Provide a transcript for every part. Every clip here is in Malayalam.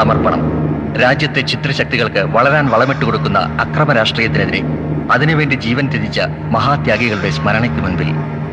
സമർപ്പണം രാജ്യത്തെ ചിത്രശക്തികൾക്ക് വളരാൻ വളമിട്ട് കൊടുക്കുന്ന അക്രമ രാഷ്ട്രീയത്തിനെതിരെ അതിനുവേണ്ടി ജീവൻ ത്യജിച്ച മഹാത്യാഗികളുടെ സ്മരണയ്ക്ക് മുൻപിൽ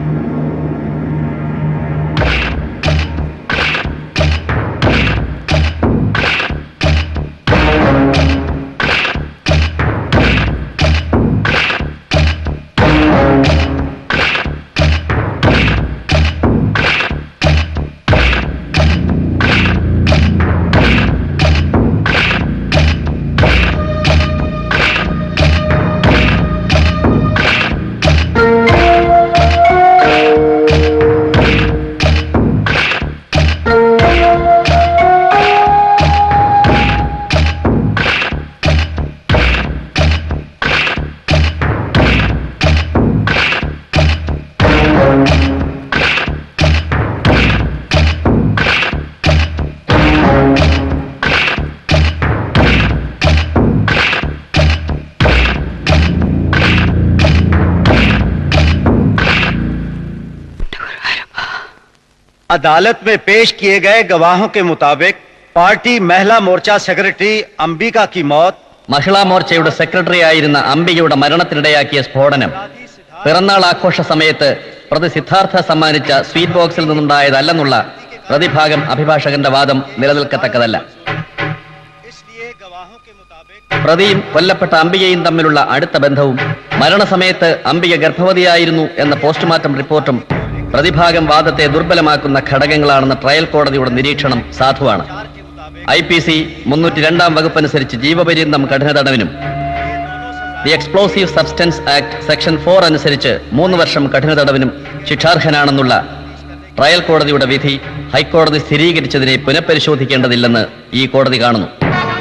अदालत में पेश किए गए गवाहों के मुताबिक पार्टी महिला मोर्चा सेक्रेटरी अंबिका की मौत മഹിളാ മോർച്ചയുടെ സെക്രട്ടറി ആയിരുന്ന അംബികയുടെ മരണത്തിനിടയാക്കിയ സ്ഫോടനം പിറന്നാൾ ആഘോഷ സമയത്ത് പ്രതി സിദ്ധാർത്ഥ സമ്മാനിച്ച സ്വീറ്റ് ബോക്സിൽ നിന്നുണ്ടായതല്ലെന്നുള്ള പ്രതിഭാഗം അഭിഭാഷകന്റെ വാദം നിലനിൽക്കത്തക്കതല്ല പ്രതിയും കൊല്ലപ്പെട്ട അംബികയും തമ്മിലുള്ള അടുത്ത ബന്ധവും മരണസമയത്ത് അംബിക ഗർഭവതിയായിരുന്നു എന്ന പോസ്റ്റ്മോർട്ടം റിപ്പോർട്ടും പ്രതിഭാഗം വാദത്തെ ദുർബലമാക്കുന്ന ഘടകങ്ങളാണെന്ന ട്രയൽ കോടതിയുടെ നിരീക്ഷണം സാധുവാണ് ഐ പി സി മുന്നൂറ്റി രണ്ടാം വകുപ്പനുസരിച്ച് ജീവപര്യന്തം കഠിന തടവിനും the explosive substance act section four അനുസരിച്ച് മൂന്ന് വർഷം കഠിന തടവിനും ശിക്ഷാർഹനാണെന്നുള്ള ട്രയൽ കോടതിയുടെ വിധി ഹൈക്കോടതി സ്ഥിരീകരിച്ചതിനെ പുനഃപരിശോധിക്കേണ്ടതില്ലെന്ന് ഈ കോടതി കാണുന്നു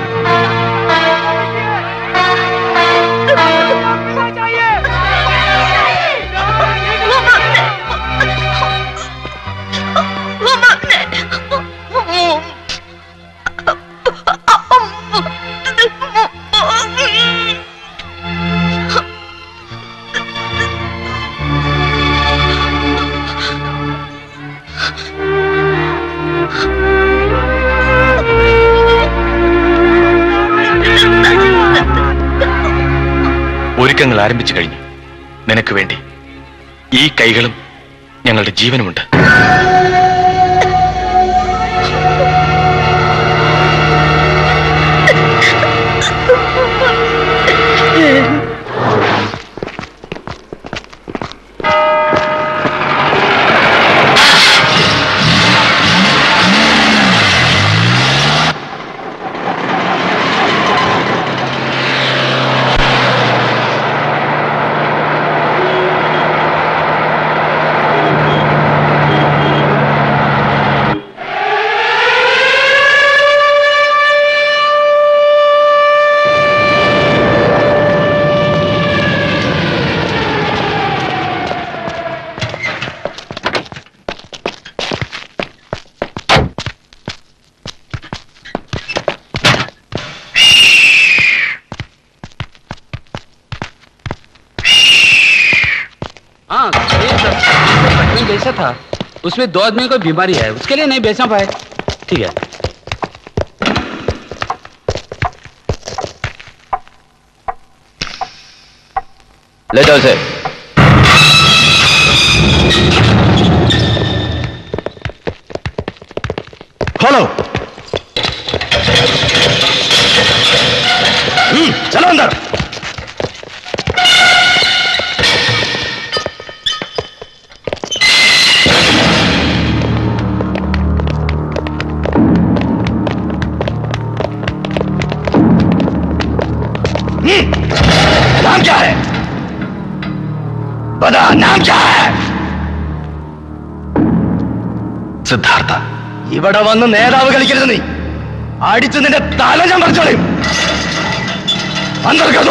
ഒരുക്കങ്ങൾ ആരംഭിച്ചു കഴിഞ്ഞു നിനക്ക് വേണ്ടി ഈ കൈകളും ഞങ്ങളുടെ ജീവനുമുണ്ട് हाँ ये सब नहीं बेचा था उसमें दो आदमी को बीमारी है उसके लिए नहीं बेचा पाए ठीक है ले जाओ इसे खोलो हम्म, चलो अंदर हम्म, नाम क्या है बता नाम क्या है സിദ്ധാർത്ഥ ഇവിടെ വന്ന് നേതാവ് കളിക്കരുത് നീ അടിച്ചു നിന്റെ തല ഞാൻ പറിച്ചോളയും അന്തർഗതോ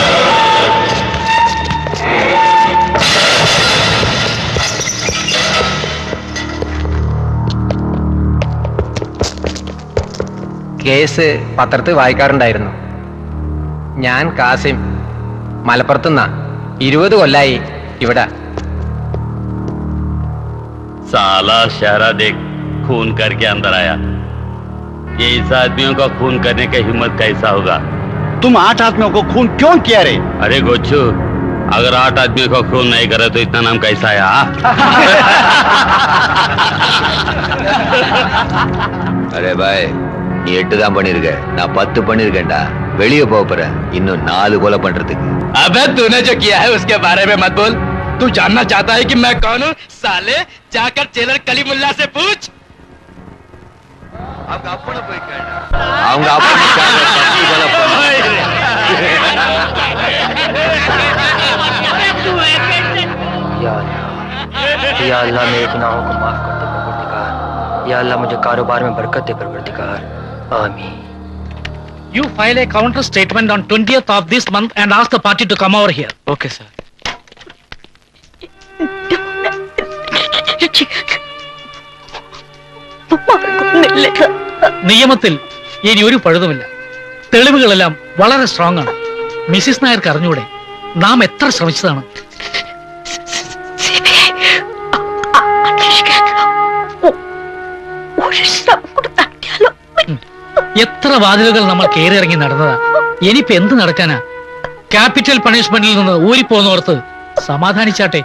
കേസ് പത്രത്തിൽ വായിക്കാറുണ്ടായിരുന്നു ഞാൻ കാസിം മലപ്പുറത്തുനിന്നാ ഇരുപത് കൊല്ലായി ഇവിടെ साला शहरा देख खून करके अंदर आया ये इस आदमियों का खून करने का हिम्मत कैसा होगा तुम आठ आदमियों को खून क्यों किया रे अरे गोच्छू अगर आठ आदमियों का खून नहीं करे तो इतना नाम कैसा है हाँ? அரே பாய் நீ எட்டு தான் பண்ணிருக்க நான் பத்து பண்ணிருக்கேன்டா வெளியே போக போறேன் இன்னும் நாலு கொலை பண்றதுக்கு अबे तूने जो किया है उसके बारे में मत बोल तू जानना चाहता है कि मैं कौन हूँ साले जाकर चेलर कलीमुल्ला से पूछ அவங்க அப்பனை போய் அவங்க அப்பனை பத்து கொலை பண்ண या अल्लाह या अल्लाह मेरे गुनाहों को माफ कर दे परवरदिगार या अल्लाह मुझे कारोबार में बरकत दे परवरदिगार आमीन You file a counter statement on 20th of this month and ask the party to come over here. Okay sir നിയമത്തിൽ ഇനി ഒരു പഴുതുമില്ല തെളിവുകളെല്ലാം വളരെ സ്ട്രോങ് ആണ് മിസ്സിസ് നായർക്ക് അറിഞ്ഞൂടെ നാം എത്ര ശ്രമിച്ചതാണ് ഉം. എത്ര വാതിലുകൾ നമ്മൾ കയറിയിറങ്ങി നടന്നതാ ഇനിയിപ്പോ എന്ത് നടക്കാനാ ക്യാപിറ്റൽ പണിഷ്മെന്റിൽ നിന്ന് ഊരിപ്പോന്നോർത്ത് സമാധാനിച്ചാട്ടെ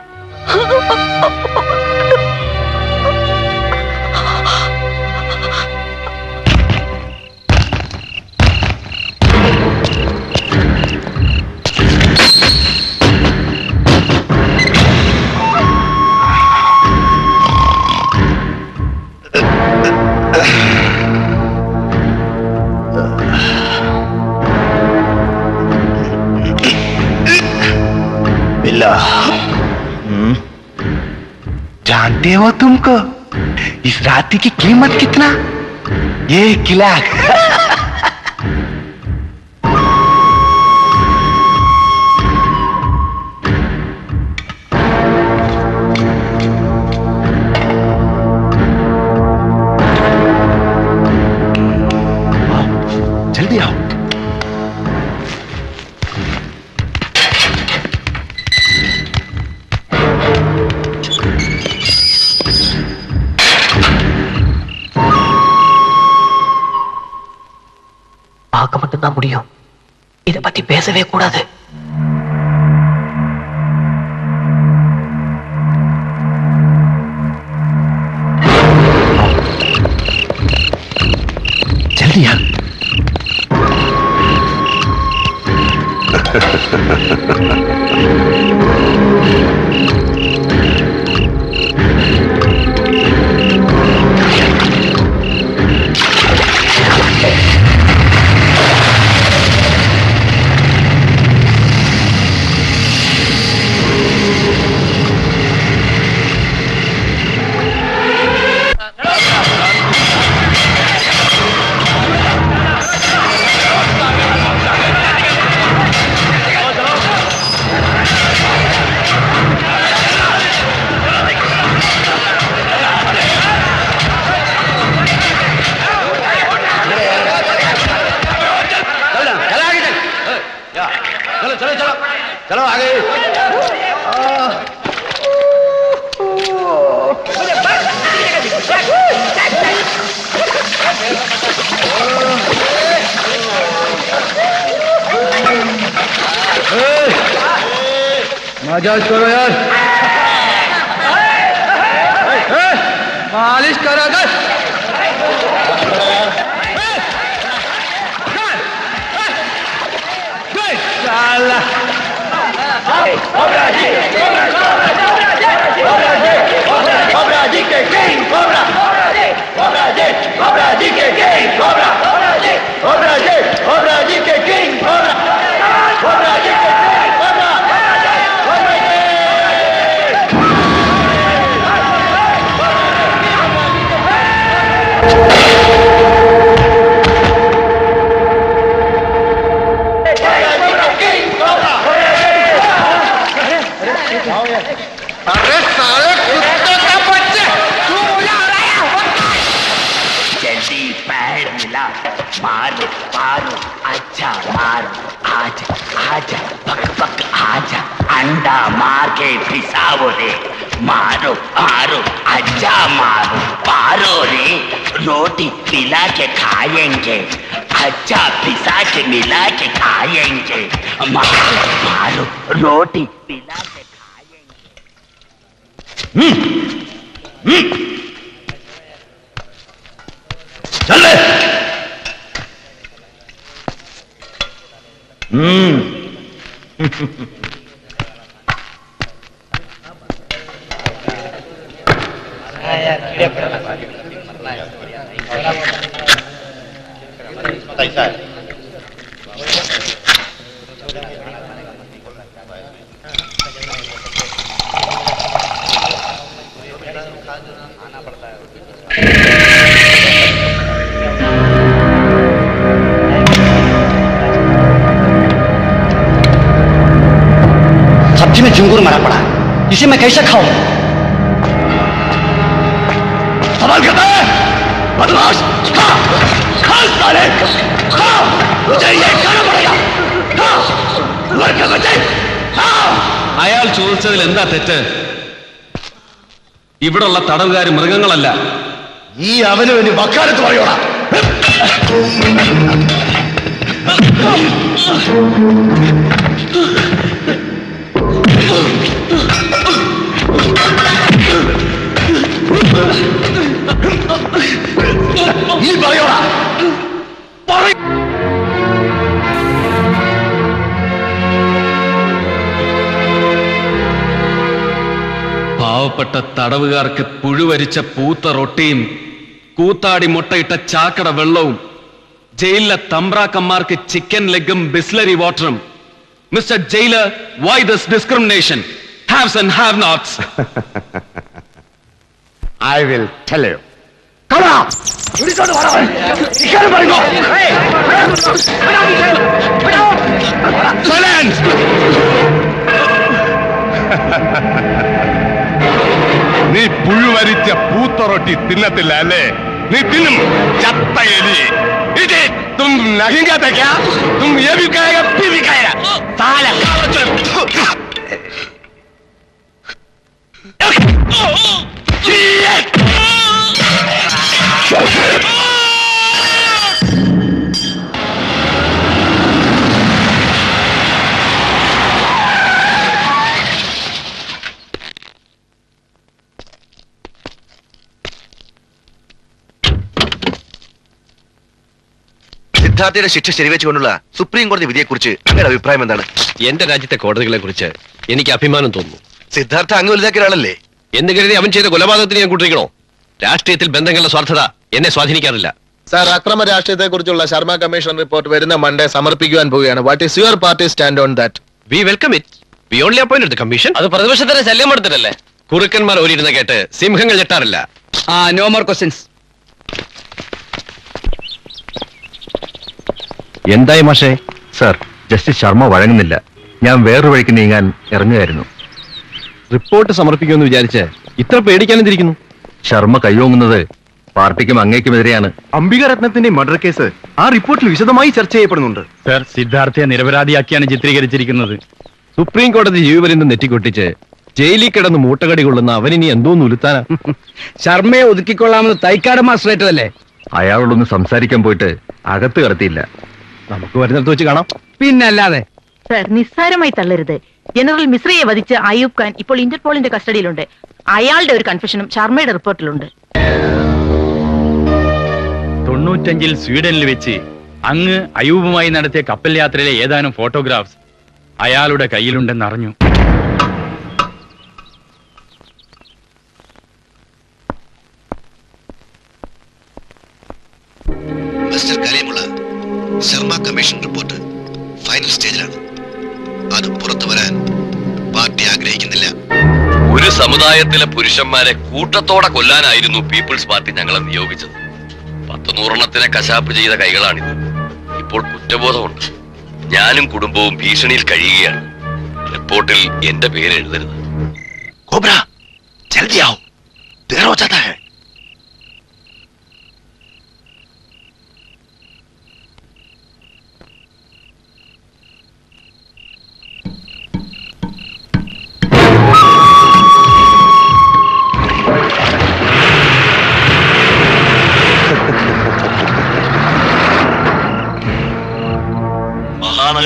बिल्ला जानते हो तुमको इस राती की कीमत कितना एक लाख जल्दी आओ பார்க்க மட்டும்தான் முடியும் இத பத்தி பேசவே கூடாது जल्दी आओ चलो चलो चलो चलो आगे मजाज करो यार मालिश करो कर जल्दी पैर मिला मारो मारो अच्छा मारो आज आजा पक पक आजा अंडा मार के फिसाओ रे मारो मारो अच्छा मारो पारो रे रोटी मिला के खाएंगे अच्छा पिसा के मिला के खाएंगे मारो मारो रोटी मिला के चल ले हम्म सब्जी में झिंगुर मरा पड़ा इसे मैं कैसे खाऊं सवाल करता है बदमाश खा खा साले खा मुझे ये खाना पड़ेगा खा मर के बचे खा അയാൾ ചോദിച്ചതിൽ എന്താ തെറ്റ് ഇവിടുള്ള തടവുകാർ മൃഗങ്ങളല്ല ഈ അവന് വേണ്ടി വക്കാലത്ത് പറയോടാ നീ പറയോടാ പറ പാവപ്പെട്ട തടവുകാർക്ക് പുഴുവരിച്ച പൂത്ത റൊട്ടിയും കൂത്താടി മുട്ടയിട്ട ചാക്കട വെള്ളവും ജയിലിലെ തമ്പ്രാക്കന്മാർക്ക് ചിക്കൻ ലെഗും ബിസ്ലറി വാട്ടറും mister jailer why this discrimination haves and have nots I will tell you. Come on! വിളിച്ചോണ്ട് വാടാ അവൻ. ഇക്കാര്യം പറയുമ്പോ. Silence! നീ പുഴുവരിച്ച പൂത്തറൊട്ടി തിന്നത്തില്ല അല്ലേ നീ തിന്നും ചത്ത എലി ഇത് തും നഹിങ്കാത്തേക്കാ തും ये भी कहेगा पी भी कहेगा साला സിദ്ധാർത്ഥയുടെ ശിക്ഷ ശരിവെച്ചുകൊണ്ടുള്ള സുപ്രീം കോടതി വിധിയെക്കുറിച്ച് അങ്ങയുടെ അഭിപ്രായം എന്താണ് എന്റെ രാജ്യത്തെ കോടതികളെ കുറിച്ച് എനിക്ക് അഭിമാനം തോന്നുന്നു സിദ്ധാർത്ഥ അങ്ങ് വലുതാക്കിയ ഒരാളല്ലേ എന്ന് കരുതി അവൻ ചെയ്ത കൊലപാതകത്തിന് ഞാൻ കൂട്ടിരിക്കണോ രാഷ്ട്രീയത്തിൽ ബന്ധങ്ങളുടെ സ്വാർത്ഥത എന്നെ സ്വാധീനിക്കാറില്ല സാർ അക്രമ രാഷ്ട്രീയത്തെക്കുറിച്ചുള്ള ശർമ്മ കമ്മീഷൻ റിപ്പോർട്ട് വരുന്ന മൺഡേ സമർപ്പിക്കുവാൻ പോവുകയാണ് what is your party stand on that we welcome it we only appoint commission അത് പ്രതിപക്ഷത്തിന്റെ ശല്യം എടുത്തിട്ടല്ലേ കുറുക്കന്മാർ ഓരിയിരുന്ന കേട്ട് സിംഹങ്ങൾ ഞെട്ടാറില്ല ആ നോ മോർ ക്വസ്റ്റ്യൻസ് എന്തായി മാഷേ സർ ജസ്റ്റിസ് ശർമ്മ വഴങ്ങുന്നില്ല ഞാൻ വേറൊരു വഴിക്ക് നീങ്ങാൻ ഇറങ്ങുകയായിരുന്നു റിപ്പോർട്ട് സമർപ്പിക്കുമെന്ന് വിചാരിച്ച് ഇത്ര പേടിക്കാനെന്തിരിക്കുന്നു ശർമ്മ കൈയോങ്ങുന്നത് പാർട്ടിക്കും അങ്ങേക്കുമെതിരെയാണ് അംബിക മർഡർ കേസ് ആ റിപ്പോർട്ടിൽ വിശദമായി ചർച്ച ചെയ്യപ്പെടുന്നുണ്ട് സർ സിദ്ധാർത്ഥയെ നിരപരാധിയാക്കിയാണ് ചിത്രീകരിച്ചിരിക്കുന്നത് സുപ്രീം കോടതി ജീവപര്യന്തം നെറ്റിക്കൊട്ടിച്ച് ജയിലിൽ കിടന്ന് മൂട്ടകടി കൊള്ളുന്ന അവനിനി എന്തോന്ന് ഉലുത്താനാ ശർമ്മയെ ഒതുക്കിക്കൊള്ളാമെന്ന് തൈക്കാട് മാസ്റ്റർ ഏറ്റതല്ലേ അയാളോടൊന്ന് സംസാരിക്കാൻ പോയിട്ട് അകത്ത് കടത്തിയില്ല നമുക്ക് വരുന്നിടത്ത് വെച്ച് കാണാം പിന്നല്ലാതെ സർ നിസ്സാരമായി തള്ളരുത് ജനറൽ മിശ്രയെ വധിച്ച അയൂബ് ഖാൻ ഇപ്പോൾ ഇന്റർപോളിന്റെ കസ്റ്റഡിയിലുണ്ട് അയാളുടെ ഒരു കൺഫെഷനും ശർമ്മയുടെ റിപ്പോർട്ടിലുണ്ട് തൊണ്ണൂറ്റഞ്ചിൽ സ്വീഡനിൽ വെച്ച് അങ്ങ് അയൂബുമായി നടത്തിയ കപ്പൽ യാത്രയിലെ ഏതാനും ഫോട്ടോഗ്രാഫ്സ് അയാളുടെ കയ്യിലുണ്ടെന്ന് അറിഞ്ഞു mister Kareemulla Sharma commission report final സ്റ്റേജിലാണ് അത് പുറത്തു വരാൻ പാർട്ടി ആഗ്രഹിക്കുന്നില്ല ഒരു സമുദായത്തിലെ പുരുഷന്മാരെ കൂട്ടത്തോടെ കൊല്ലാനായിരുന്നു പീപ്പിൾസ് പാർട്ടി ഞങ്ങളെ നിയോഗിച്ചത് പത്ത് നൂറെണ്ണത്തിനെ കശാപ്പ് ചെയ്ത കൈകളാണിത് ഇപ്പോൾ കുറ്റബോധമുണ്ട് ഞാനും കുടുംബവും ഭീഷണിയിൽ കഴിയുകയാണ് റിപ്പോർട്ടിൽ എന്റെ പേര് എഴുതരുത് कोबरा जल्दी आओ देर हो जाता है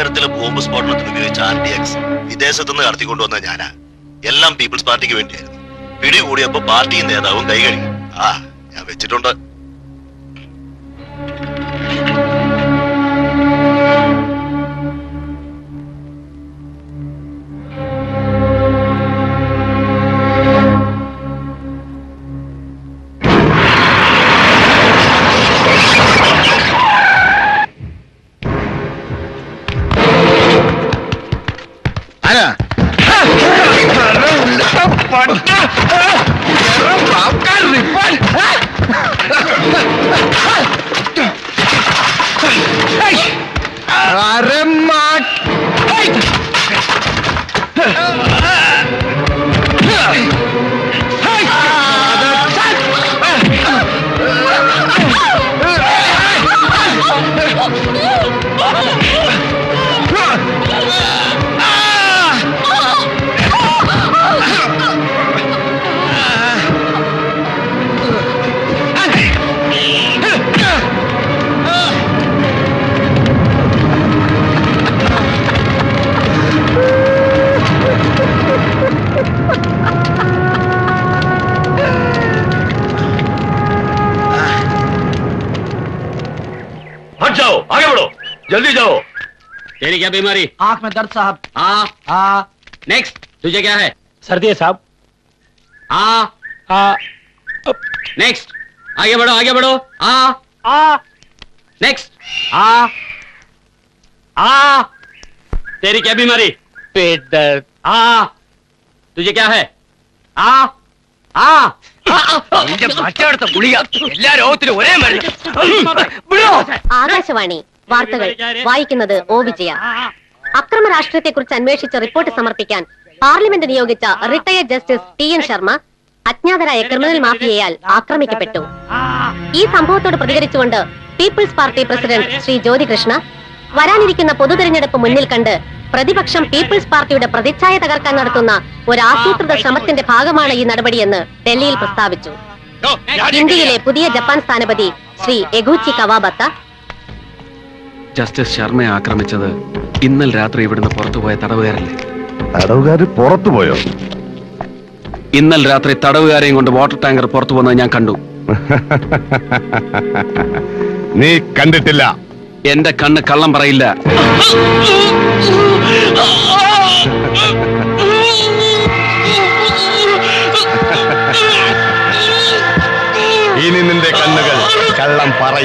നഗരത്തിലെ ബോംബ് സ്ഫോടനത്തിന് ഉപയോഗിച്ച ആർ ഡി എക്സ് വിദേശത്തുനിന്ന് കടത്തിക്കൊണ്ടുവന്ന ഞാനാ എല്ലാം പീപ്പിൾസ് പാർട്ടിക്ക് വേണ്ടിയായിരുന്നു പിടികൂടിയപ്പോ പാർട്ടിയും നേതാവും കൈ കഴുകി ആ ഞാൻ വെച്ചിട്ടുണ്ട് ആരാ अरे माँ हट जाओ आगे बढ़ो जल्दी जाओ तेरी क्या बीमारी आंख में दर्द साहब हाँ हाँ नेक्स्ट तुझे क्या है सर्दी है साहब हाँ हाँ नेक्स्ट आगे बढ़ो आगे बढ़ो हाँ हाँ नेक्स्ट हाँ हाँ तेरी क्या बीमारी पेट दर्द हाँ तुझे क्या है हाँ हाँ നിന്റെ മറ്റടുത്ത ഗുളിക എല്ലാ രോഗത്തിലും ഒരേ മരുന്ന് ആകാശവാണി വാർത്തകൾ വായിക്കുന്നത് ഒ വിജയ അക്രമ രാഷ്ട്രീയത്തെക്കുറിച്ച് അന്വേഷിച്ച് റിപ്പോർട്ട് സമർപ്പിക്കാൻ പാർലമെന്റ് നിയോഗിച്ച retired justice T N Sharma അജ്ഞാതരായ ക്രിമിനൽ മാഫിയയാൽ ആക്രമിക്കപ്പെട്ടു ഈ സംഭവത്തോട് പ്രതികരിച്ചുകൊണ്ട് people's party president Shri Jyothikrishna വരാനിരിക്കുന്ന പൊതുതെരഞ്ഞെടുപ്പ് മുന്നിൽ കണ്ട് പ്രതിപക്ഷം പീപ്പിൾസ് പാർട്ടിയുടെ പ്രതിച്ഛായ തകർക്കാൻ നടത്തുന്ന ഒരു ആസൂത്രിത ശ്രമത്തിന്റെ ഭാഗമാണ് ഈ നടപടിയെന്ന് ഡൽഹിയിൽ പ്രസ്താവിച്ചു ഇന്ത്യയിലെ പുതിയ ജപ്പാൻ സ്ഥാനപതി ശ്രീ എഗൂച്ചി കവാബത്ത ജസ്റ്റിസ് ശർമ്മയെ ആക്രമിച്ചത് ഇന്നലെ രാത്രി ഇവിടുന്ന് പുറത്തുപോയ തടവുകാരല്ലേ തടവുകാര് പുറത്തുപോയോ ഇന്നലെ രാത്രി തടവുകാരെയും കൊണ്ട് വാട്ടർ ടാങ്കർ പുറത്തു പോകുന്നത് ഞാൻ കണ്ടു നീ കണ്ടിട്ടില്ല എന്റെ കണ്ണ് കള്ളം പറയില്ല ഇനി നിന്റെ കണ്ണുകൾ കള്ളം പറയും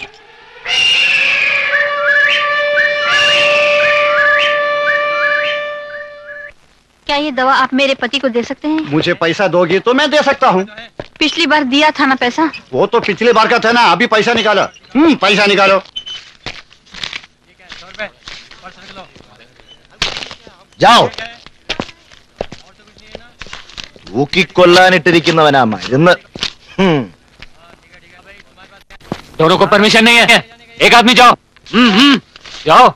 क्या ये दवा आप मेरे पति को दे सकते हैं मुझे पैसा दोगी तो मैं दे सकता हूँ पिछली बार दिया था ना पैसा वो तो पिछली बार का था ना अभी पैसा निकालो हम्म पैसा निकालो ജാओ തൂക്കിക്കൊല്ലാനിട്ടിരിക്കുന്നവനാ മരുന്ന് ഹും. दोनों को परमिशन नहीं है एक आदमी जाओ हम्म हम्म जाओ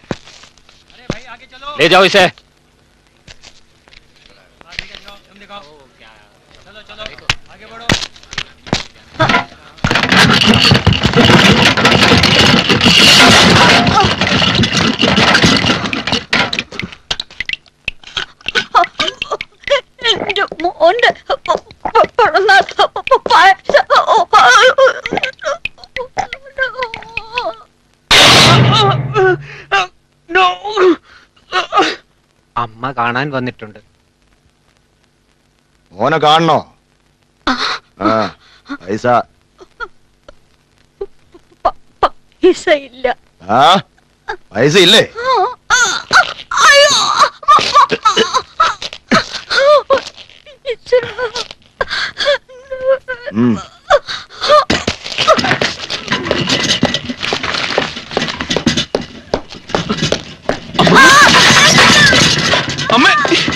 ले जाओ इसे എന്റെ മോന്റെ പിറന്നാൾ പായസം അമ്മ കാണാൻ വന്നിട്ടുണ്ട് മോനെ കാണണോ ആ പൈസ പൈസ ഇല്ല ആ പൈസ ഇല്ലേ അയ്യോ ഉം. അമ്മേ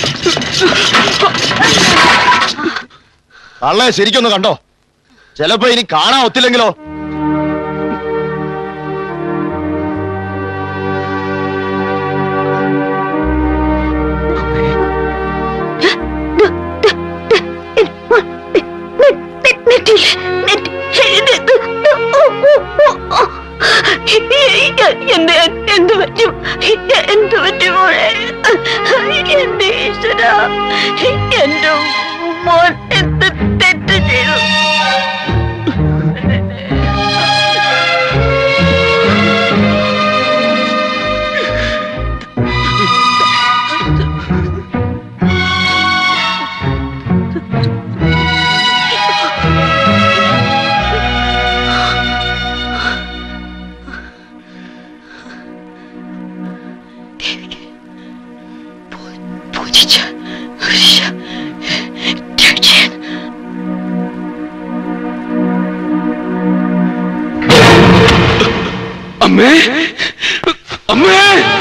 കള്ളെ ശരിക്കൊന്ന് കണ്ടോ ചിലപ്പോ ഇനി കാണാൻ ഒത്തില്ലെങ്കിലോ എന്ത് എന്ത് പറ്റും എന്ത് അമ്മേ അമ്മേ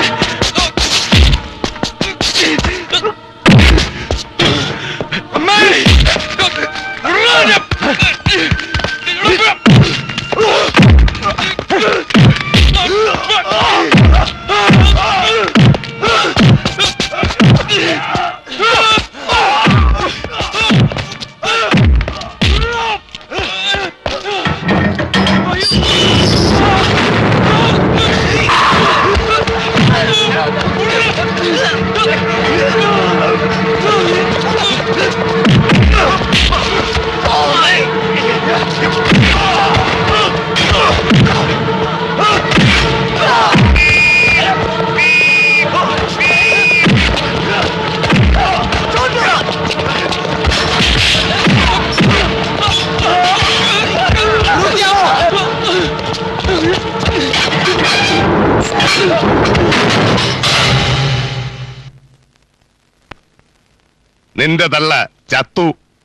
നിന്റെ തള്ള ചത്തു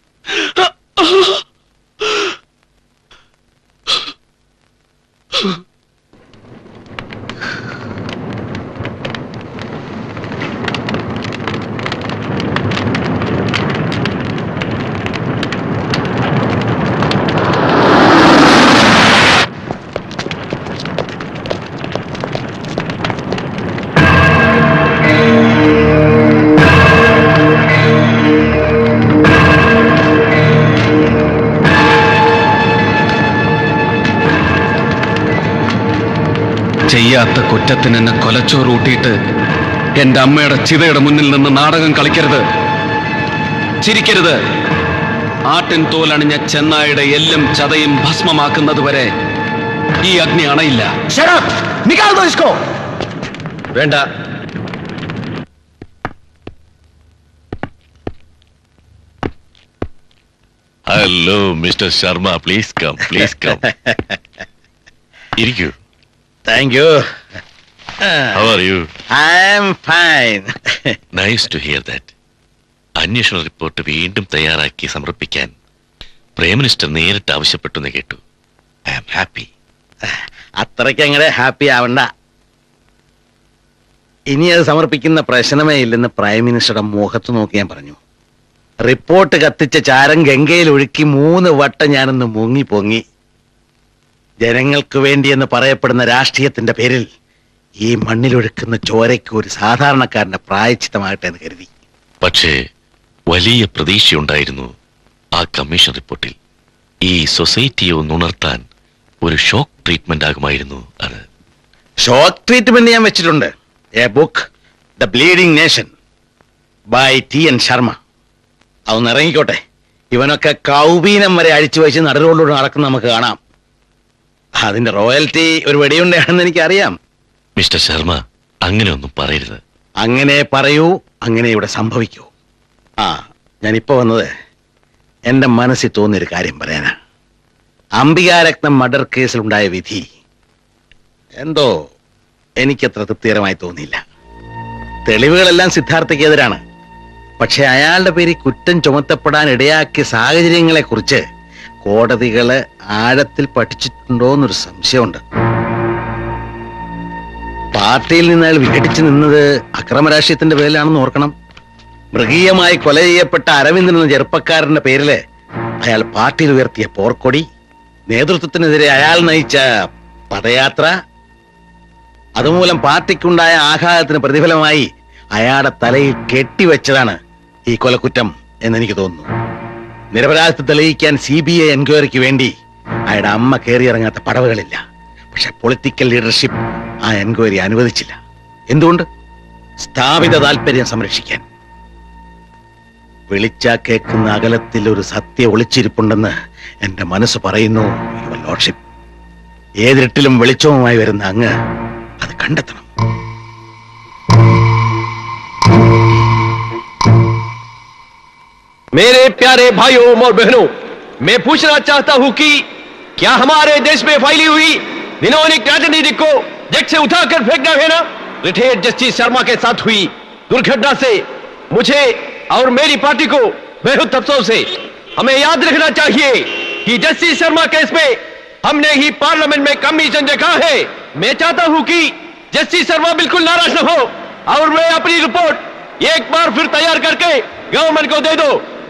ചെയ്യാത്ത കുറ്റത്തിന് എന്നെ കൊലച്ചോറ് ഊട്ടിയിട്ട് എന്റെ അമ്മയുടെ ചിതയുടെ മുന്നിൽ നിന്ന് നാടകം കളിക്കരുത് ചിരിക്കരുത് ആട്ടിൻ തോലണിഞ്ഞ ചെന്നായുടെ എല്ലും ചതയും ഭസ്മമാക്കുന്നത് വരെ ഈ അഗ്നി അണയില്ല വേണ്ട hello mister Sharma please come please come ഇരിക്കൂ thank you how are you I am fine nice to hear that അന്വേഷണ റിപ്പോർട്ട് വീണ്ടും തയ്യാറാക്കി സമർപ്പിക്കാൻ പ്രൈം മിനിസ്റ്റർ നേരിട്ട് ആവശ്യപ്പെട്ടു എന്ന് കേട്ടു ഐ ആം ഹാപ്പി അത്രയ്ക്ക് അങ്ങനെ ഹാപ്പി ആവണ്ട ഇനി അത് സമർപ്പിക്കുന്ന പ്രശ്നമേ ഇല്ലെന്ന് പ്രൈം മിനിസ്റ്ററുടെ മുഖത്ത് നോക്കി ഞാൻ പറഞ്ഞു റിപ്പോർട്ട് കത്തിച്ച ചാരം ഗംഗയിൽ ഒഴുക്കി മൂന്ന് വട്ടം ഞാനൊന്ന് മുങ്ങി പൊങ്ങി ജനങ്ങൾക്ക് വേണ്ടിയെന്ന് പറയപ്പെടുന്ന രാഷ്ട്രീയത്തിന്റെ പേരിൽ ഈ മണ്ണിലൊഴുക്കുന്ന ചോരയ്ക്ക് ഒരു സാധാരണക്കാരന്റെ പ്രായച്ചിത്തമാകട്ടെ എന്ന് കരുതി പക്ഷേ വലിയ പ്രതീക്ഷയുണ്ടായിരുന്നു ആ കമ്മീഷൻ റിപ്പോർട്ടിൽ ഈ സൊസൈറ്റിയെ ഒന്ന് ഉണർത്താൻ ഒരു ഷോക്ക് ട്രീറ്റ്മെന്റ് ആകുമായിരുന്നു അത് ഷോക്ക് ട്രീറ്റ്മെന്റ് ഞാൻ വെച്ചിട്ടുണ്ട് a book the bleeding nation by T N Sharma അതൊന്ന് ഇറങ്ങിക്കോട്ടെ ഇവനൊക്കെ കൗബീനം വരെ അഴിച്ചു വെച്ച് നടുറോഡിലൂടെ നടക്കുന്ന നമുക്ക് കാണാം അതിന്റെ റോയൽറ്റി ഒരു വെടിയുണ്ടാണെന്ന് എനിക്കറിയാം മിസ്റ്റർ ശർമ്മ അങ്ങനെ ഒന്നും പറയരുത് അങ്ങനെ പറയൂ അങ്ങനെ ഇവിടെ സംഭവിക്കൂ ആ ഞാനിപ്പോ വന്നത് എന്റെ മനസ്സിൽ തോന്നിയൊരു കാര്യം പറയാനാ അംബികാരത്നം മർഡർ കേസിലുണ്ടായ വിധി എന്തോ എനിക്കത്ര തൃപ്തികരമായി തോന്നിയില്ല തെളിവുകളെല്ലാം സിദ്ധാർത്ഥയ്ക്കെതിരാണ് പക്ഷെ അയാളുടെ പേരിൽ കുറ്റം ചുമത്തപ്പെടാൻ ഇടയാക്കിയ സാഹചര്യങ്ങളെ കുറിച്ച് കോടതികള് ആഴത്തിൽ പഠിച്ചിട്ടുണ്ടോ എന്നൊരു സംശയമുണ്ട് പാർട്ടിയിൽ നിന്ന് അയാൾ വിഘടിച്ചു നിന്നത് അക്രമരാഷ്ട്രീയത്തിന്റെ പേരിലാണെന്ന് ഓർക്കണം മൃഗീയമായി കൊല ചെയ്യപ്പെട്ട അരവിന്ദൻ എന്ന ചെറുപ്പക്കാരന്റെ പേരില് അയാൾ പാർട്ടിയിൽ ഉയർത്തിയ പോർക്കൊടി നേതൃത്വത്തിനെതിരെ അയാൾ നയിച്ച പദയാത്ര അതുമൂലം പാർട്ടിക്കുണ്ടായ ആഘാതത്തിന് പ്രതിഫലമായി അയാളുടെ തലയിൽ കെട്ടിവെച്ചതാണ് ഈ കൊലക്കുറ്റം എന്നെനിക്ക് തോന്നുന്നു നിരപരാധിത്വം തെളിയിക്കാൻ സി ബി ഐ എൻക്വയറിക്ക് വേണ്ടി അയാളുടെ അമ്മ കയറിയിറങ്ങാത്ത പടവുകളില്ല പക്ഷെ പൊളിറ്റിക്കൽ ലീഡർഷിപ്പ് ആ എൻക്വയറി അനുവദിച്ചില്ല എന്തുകൊണ്ട് സ്ഥാപിത താല്പര്യം സംരക്ഷിക്കാൻ വിളിച്ചാ കേൾക്കുന്ന അകലത്തിൽ ഒരു സത്യം ഒളിച്ചിരിപ്പുണ്ടെന്ന് എന്റെ മനസ്സ് പറയുന്നു യുവർ ലോഡ്ഷിപ്പ് ഏതിരട്ടിലും വെളിച്ചവുമായി വരുന്ന അങ്ങ് അത് കണ്ടെത്തണം मेरे प्यारे भाइयों और बहनों मैं पूछना चाहता हूं कि क्या हमारे देश में फैली हुई निनोनिक राजनीति को जग से उठाकर फेंकना है ना रिटायर्ड जस्टिस शर्मा के साथ हुई दुर्घटना से मुझे और मेरी पार्टी को बेहद अफसोस है हमें याद रखना चाहिए कि जस्टिस शर्मा केस में हमने ही पार्लियामेंट में कमीशन देखा है मैं चाहता हूं कि जस्टिस शर्मा बिल्कुल नाराज न हो और मैं अपनी रिपोर्ट एक बार फिर तैयार करके गवर्नमेंट को दे दो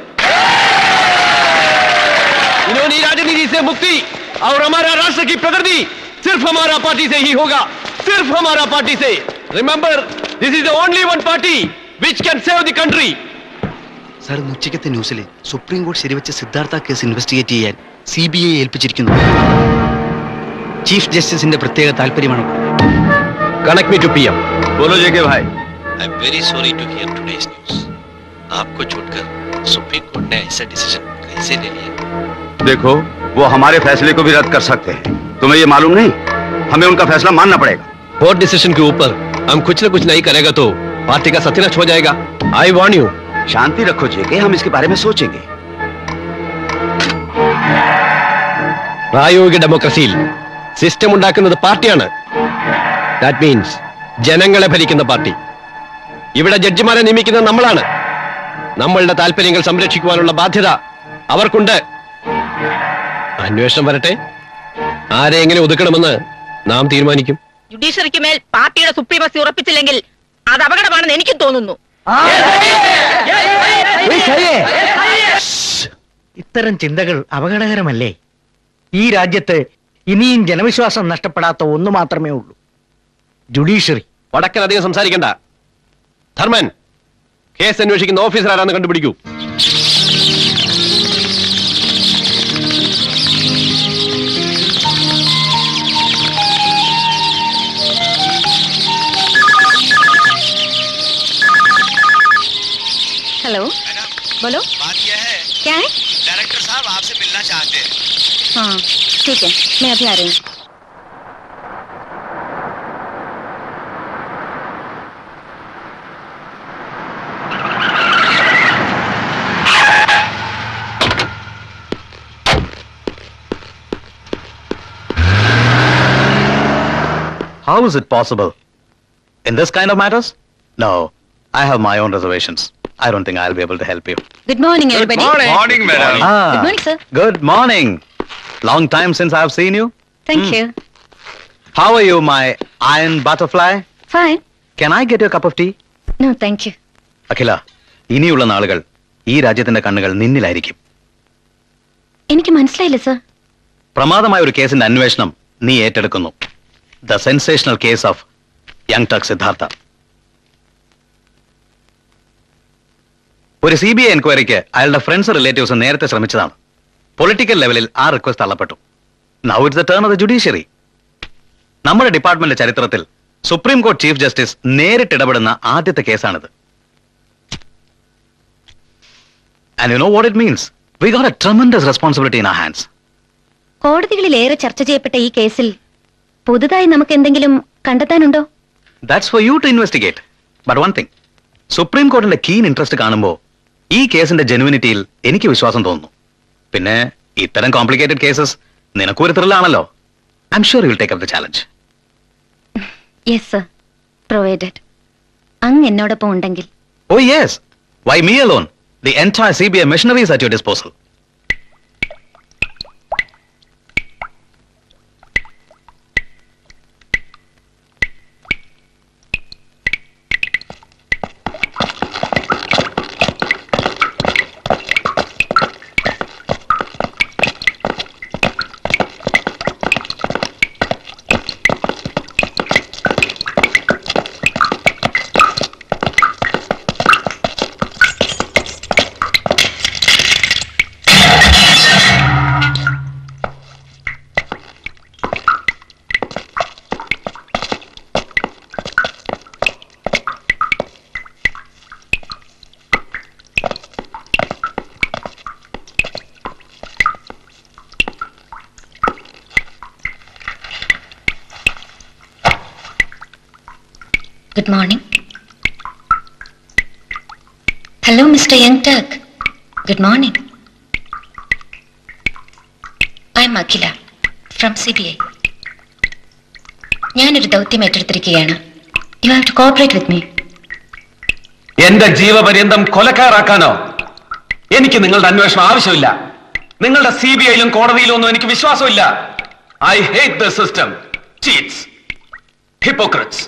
इन्होंने राजनीति से मुक्ति और हमारा राष्ट्र की प्रगति सिर्फ हमारा पार्टी से ही होगा सिर्फ हमारा पार्टी से remember this is the only one party which can save the country സാർ ഇന്ന് ഉച്ചക്കത്തെ ന്യൂസിൽ സുപ്രീം കോടതി ശരിവെച്ച സിദ്ധാർത്ഥ കേസ് ഇൻവെസ്റ്റിഗേറ്റ് ചെയ്യാൻ സി ബി ഐ ഏൽപ്പിച്ചിരിക്കുന്നു ചീഫ് ജസ്റ്റിസിന്റെ പ്രത്യേക താല്പര്യമാണ് कनेक्ट मी टू पीएम बोलो जेके भाई I'm very sorry to hear today's news आपको छोड़कर सुप्रीम कोर्ट ने ऐसा डिसीजन कैसे ले लिया देखो वो हमारे फैसले को भी रद्द कर सकते हैं तुम्हें ये मालूम नहीं हमें उनका फैसला मानना पड़ेगा कोर्ट डिसीजन के ऊपर हम कुछ न कुछ नहीं करेगा तो पार्टी का सत्यानाश हो जाएगा आई वॉन्ट यू शांति रखो जेके हम इसके बारे में सोचेंगे പ്രായോഗിക ഡെമോക്രസിയിൽ സിസ്റ്റം ഉണ്ടാക്കുന്നത് പാർട്ടിയാണ് ദാറ്റ് മീൻസ് ജനങ്ങളെ ഭരിക്കുന്ന പാർട്ടി ഇവിടെ ജഡ്ജിമാരെ നിയമിക്കുന്നത് നമ്മളാണ് നമ്മളുടെ താല്പര്യങ്ങൾ സംരക്ഷിക്കുവാനുള്ള ബാധ്യത അവർക്കുണ്ട് അന്വേഷണം വരട്ടെ ആരെ എങ്ങനെ ഒതുക്കണമെന്ന് നാം തീരുമാനിക്കും ജുഡീഷ്യറിക്ക് മേൽ പാർട്ടിയുടെ സുപ്രീമസി ഉറപ്പിച്ചില്ലെങ്കിൽ അത് അപകടമാണെന്ന് എനിക്കും തോന്നുന്നു ഇത്തരം ചിന്തകൾ അപകടകരമല്ലേ ഈ രാജ്യത്ത് ഇനിയും ജനവിശ്വാസം നഷ്ടപ്പെടാത്ത ഒന്ന് മാത്രമേ ഉള്ളൂ ജുഡീഷ്യറി വടക്കൻ അധികം സംസാരിക്കണ്ട ധർമ്മൻ കേസ് അന്വേഷിക്കുന്ന ഓഫീസർ ആരാന്ന് കണ്ടുപിടിക്കൂ हेलो बोलो क्या है डायरेक्टर साहब आपसे मिलना चाहते हैं हाँ ठीक है मैं अभी आ रही हूँ How is it possible? In this kind of matters? No, I have my own reservations. I don't think I'll be able to help you. Good morning everybody Ah, Good morning, sir. Good morning. Long time since I've seen you. थैंक यू How are you, my iron butterfly? Fine Can I get you a cup of tea? No thank you Akhila ഇനിയുള്ള നാളുകൾ ഈ രാജ്യത്തിന്റെ കണ്ണുകൾ നിന്നിലായിരിക്കും എനിക്ക് മനസ്സിലായില്ല സർ പ്രമാദമായ ഒരു കേസിന്റെ അന്വേഷണം നീ ഏറ്റെടുക്കുന്നു the sensational case of Yong Tak Siddhartha ഒരു സി ബി ഐ എൻക്വയറിക്ക് അയാളുടെ ഫ്രണ്ട്സ് റിലേറ്റീവ്സ് നേരത്തെ ശ്രമിച്ചതാണ് പൊളിറ്റിക്കൽ ലെവലിൽ ആ റിക്വസ്റ്റ് തള്ളപ്പെട്ടു now it's the turn of the judiciary നമ്മുടെ ഡിപ്പാർട്ട്മെന്റ് ചരിത്രത്തിൽ സുപ്രീം കോടതി ചീഫ് ജസ്റ്റിസ് നേരിട്ട് ഇടപെടുന്ന ആദ്യത്തെ കേസാണിത് and you know what it means we got a tremendous responsibility in our hands കോടതികളിൽ ഏറെ ചർച്ച ചെയ്യപ്പെട്ട ഈ കേസിൽ പുതുതായി നമുക്ക് എന്തെങ്കിലും കണ്ടെത്താനുണ്ടോ that's for you to investigate but one thing supreme കോടതിന്റെ കീൻ ഇൻട്രസ്റ്റ് കാണുമ്പോൾ ഈ കേസിന്റെ ജെനുവിനിറ്റിയിൽ എനിക്ക് വിശ്വാസം തോന്നുന്നു പിന്നെ ഇത്തരം കോംപ്ലിക്കേറ്റഡ് കേസസ് നിനക്കൊരു ത്രില്ലാണല്ലോ I'm sure you will take up the challenge yes sir provided അങ്ങ് എന്നോടൊപ്പം ഉണ്ടെങ്കിൽ oh yes why me alone the entire C B I machineries at your disposal good morning hello mister Yong Tak good morning I'm Akhila from C B I ഞാനൊരു ദൗത്യം ഏറ്റെടുത്തിരിക്കുകയാണ് you have to cooperate with me എന്റെ ജീവപര്യന്തം കൊലക്കാരാക്കാനോ എനിക്ക് നിങ്ങളുടെ അന്വേഷണം ആവശ്യമില്ല നിങ്ങളുടെ സി ബി ഐയിലും കോടതിയിലും ഒന്നും എനിക്ക് വിശ്വാസമില്ല I hate the system cheats hypocrites.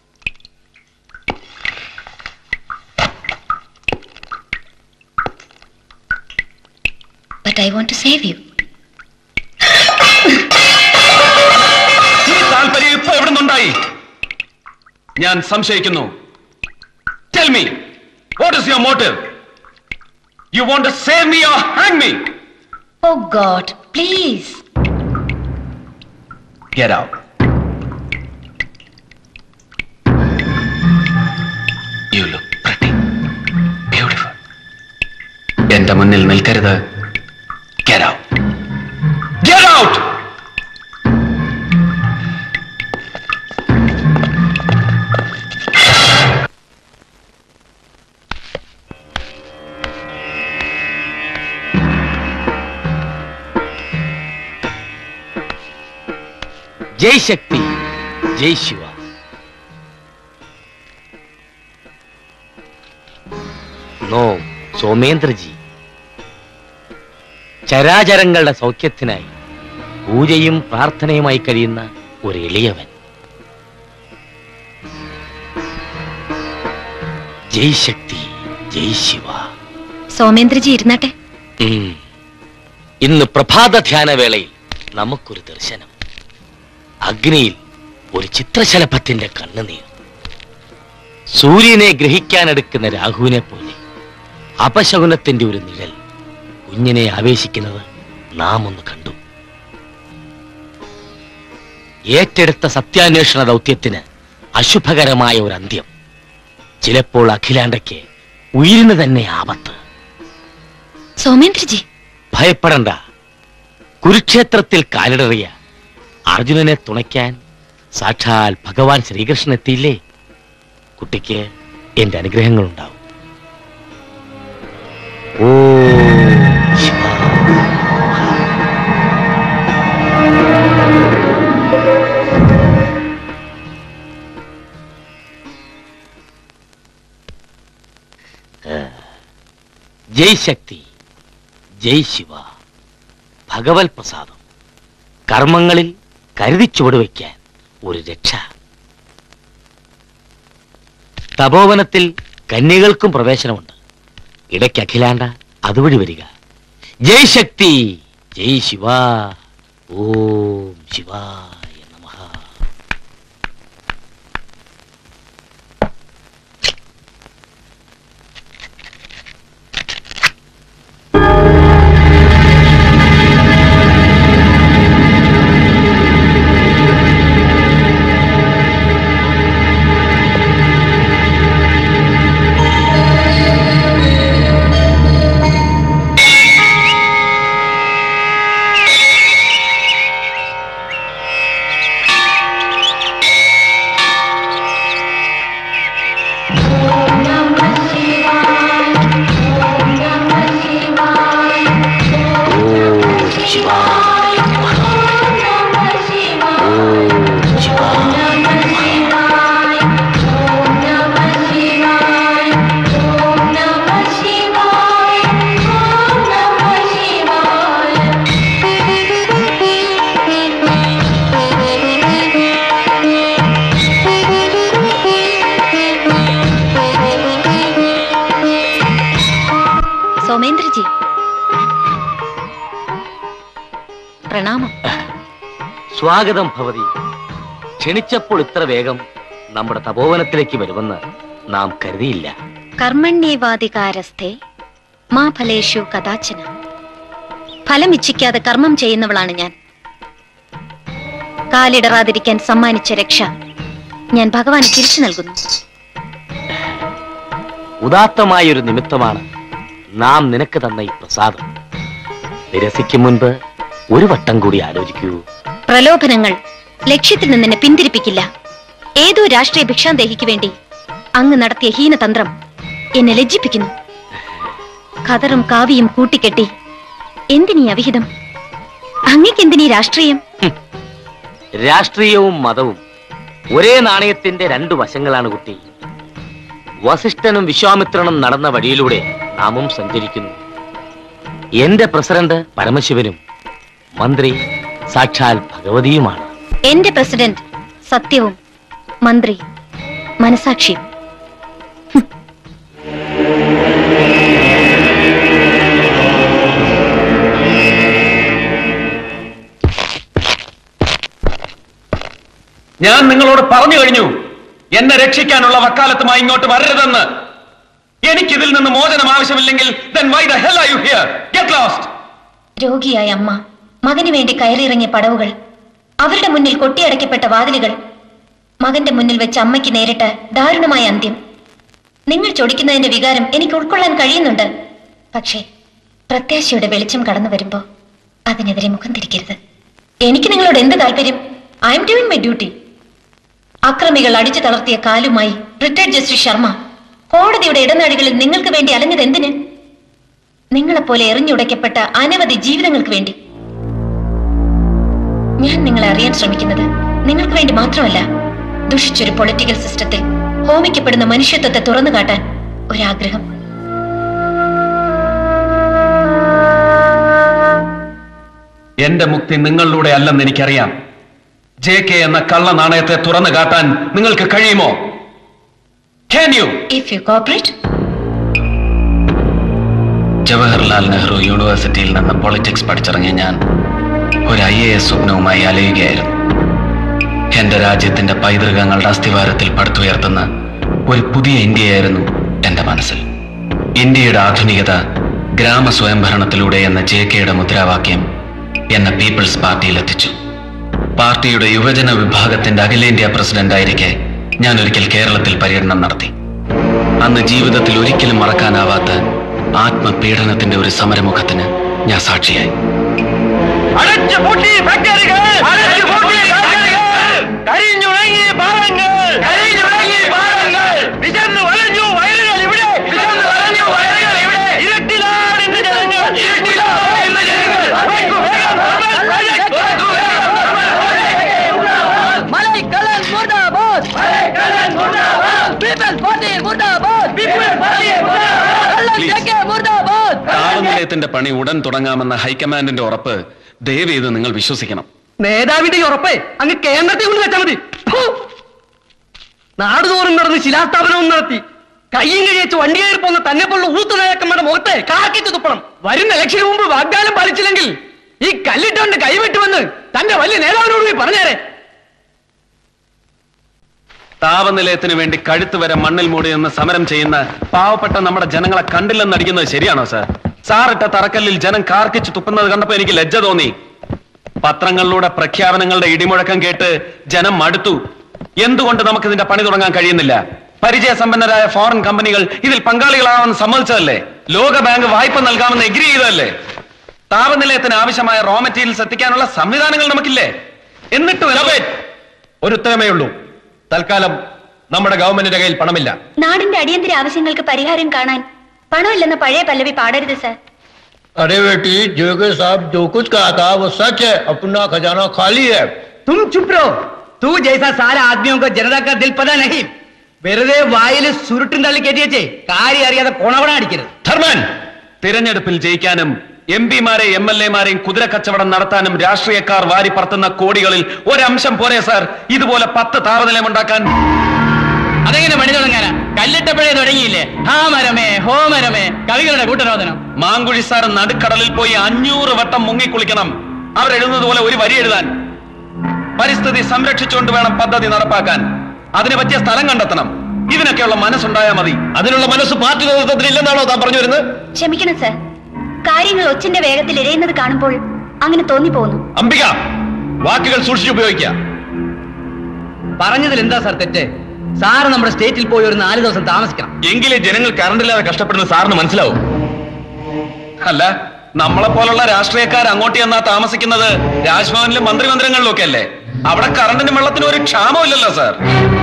But I want to save you. ഈ താല്പര്യം ഇപ്പൊ എവിടെ നിന്നുണ്ടായി ഞാൻ സംശയിക്കുന്നു tell me what is your motive you want to save me or hang me Oh God, please. Get out you look pretty beautiful എന്റെ മുന്നിൽ നിൽക്കരുത് ഗെറ്റ് ഔട്ട് ഗെറ്റ് ഔട്ട് ജയ് ശക്തി ജയ് ശിവ നോ സോമേന്ദ്രജി ചരാചരങ്ങളുടെ സൗഖ്യത്തിനായി പൂജയും പ്രാർത്ഥനയുമായി കഴിയുന്ന ഒരു എളിയവൻ ജയ് ശക്തി ജയ് ശിവ സോമേന്ദ്രജി ഇരുന്നാട്ടെ ഉം. ഇന്ന് പ്രഭാത ധ്യാന വേളയിൽ നമുക്കൊരു ദർശനം അഗ്നിയിൽ ഒരു ചിത്രശലഭത്തിന്റെ കണ്ണുനീർ സൂര്യനെ ഗ്രഹിക്കാനെടുക്കുന്ന രാഹുവിനെ പോലെ അപശകുനത്തിന്റെ ഒരു നിഴൽ കുഞ്ഞിനെ ആവേശിക്കുന്നത് നാം ഒന്ന് കണ്ടു ഏറ്റെടുത്ത സത്യാന്വേഷണ ദൗത്യത്തിന് അശുഭകരമായ ഒരു അന്ത്യം ചിലപ്പോൾ അഖിലാണ്ടയ്ക്ക് ഉയിരിന് തന്നെ ആപത്ത് സോമേന്ദ്രജി ഭയപ്പെടണ്ട കുരുക്ഷേത്രത്തിൽ കാലിടറിയ അർജുനനെ തുണയ്ക്കാൻ സാക്ഷാൽ ഭഗവാൻ ശ്രീകൃഷ്ണൻ എത്തിയില്ലേ കുട്ടിക്ക് എന്റെ അനുഗ്രഹങ്ങൾ ഉണ്ടാവും ഓ ജയ് ശക്തി ജയ് ശിവ ഭഗവത് പ്രസാദം കർമ്മങ്ങളിൽ കരുതി ചുവടുവയ്ക്കാൻ ഒരു രക്ഷ തപോവനത്തിൽ കന്യകൾക്കും പ്രവേശനമുണ്ട് ഇടയ്ക്ക് അഖിലാണ്ട അതുവഴി വരിക ജയ് ശക്തി ജയ് ശിവ ഓം ശിവായ നമഃ സോമേന്ദ്രജി പ്രണാമം സ്വാഗതം ഭവതി ക്ഷണിച്ചപ്പോൾ ഇത്ര വേഗം നമ്മുടെ തപോവനത്തിലേക്ക് വരുമെന്ന് നാം കരുതിയില്ല കർമ്മണ്യേവാധികാരസ്ഥേ മാ ഫലേഷു കഥാചന ഫലമിച്ഛിക്കാതെ കർമ്മം ചെയ്യുന്നവളാണ് ഞാൻ കാലിടറാതിരിക്കാൻ സമ്മാനിച്ച രക്ഷ ഞാൻ ഭഗവാന് തിരിച്ചു നൽകുന്നു ഉദാത്തമായ ഒരു നിമിത്തമാണ് നാം നിനക്ക് തന്ന ഈ പ്രസാദം നിരസിക്കും മുൻപ് ഒരു വട്ടം കൂടി ആലോചിക്കൂ പ്രലോഭനങ്ങൾ ലക്ഷ്യത്തിൽ നിന്ന് എന്നെ പിന്തിരിപ്പിക്കില്ല ഏതോ രാഷ്ട്രീയ ഭിക്ഷാന്തേഹിക്ക് വേണ്ടി അങ്ങ് നടത്തിയ ഹീനതന്ത്രം എന്നെ ലജ്ജിപ്പിക്കുന്നു ഖദറും കാവിയും കൂട്ടിക്കെട്ടി എന്തിനീ അവിഹിതം അങ്ങക്കെന്തിനീ രാഷ്ട്രീയം രാഷ്ട്രീയവും മതവും ഒരേ നാണയത്തിന്റെ രണ്ടു വശങ്ങളാണ് കുട്ടി വസിഷ്ഠനും വിശ്വാമിത്രനും നടന്ന വഴിയിലൂടെ നാമും സഞ്ചരിക്കുന്നു എന്റെ പ്രസിഡന്റ് പരമശിവനും മന്ത്രി സാക്ഷാൽ ഭഗവതിയുമാണ് എന്റെ പ്രസിഡന്റ് സത്യവും മന്ത്രി മനസാക്ഷിയും ഞാൻ നിങ്ങളോട് പറഞ്ഞു കഴിഞ്ഞു എന്നെ രക്ഷിക്കാനുള്ള വക്കാലത്തുമായി ഇങ്ങോട്ട് വരരുതെന്ന് എനിക്കിതിൽ നിന്ന് മോചനം ആവശ്യമില്ലെങ്കിൽ then why the hell are you here? Get lost! രോഗിയായ അമ്മ മകന് വേണ്ടി കയറിയിറങ്ങിയ പടവുകൾ അവരുടെ മുന്നിൽ കൊട്ടിയടക്കപ്പെട്ട വാതിലുകൾ മകന്റെ മുന്നിൽ വെച്ച് അമ്മയ്ക്ക് നേരിട്ട ദാരുണമായ അന്ത്യം നിങ്ങൾ ചൊടിക്കുന്നതിന്റെ വികാരം എനിക്ക് ഉൾക്കൊള്ളാൻ കഴിയുന്നുണ്ട് പക്ഷേ പ്രത്യാശയുടെ വെളിച്ചം കടന്നു വരുമ്പോ അതിനെതിരെ മുഖം തിരിക്കരുത് എനിക്ക് നിങ്ങളോട് എന്ത് താല്പര്യം I'm doing my duty അക്രമികൾ അടിച്ചു തളർത്തിയ കാലുമായി റിട്ടയർഡ് ജസ്റ്റിസ് ശർമ്മ കോടതിയുടെ ഇടനാഴികളിൽ നിങ്ങൾക്ക് വേണ്ടി അലഞ്ഞത് എന്തിന് നിങ്ങളെപ്പോലെ എറിഞ്ഞുടയ്ക്കപ്പെട്ട അനവധി ജീവിതങ്ങൾക്ക് വേണ്ടി ഞാൻ നിങ്ങളെ അറിയാൻ ശ്രമിക്കുന്നത് നിങ്ങൾക്ക് വേണ്ടി മാത്രമല്ല ദുഷിച്ചൊരു പൊളിറ്റിക്കൽ സിസ്റ്റത്തിൽ ഹോമിക്കപ്പെടുന്ന മനുഷ്യത്വത്തെ തുറന്നു കാട്ടാൻ ഒരാഗ്രഹം എന്റെ മുക്തി നിങ്ങളിലൂടെ അല്ലെന്ന് എനിക്കറിയാം ജെ കെ എന്ന കള്ള നാണയത്തെ തുറന്നു കാട്ടാൻ നിങ്ങൾക്ക് കഴിയുമോ Can you? If you cooperate Jawaharlal Nehru യൂണിവേഴ്സിറ്റിയിൽ നിന്ന് പൊളിറ്റിക്സ് പഠിച്ചിറങ്ങിയ ഞാൻ ഒരു ഐ എ എസ് സ്വപ്നവുമായി അലയുകയായിരുന്നു എന്റെ രാജ്യത്തിന്റെ പൈതൃകങ്ങളുടെ അസ്ഥിവാരത്തിൽ പടുത്തുയർത്തുന്ന ഒരു പുതിയ ഇന്ത്യയായിരുന്നു എന്റെ മനസ്സിൽ ഇന്ത്യയുടെ ആധുനികത ഗ്രാമ സ്വയംഭരണത്തിലൂടെ എന്ന ജെ കെയുടെ മുദ്രാവാക്യം എന്നെ പീപ്പിൾസ് പാർട്ടിയിൽ എത്തിച്ചു പാർട്ടിയുടെ യുവജന വിഭാഗത്തിന്റെ അഖിലേന്ത്യാ പ്രസിഡന്റായിരിക്കെ ഞാൻ ഒരിക്കൽ കേരളത്തിൽ പര്യടനം നടത്തി അന്ന് ജീവിതത്തിൽ ഒരിക്കലും മറക്കാനാവാത്ത ആത്മപീഡനത്തിന്റെ ഒരു സമരമുഖത്തിന് ഞാൻ സാക്ഷിയായി അടച്ചു പൂട്ടി ഫാക്ടറികൾ അടച്ചു പൂട്ടി ഫാക്ടറികൾ കരിഞ്ഞുണങ്ങി പാറങ്ങൾ കരിഞ്ഞുണങ്ങി പാറങ്ങൾ വിശന്നു വലഞ്ഞു വയലുകൾ ഇവിടെ വിശന്നു വലഞ്ഞു വയലുകൾ ഇവിടെ ഇരുട്ടിലാണ് ഇന്ന് ജനങ്ങൾ ഇരുട്ടിലാണ് ഇന്ന് ജനങ്ങൾ വേഗം, വേഗം, വേഗം, മലൈക്കള്ളൻ മുർദാബാദ് മലൈക്കള്ളൻ മുർദാബാദ് പീപ്പിൾസ് പാർട്ടി മുർദാബാദ് പീപ്പിൾസ് പാർട്ടി മുർദാബാദ് കള്ളൻ Please. ജെകെ മുർദാബാദ് താളനിലയത്തിന്റെ പണി ഉടൻ തുടങ്ങാമെന്ന ഹൈക്കമാൻഡിന്റെ ഉറപ്പ് ദയവ് ചെയ്ത് നിങ്ങൾ വിശ്വസിക്കണം നേതാവിന്റെ ഈ ഉറപ്പേ അങ്ങ് കേന്ദ്രത്തെ കൊണ്ട് വെച്ചാൽ മതി ഫു! നാടുതോറും നടന്ന് ശിലാസ്ഥാപനവും നടത്തി കയ്യും കഴിയച്ച് വണ്ടി കയറി പോകുന്ന തന്നെ പോലുള്ള ഊത്തു നായക്കന്മാരുടെ മുഖത്തെ കാക്കിച്ച് തുപ്പണം വരുന്ന ഇലക്ഷന് മുമ്പ് വാഗ്ദാനം പാലിച്ചില്ലെങ്കിൽ ഈ കല്ലിട്ടുകൊണ്ട് കൈവിട്ടുമെന്ന് തന്റെ വലിയ നേതാവിനോട് പോയി പറഞ്ഞേരെ താപനിലയത്തിന് വേണ്ടി കഴുത്ത് വരെ മണ്ണിൽ മൂടി നിന്ന് സമരം ചെയ്യുന്ന പാവപ്പെട്ട നമ്മുടെ ജനങ്ങളെ കണ്ടില്ലെന്ന് അടിക്കുന്നത് ശരിയാണോ സാർ സാറിട്ട തറക്കല്ലിൽ ജനം കാർക്കിച്ച് തുപ്പുന്നത് കണ്ടപ്പോ എനിക്ക് ലജ്ജ തോന്നി പത്രങ്ങളിലൂടെ പ്രഖ്യാപനങ്ങളുടെ ഇടിമുഴക്കം കേട്ട് ജനം മടുത്തു എന്തുകൊണ്ട് നമുക്ക് ഇതിന്റെ പണി തുടങ്ങാൻ കഴിയുന്നില്ല പരിചയസമ്പന്നരായ ഫോറിൻ കമ്പനികൾ ഇതിൽ പങ്കാളികളാവാൻ സമ്മതിച്ചതല്ലേ ലോക ബാങ്ക് വായ്പ നൽകാമെന്ന് എഗ്രി ചെയ്തതല്ലേ താപനിലയത്തിന് ആവശ്യമായ റോ മെറ്റീരിയൽസ് എത്തിക്കാനുള്ള സംവിധാനങ്ങൾ നമുക്കില്ലേ എന്നിട്ട് ഒരു ഉത്തരമേ ഉള്ളൂ തൽക്കാലം നമ്മുടെ ഗവൺമെന്റിന്റെ കയ്യിൽ പണമില്ല നാടിന്റെ അടിയന്തര ആവശ്യങ്ങൾക്ക് പരിഹാരം കാണാൻ പണമില്ലെന്ന പഴയ പല്ലവി പാടരുത് സർ अरे बेटी जोगे साहब जो कुछ कहा था वो सच है अपना खजाना खाली है तुम चुप रहो तू जैसा सारा आदमियों को जनता का दिल पता नहीं വെറുതെ വായിൽ സുരുട്ടും തള്ളി കയറ്റിയച്ചേ കാര്യം അറിയാതെ കൊണവണ അടിക്കരുത് ധർമ്മൻ തിരഞ്ഞെടുപ്പിൽ ജയിക്കാനും എം പിമാരെ എം എൽ എമാരെയും കുതിര കച്ചവടം നടത്താനും രാഷ്ട്രീയക്കാർ വാരി പറത്തുന്ന കോടികളിൽ ഒരംശം പോരെ സാർ ഇതുപോലെ പത്ത് താപനിലയം ഉണ്ടാക്കാൻ അതെങ്ങനെ പണി തുടങ്ങാനാ കല്ലിട്ടപ്പോഴേ തുടങ്ങിയില്ലേ ഹാ മരമേ ഹോ മരമേ കവികളുടെ കൂട്ടരോധനം മാങ്കുഴി സാർ നടുക്കടലിൽ പോയി അഞ്ഞൂറ് വട്ടം മുങ്ങിക്കുളിക്കണം അവരെഴുതുന്നത് പോലെ ഒരു വരി എഴുതാൻ പരിസ്ഥിതി സംരക്ഷിച്ചുകൊണ്ട് വേണം പദ്ധതി നടപ്പാക്കാൻ അതിന് പറ്റിയ സ്ഥലം കണ്ടെത്തണം ഇതിനൊക്കെയുള്ള മനസ്സുണ്ടായാൽ മതി അതിനുള്ള മനസ്സ് പാർട്ടി നേതൃത്വത്തിൽ ഇല്ലെന്നാണോ താൻ പറഞ്ഞു വരുന്നത് ക്ഷമിക്കണം സർ കാര്യങ്ങൾ ഒച്ചിന്റെ വേഗത്തിൽ ഇഴയുന്നത് കാണുമ്പോൾ അങ്ങനെ തോന്നിപ്പോകുന്നു അംബിക വാക്കുകൾ സൂക്ഷിച്ചുപയോഗിക്കുക പറഞ്ഞതിൽ എന്താ സാർ തെറ്റ് സാറ് നമ്മുടെ സ്റ്റേറ്റിൽ പോയി ഒരു നാല് ദിവസം താമസിക്കണം എങ്കിലേ ജനങ്ങൾ കറണ്ടില്ലാതെ കഷ്ടപ്പെടുന്ന സാറിന് മനസ്സിലാവും അല്ല നമ്മളെ പോലുള്ള രാഷ്ട്രീയക്കാർ അങ്ങോട്ട് ചെന്നാ താമസിക്കുന്നത് രാജ്ഭവനിലും മന്ത്രിമന്ദിരങ്ങളിലും ഒക്കെ അല്ലേ അവിടെ കറണ്ടിനും വെള്ളത്തിനും ഒരു ക്ഷാമമില്ലല്ലോ സാർ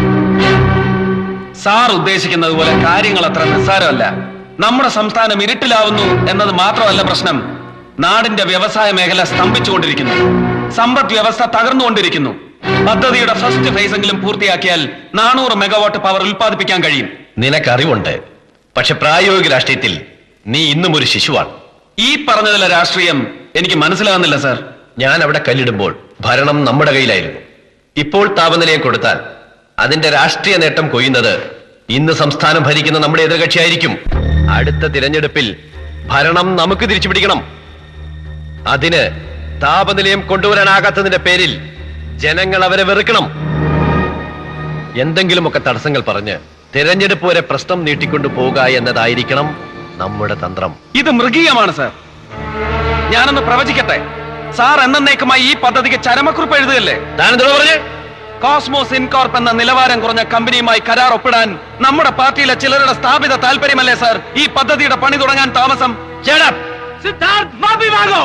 സാർ ഉദ്ദേശിക്കുന്നത് പോലെ കാര്യങ്ങൾ അത്ര നിസ്സാരമല്ല നമ്മുടെ സംസ്ഥാനം ഇരുട്ടിലാവുന്നു എന്നത് മാത്രമല്ല പ്രശ്നം നാടിന്റെ വ്യവസായ മേഖല സ്തംഭിച്ചുകൊണ്ടിരിക്കുന്നു സമ്പദ് വ്യവസ്ഥ തകർന്നുകൊണ്ടിരിക്കുന്നു പദ്ധതിയുടെ ഫസ്റ്റ് ഫേസെങ്കിലും പൂർത്തിയാക്കിയാൽ നാനൂറ് മെഗാവാട്ട് പവർ ഉൽപ്പാദിപ്പിക്കാൻ കഴിയും നിനക്കറിവുണ്ട് പക്ഷെ പ്രായോഗിക രാഷ്ട്രീയത്തിൽ നീ ഇന്നും ഒരു ശിശുവാണ് ഈ പറഞ്ഞതിലെ രാഷ്ട്രീയം എനിക്ക് മനസ്സിലാകുന്നില്ല സാർ ഞാൻ അവിടെ കല്ലിടുമ്പോൾ ഭരണം നമ്മുടെ കയ്യിലായിരുന്നു ഇപ്പോൾ താപനിലയം കൊടുത്താൽ അതിന്റെ രാഷ്ട്രീയ നേട്ടം കൊയ്യുന്നത് ഇന്ന് സംസ്ഥാനം ഭരിക്കുന്ന നമ്മുടെ എതിർകക്ഷിയായിരിക്കും അടുത്ത തിരഞ്ഞെടുപ്പിൽ ഭരണം നമുക്ക് തിരിച്ചു പിടിക്കണം അതിന് താപനിലയം കൊണ്ടുവരാനാകാത്തതിന്റെ പേരിൽ ജനങ്ങൾ അവരെ വെറുക്കണം എന്തെങ്കിലുമൊക്കെ തടസ്സങ്ങൾ പറഞ്ഞ് തിരഞ്ഞെടുപ്പ് വരെ പ്രശ്നം നീട്ടിക്കൊണ്ടു പോകുക എന്നതായിരിക്കണം നമ്മുടെ തന്ത്രം ഇത് മൃഗീയമാണ് സാർ ഞാനൊന്ന് പ്രവചിക്കട്ടെ സാർ എന്നേക്കുമായി ഈ പദ്ധതിക്ക് ചരമക്കുറിപ്പ് എഴുതുകയല്ലേ താനെന്തോ പറഞ്ഞേ കോസ്മോസ് ഇൻകോർപ്പ് എന്ന നിലവാരം കുറഞ്ഞ കമ്പനിയുമായി കരാർ ഒപ്പിടാൻ നമ്മുടെ പാർട്ടിയിലെ ചിലരുടെ സ്ഥാപിത താല്പര്യമല്ലേ സാർ ഈ പദ്ധതിയുടെ പണി തുടങ്ങാൻ താമസം സിദ്ധാർത്ഥ് മാഫി വാങ്ങോ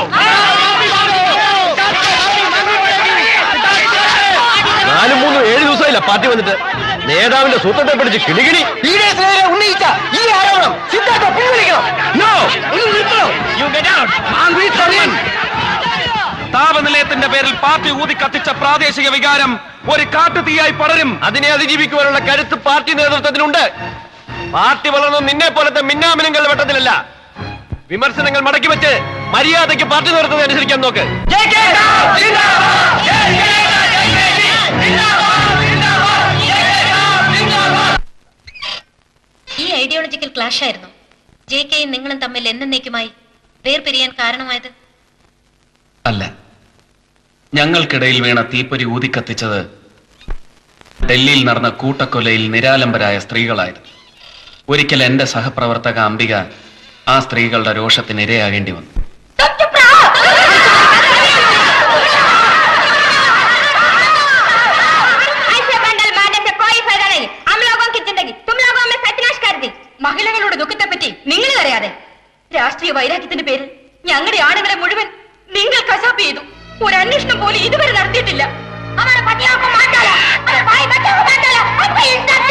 നാലും മൂന്നും ഏഴ് ദിവസമായില്ല പാർട്ടി വന്നിട്ട് നേതാവിന്റെ സൂത്രത്തെ പിടിച്ച് കിണികിണി ഉന്നയിച്ച ഈ ആരോപണം സിദ്ധാർത്ഥ പിൻവലിക്കണം No! ഒന്ന് നിർത്തണം You get out! Angry Sermon! താപനിലയത്തിന്റെ പേരിൽ പാർട്ടി ഊതി കത്തിച്ച പ്രാദേശിക വികാരം ഒരു കാട്ടുതീയായി പടരും അതിനെ അതിജീവിക്കുവാനുള്ള കരുത്ത് പാർട്ടി നേതൃത്വത്തിനുണ്ട് പാർട്ടി വളർന്നത് നിന്നെ പോലത്തെ മിന്നാമിനുങ്ങളുടെ വട്ടത്തിലല്ല വിമർശനങ്ങൾ മടക്കി വെച്ച് മര്യാദയ്ക്ക് പാർട്ടി നേതൃത്വത്തെ അനുസരിക്കാൻ നോക്ക് ഈ ഐഡിയോളജിക്കൽ ക്ലാഷ് ആയിരുന്നു ജെ കെയും നിങ്ങളും തമ്മിൽ എന്നേക്കുമായി വേർപിരിയാൻ കാരണമായത് അല്ല ഞങ്ങൾക്കിടയിൽ വീണ തീപ്പൊരി ഊതിക്കത്തിച്ചത് ഡൽഹിയിൽ നടന്ന കൂട്ടക്കൊലയിൽ നിരാലംബരായ സ്ത്രീകളായിരുന്നു ഒരിക്കൽ എന്റെ സഹപ്രവർത്തക അംബിക ആ സ്ത്രീകളുടെ രോഷത്തിന് ഇരയാകേണ്ടി വന്നു ऐसे बंडल मारने से कोई फायदा नहीं हम लोगों की जिंदगी तुम लोगों में सत्यानाश कर दी മഹിളകളുടെ ദുഃഖത്തെ പറ്റി നിങ്ങൾ അറിയാതെ രാഷ്ട്രീയ വൈരാഗ്യത്തിന്റെ പേരിൽ ഞങ്ങളുടെ ആളുകളെ മുഴുവൻ നിങ്ങൾ കശാപ്പ് ചെയ്തു ഒരു അന്വേഷണം പോലും ഇതുവരെ നടത്തിയിട്ടില്ല हमारे पतियों को मार डाला हमारे भाई बच्चों को मार डाला हमको इज्जत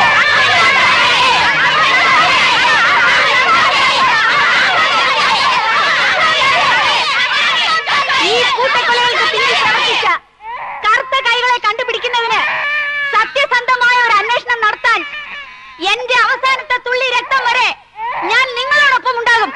ഈ കൂട്ടക്കൊലകൾക്ക് പിന്നിൽ പ്രവർത്തിച്ച കറുത്ത കൈകളെ കണ്ടുപിടിക്കുന്നതിന് സത്യസന്ധമായ ഒരു അന്വേഷണം നടത്താൻ എന്റെ അവസാനത്തെ തുള്ളി രക്തം വരെ ഞാൻ നിങ്ങളോടൊപ്പം ഉണ്ടാകും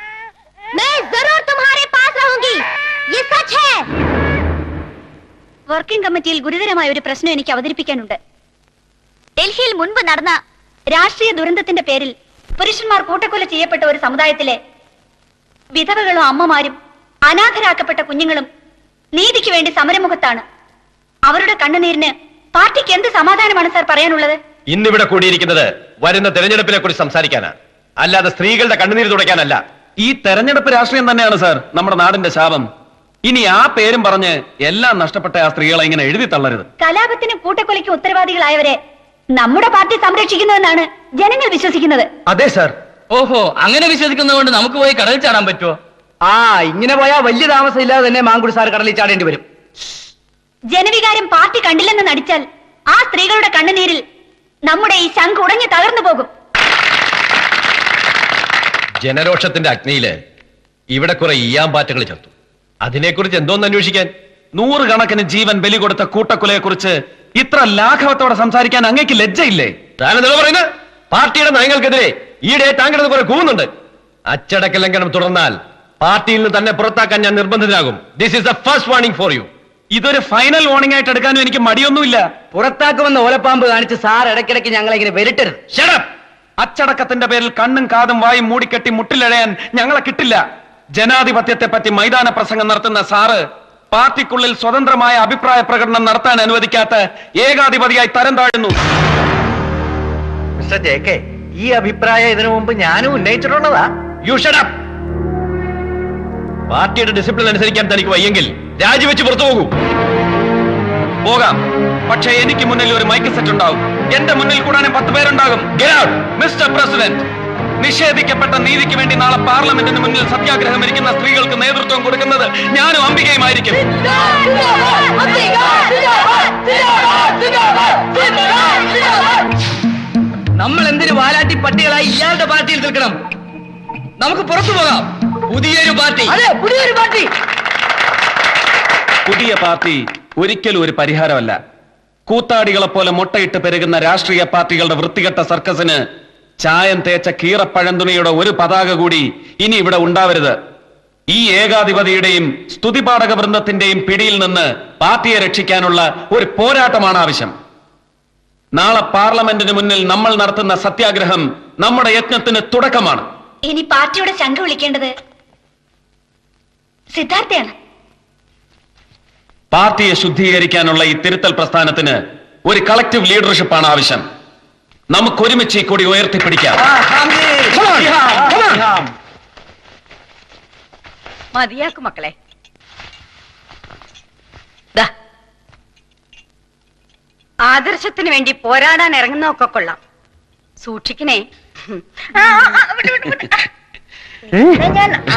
വർക്കിംഗ് കമ്മിറ്റിയിൽ ഗുരുതരമായ ഒരു പ്രശ്നം എനിക്ക് അവതരിപ്പിക്കാനുണ്ട് ഡൽഹിയിൽ മുൻപ് നടന്ന രാഷ്ട്രീയ ദുരന്തത്തിന്റെ പേരിൽ പുരുഷന്മാർ കൂട്ടക്കൊല ചെയ്യപ്പെട്ട ഒരു സമുദായത്തിലെ വിധവകളും അമ്മമാരും അനാഥരാക്കപ്പെട്ട കുഞ്ഞുങ്ങളും നീതിക്ക് വേണ്ടി സമരമുഖത്താണ് അവരുടെ കണ്ണുനീരിന് പാർട്ടിക്ക് എന്ത് സമാധാനമാണ് സാർ പറയാനുള്ളത് ഇന്നിവിടെ കൂടിയിരിക്കുന്നത് വരുന്ന തെരഞ്ഞെടുപ്പിനെ കുറിച്ച് സംസാരിക്കാനാണ് അല്ലാതെ സ്ത്രീകളുടെ കണ്ണുനീര് തുടയ്ക്കാനല്ല ഈ തെരഞ്ഞെടുപ്പ് രാഷ്ട്രീയം തന്നെയാണ് സാർ നമ്മുടെ നാടിന്റെ ശാപം ഇനി ആ പേരും പറഞ്ഞ് എല്ലാം നഷ്ടപ്പെട്ട ആ സ്ത്രീകളെ ഇങ്ങനെ എഴുതി തള്ളരുത് കലാപത്തിനും കൂട്ടക്കൊലയ്ക്കും ഉത്തരവാദികളായവരെ നമ്മുടെ പാർട്ടി സംരക്ഷിക്കുന്നുവെന്നാണ് ജനങ്ങൾ വിശ്വസിക്കുന്നത് അതെ സാർ ഓഹോ അങ്ങനെ വിശ്വസിക്കുന്നതുകൊണ്ട് നമുക്ക് പോയി കടലിൽ ചാടാൻ പറ്റുമോ ആ ഇങ്ങനെ പോയാൽ വലിയ താമസം ഇല്ലാതെ തന്നെ മാങ്കുടി സാർ കടലിൽ ചാടേണ്ടി വരും ജനവികാരം പാർട്ടി കണ്ടില്ലെന്ന് നടിച്ചാൽ ആ സ്ത്രീകളുടെ കണ്ണുനീരിൽ നമ്മുടെ ഈ ശംഖ് ഉടഞ്ഞു തകർന്നു പോകും ജനരോഷത്തിന്റെ അഗ്നിയില് ഇവിടെ കുറെ ഈയാമ്പാറ്റകൾ ചത്തു അതിനെക്കുറിച്ച് എന്തോന്ന് അന്വേഷിക്കാൻ നൂറുകണക്കിന് ജീവൻ ബലി കൊടുത്ത കൂട്ടക്കൊലയെ കുറിച്ച് ഇത്ര ലാഘവത്തോടെ സംസാരിക്കാൻ അങ്ങേക്ക് ലജ്ജയില്ലേ താനെന്താ പറയുന്നത് പാർട്ടിയുടെ നയങ്ങൾക്കെതിരെ ഈയിടെ താങ്കളുടെ കുറെ കൂവുന്നുണ്ട് അച്ചടക്ക ലംഘനം തുടർന്നാൽ പാർട്ടിയിൽ നിന്ന് തന്നെ പുറത്താക്കാൻ ഞാൻ നിർബന്ധിതനാകും this is the first warning for you ഇതൊരു ഫൈനൽ വാർണിംഗ് ആയിട്ട് എടുക്കാനും എനിക്ക് മടിയൊന്നുമില്ല പുറത്താക്കുമെന്ന ഓലപ്പാമ്പ് കാണിച്ച് സാർ ഇടയ്ക്കിടയ്ക്ക് ഞങ്ങളെ ഇങ്ങനെ വരട്ടരുത് അച്ചടക്കത്തിന്റെ പേരിൽ കണ്ണും കാതും വായും മൂടിക്കെട്ടി മുട്ടിലഴയാൻ ഞങ്ങളെ കിട്ടില്ല ജനാധിപത്യത്തെ പറ്റി മൈതാന പ്രസംഗം നടത്തുന്ന സാറ് പാർട്ടിക്കുള്ളിൽ സ്വതന്ത്രമായ അഭിപ്രായ പ്രകടനം നടത്താൻ അനുവദിക്കാത്ത ഏകാധിപതിയായി തരം താഴുന്നു മിസ്റ്റർ ജെ കെ ഈ അഭിപ്രായം ഇതിനു മുമ്പ് ഞാനും ഉന്നയിച്ചിട്ടുള്ളതാ യു ഷഡപ്പ് പാർട്ടിയുടെ ഡിസിപ്ലിൻ അനുസരിക്കാൻ തനിക്ക് വയ്യെങ്കിൽ രാജിവെച്ച് പുറത്തു പോകൂ പോകാം പക്ഷേ എനിക്ക് മുന്നിൽ ഒരു മൈക്ക് സെറ്റ് ഉണ്ടാവും എന്റെ മുന്നിൽ കൂടാനും പത്ത് പേരുണ്ടാകും മിസ്റ്റർ പ്രസിഡന്റ് നിഷേധിക്കപ്പെട്ട നീതിക്ക് വേണ്ടി നാളെ പാർലമെന്റിന് മുന്നിൽ സത്യാഗ്രഹം ഇരിക്കുന്ന സ്ത്രീകൾക്ക് നേതൃത്വം കൊടുക്കുന്നത് ഞാനും അംബികയുമായിരിക്കും നമ്മൾ എന്തിനു വാലാട്ടി പട്ടികളായി ഇയാളുടെ പാർട്ടിയിൽ നിൽക്കണം നമുക്ക് പുറത്തു പോകാം പുതിയൊരു പാർട്ടി അതെ പുതിയൊരു പാർട്ടി പുതിയ പാർട്ടി ഒരിക്കലും ഒരു പരിഹാരമല്ല കൂത്താടികളെ പോലെ മുട്ടയിട്ട് പെരുകുന്ന രാഷ്ട്രീയ പാർട്ടികളുടെ വൃത്തികെട്ട സർക്കസിന് ചായം തേച്ച കീറപ്പഴന്തുണിയുടെ ഒരു പതാക കൂടി ഇനി ഇവിടെ ഉണ്ടാവരുത് ഈ ഏകാധിപതിയുടെയും സ്തുതിപാഠക വൃന്ദത്തിന്റെയും പിടിയിൽ നിന്ന് പാർട്ടിയെ രക്ഷിക്കാനുള്ള ഒരു പോരാട്ടമാണ് ആവശ്യം നാളെ പാർലമെന്റിന് മുന്നിൽ നമ്മൾ നടത്തുന്ന സത്യാഗ്രഹം നമ്മുടെ യജ്ഞത്തിന് തുടക്കമാണ് ഇനി പാർട്ടിയുടെ ശംഖ വിളിക്കേണ്ടത് സിദ്ധാർത്ഥയാണ് പാർട്ടിയെ ശുദ്ധീകരിക്കാനുള്ള ഈ തിരുത്തൽ പ്രസ്ഥാനത്തിന് ഒരു കളക്റ്റീവ് ലീഡർഷിപ്പാണ് ആവശ്യം നമുക്കൊരുമിച്ച് ഈ കൊടി ഉയർത്തിപ്പിടിക്കാം മതിയാക്കും മക്കളെ ദാ. ആദർശത്തിന് വേണ്ടി പോരാടാൻ ഇറങ്ങുന്നതൊക്കെ കൊള്ളാം സൂക്ഷിക്കണേ ആ, ആ, ആ, വിട്, വിട്, വിട്. ആ. ഞാൻ ആ.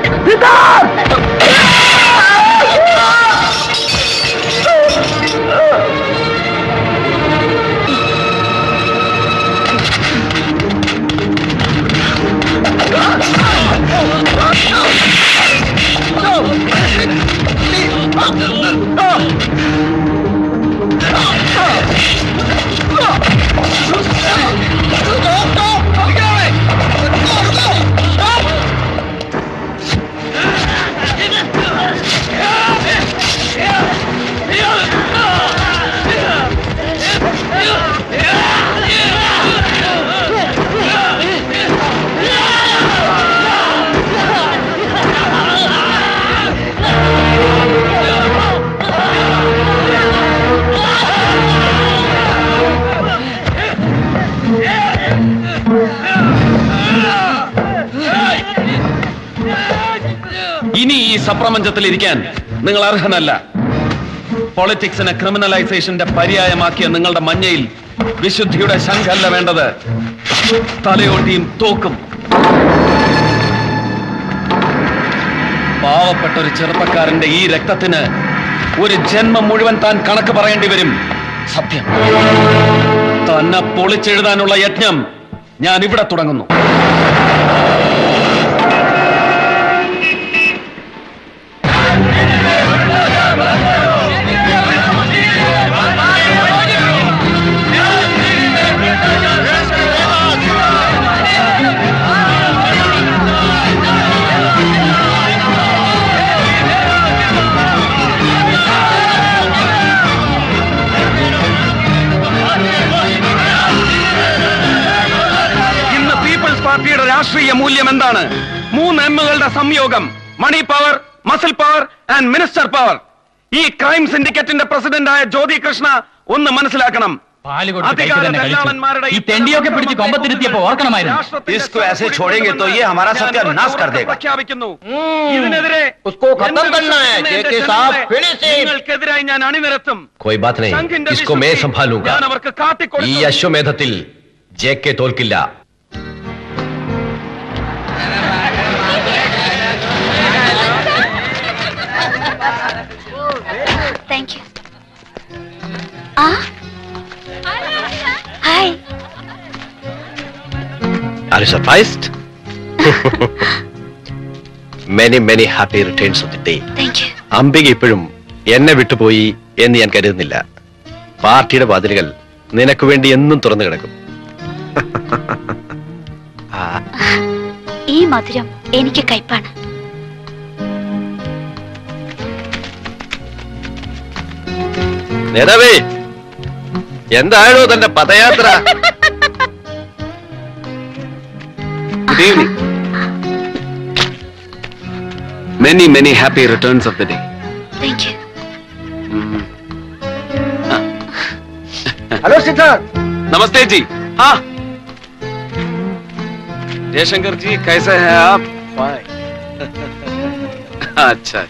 ഇനി ഈ സപ്രപഞ്ചത്തിൽ ഇരിക്കാൻ നിങ്ങൾ അർഹനല്ല പൊളിറ്റിക്സിനെ ക്രിമിനലൈസേഷന്റെ പര്യായമാക്കിയ നിങ്ങളുടെ മഞ്ഞയിൽ വിശുദ്ധിയുടെ ശംഖല്ല വേണ്ടത് തലയോട്ടിയും തോക്കും പാവപ്പെട്ട ഒരു ചെറുപ്പക്കാരന്റെ ഈ രക്തത്തിന് ഒരു ജന്മം മുഴുവൻ താൻ കണക്ക് പറയേണ്ടി വരും സത്യം തന്നെ പൊളിച്ചെഴുതാനുള്ള യജ്ഞം ഞാൻ ഇവിടെ തുടങ്ങുന്നു ഇന്ന് പീപ്പിൾസ് പാർട്ടിയുടെ രാഷ്ട്രീയ മൂല്യം എന്താണ് മൂന്ന് എമ്മുകളുടെ സംയോഗം money power muscle power and minister power ഈ ക്രൈം സിൻഡിക്കേറ്റിന്റെ പ്രസിഡന്റായ ജ്യോതി കൃഷ്ണ ഒന്ന് മനസ്സിലാക്കണം പാല് കൊടുത്ത് കൈക്ക് അധികാര തന്നെ കഴിച്ചു. ദല്ലാളന്മാരുടെ ഈ തെണ്ടിയൊക്കെ പിടിച്ച് കൊമ്പത്തിരുത്തിയപ്പോ ഓർക്കണമായിരുന്നു इसको ऐसे छोड़ेंगे तो ये हमारा सत्यानाश कर देगा പ്രഖ്യാപിക്കുന്നു ഇതിനെതിരെ उसको खत्म करना है जेके साहब फिनिश इट നിങ്ങൾക്കെതിരായി ഞാൻ അണിനിരത്തും कोई बात नहीं സംഘിന്റെ इसको मैं വിശുദ്ധി संभालूंगा ഞാൻ അവർക്ക് ഈ കാട്ടിക്കൊടുക്കും അശ്വമേധത്തിൽ ജെ കെ തോൽക്കില്ല താങ്ക് യു ആ hi Are you surprised? many, many happy returns of the day. Thank you Ambika ഇപ്പോഴും എന്നെ വിട്ടുപോയി എന്ന് ഞാൻ കരുതുന്നില്ല പാർട്ടിയുടെ വാതിലുകൾ നിനക്ക് വേണ്ടി എന്നും തുറന്നു കിടക്കും ആ, ഈ മധുരം എനിക്ക് കയ്പാണ് നേതാവേ എന്താണോ തന്റെ പദയാത്ര good evening many many happy returns of the day thank you hello Siddharth नमस्ते जी हाँ जयशंकर जी कैसे हैं आप अच्छा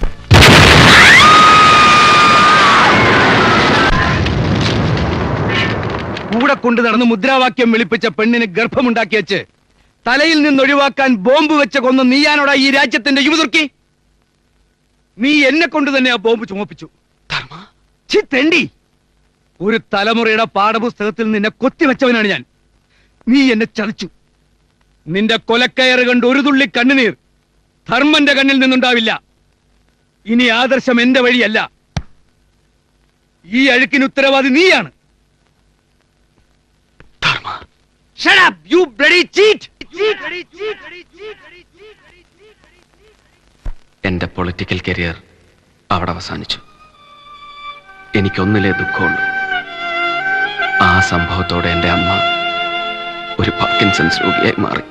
കൂടെ കൊണ്ട് നടന്ന് മുദ്രാവാക്യം വിളിപ്പിച്ച പെണ്ണിന് ഗർഭമുണ്ടാക്കി വെച്ച് തലയിൽ നിന്ന് ഒഴിവാക്കാൻ ബോംബ് വെച്ച് കൊന്ന് നീയാനോടാ ഈ രാജ്യത്തിന്റെ യുവതുർക്കി നീ എന്നെ കൊണ്ട് തന്നെ ആ ബോംബ് ചുമപ്പിച്ചു ഛി, തെണ്ടി ഒരു തലമുറയുടെ പാഠപുസ്തകത്തിൽ നിന്നെ കൊത്തിവെച്ചവനാണ് ഞാൻ നീ എന്നെ ചതിച്ചു നിന്റെ കൊലക്കയറ് കണ്ട് ഒരു തുള്ളി കണ്ണുനീർ ധർമ്മന്റെ കണ്ണിൽ നിന്നുണ്ടാവില്ല ഇനി ആദർശം എന്റെ വഴിയല്ല ഈ അഴുക്കിന് ഉത്തരവാദി നീയാണ് Shut up, you bloody cheat! എന്റെ പൊളിറ്റിക്കൽ കരിയർ അവിടെ അവസാനിച്ചു എനിക്കൊന്നിലേ ദുഃഖമുള്ളൂ ആ സംഭവത്തോടെ എൻ്റെ അമ്മ ഒരു പാർക്കിൻസൺസ് രോഗിയായി മാറി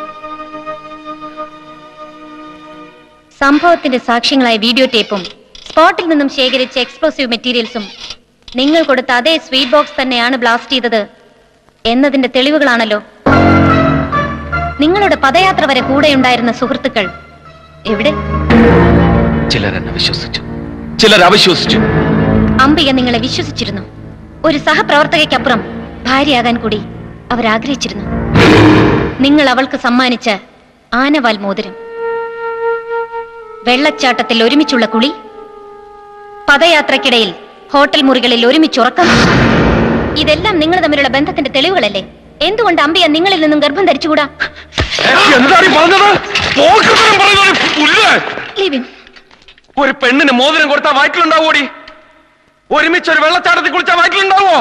സംഭവത്തിന്റെ സാക്ഷ്യങ്ങളായ വീഡിയോ ടേപ്പും സ്പോട്ടിൽ നിന്നും ശേഖരിച്ച എക്സ്പ്ലോസീവ് മെറ്റീരിയൽസും നിങ്ങൾ കൊടുത്ത അതേ സ്വീറ്റ് ബോക്സ് തന്നെയാണ് ബ്ലാസ്റ്റ് ചെയ്തത് എന്നതിന്റെ തെളിവുകളാണല്ലോ നിങ്ങളുടെ പദയാത്ര വരെ കൂടെയുണ്ടായിരുന്ന സുഹൃത്തുക്കൾ എവിടെ ചിലരെന്നെ വിശ്വസിച്ചു ചിലർ അവിശ്വസിച്ചു അംബിക നിങ്ങളെ വിശ്വസിച്ചിരുന്നു ഒരു സഹപ്രവർത്തകയ്ക്കപ്പുറം ഭാര്യയാകാൻ കൂടി അവർ ആഗ്രഹിച്ചിരുന്നു നിങ്ങൾ അവൾക്ക് സമ്മാനിച്ച ആനവാൽ മോതിരം വെള്ളച്ചാട്ടത്തിൽ ഒരുമിച്ചുള്ള കുളി പദയാത്രക്കിടയിൽ ഹോട്ടൽ മുറികളിൽ ഒരുമിച്ചുറക്കം ഇതെല്ലാം നിങ്ങൾ തമ്മിലുള്ള ബന്ധത്തിന്റെ തെളിവുകളല്ലേ എന്തുകൊണ്ട് അമ്പിയ നിങ്ങളിൽ നിന്നും ഗർഭം ധരിച്ചുകൂടാ എന്താണ് ഈ പറഞ്ഞത് പോക്കൃതനം പറയുന്നത് പുല്ല് ലിവിൻ ഒരു പെണ്ണിന് മോതിരം കൊടുത്താൽ വയറ്റിലുണ്ടാവോടി ഒരുമിച്ച് ഒരു വെള്ളച്ചാട്ടത്തിൽ കുളിച്ചാൽ വയറ്റിലുണ്ടാവോ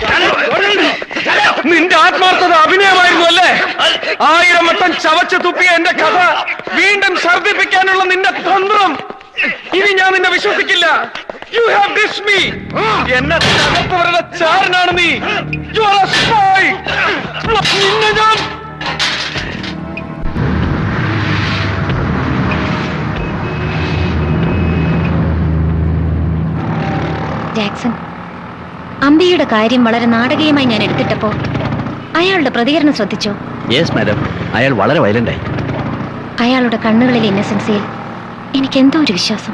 നിന്റെ ആത്മാർത്ഥത അഭിനയമായിരുന്നു അല്ലേ ആയിരം വട്ടം ചവച്ച് തുപ്പിയ എന്റെ കഥ വീണ്ടും ഛർദിപ്പിക്കാനുള്ള നിന്റെ തന്ത്രം ഇനി ഞാൻ നിന്നെ വിശ്വസിക്കില്ല യു ഹാവ് ഡിസ് മീ എന്നെ തകർത്തവരുടെ ചാരനാണ് നീ യു ആർ സ്പൈ നിന്നെ ഞാൻ ജാക്സൺ അമ്പിയുടെ കാര്യം വളരെ നാടകീയമായി ഞാൻ എടുത്തിട്ടപ്പോ അയാളുടെ പ്രതികരണം ശ്രദ്ധിച്ചോ യെസ് മാഡം അയാൾ വളരെ വയലന്റായി അയാളുടെ കണ്ണുകളിലെ ഇന്നസെൻസിൽ എനിക്ക് എന്തോ ഒരു വിശ്വാസം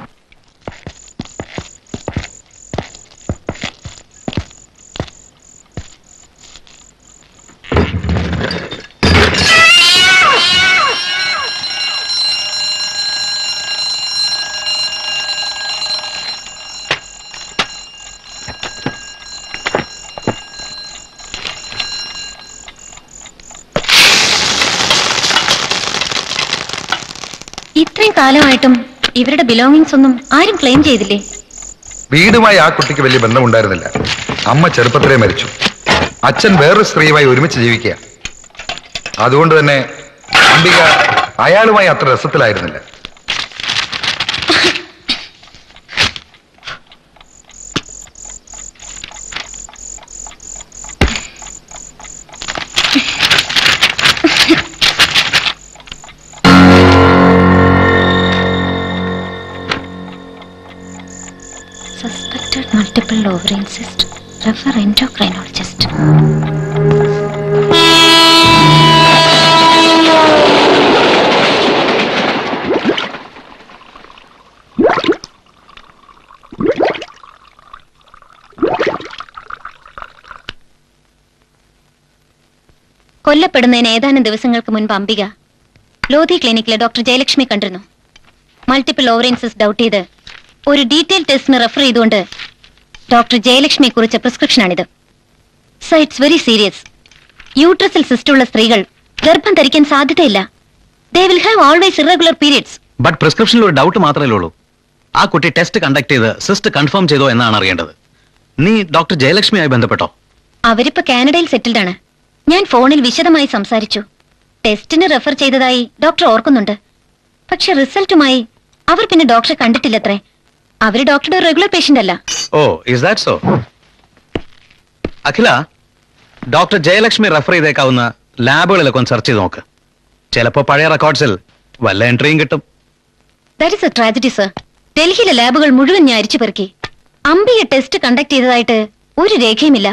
ഇത്രയും കാലമായിട്ടും ഇവരുടെ ബിലോങ്ങിങ്സ് ഒന്നും ആരും ക്ലെയിം ചെയ്തില്ലേ വീടുമായി ആ കുട്ടിക്ക് വലിയ ബന്ധമുണ്ടായിരുന്നില്ല അമ്മ ചെറുപ്പത്തിലേ മരിച്ചു അച്ഛൻ വേറൊരു സ്ത്രീയുമായി ഒരുമിച്ച് ജീവിക്കുക അതുകൊണ്ട് തന്നെ അംബിക അയാളുമായി അത്ര രസത്തിലായിരുന്നില്ല Suspected multiple ovarian cyst. Refer endocrinologist. കൊല്ലപ്പെടുന്നതിന് ഏതാനും ദിവസങ്ങൾക്ക് മുൻപ് അംബിക ലോധി ക്ലിനിക്കിലെ ഡോക്ടർ ജയലക്ഷ്മി കണ്ടിരുന്നു മൾട്ടിപ്പിൾ ഓവറൻസസ് ഡൗട്ട് ചെയ്ത് ഒരു ഡീറ്റെയിൽ ടെസ്റ്റിന് റെഫർ ചെയ്തുകൊണ്ട് ഡോക്ടർ ജയലക്ഷ്മിയെ കുറിച്ച പ്രിസ്ക്രിപ്ഷനാണിത് സോ ഇറ്റ്സ് വെരി സീരിയസ് യൂട്രസിൽ സിസ്റ്റുള്ള സ്ത്രീകൾ ഗർഭം ധരിക്കാൻ സാധ്യതയില്ല they will have always irregular periods but പ്രിസ്ക്രിപ്ഷനിൽ ഒരു ഡൗട്ട് മാത്രമേ ഉള്ളൂ ആ കുട്ടി ടെസ്റ്റ് കണ്ടക്ട് ചെയ്ത് സിസ്റ്റ് കൺഫേം ചെയ്തോ എന്നാണ് അറിയേണ്ടത് നീ ഡോക്ടർ ജയലക്ഷ്മിയായി ബന്ധപ്പെട്ടോ അവരിപ്പോ കാനഡയിൽ സെറ്റിൽഡ് ആണ് ഞാൻ ഫോണിൽ വിശദമായി സംസാരിച്ചു ടെസ്റ്റിന് റെഫർ ചെയ്തതായി ഡോക്ടർ ഓർക്കുന്നുണ്ട് പക്ഷെ റിസൾട്ടുമായി അവർ പിന്നെ ഡോക്ടറെ കണ്ടിട്ടില്ലത്രേ അവര് ഡോക്ടറുടെ റെഗുലർ പേഷ്യന്റ് അല്ല oh is that so Akhila doctor Jayalakshmi refer ചെയ്തേക്കാവുന്ന ലാബുകളിലൊക്കെ ഒന്ന് സെർച്ച് ചെയ്ത് നോക്ക് ചിലപ്പോ പഴയ റെക്കോർഡ്സിൽ വല്ല എൻട്രിയും കിട്ടും that is a tragedy sir ഡൽഹിയിലെ ലാബുകൾ മുഴുവൻ ഞാൻ അരിച്ചു പെറുക്കി അമ്പിയ ടെസ്റ്റ് കണ്ടക്ട് ചെയ്തതായിട്ട് ഒരു രേഖയുമില്ല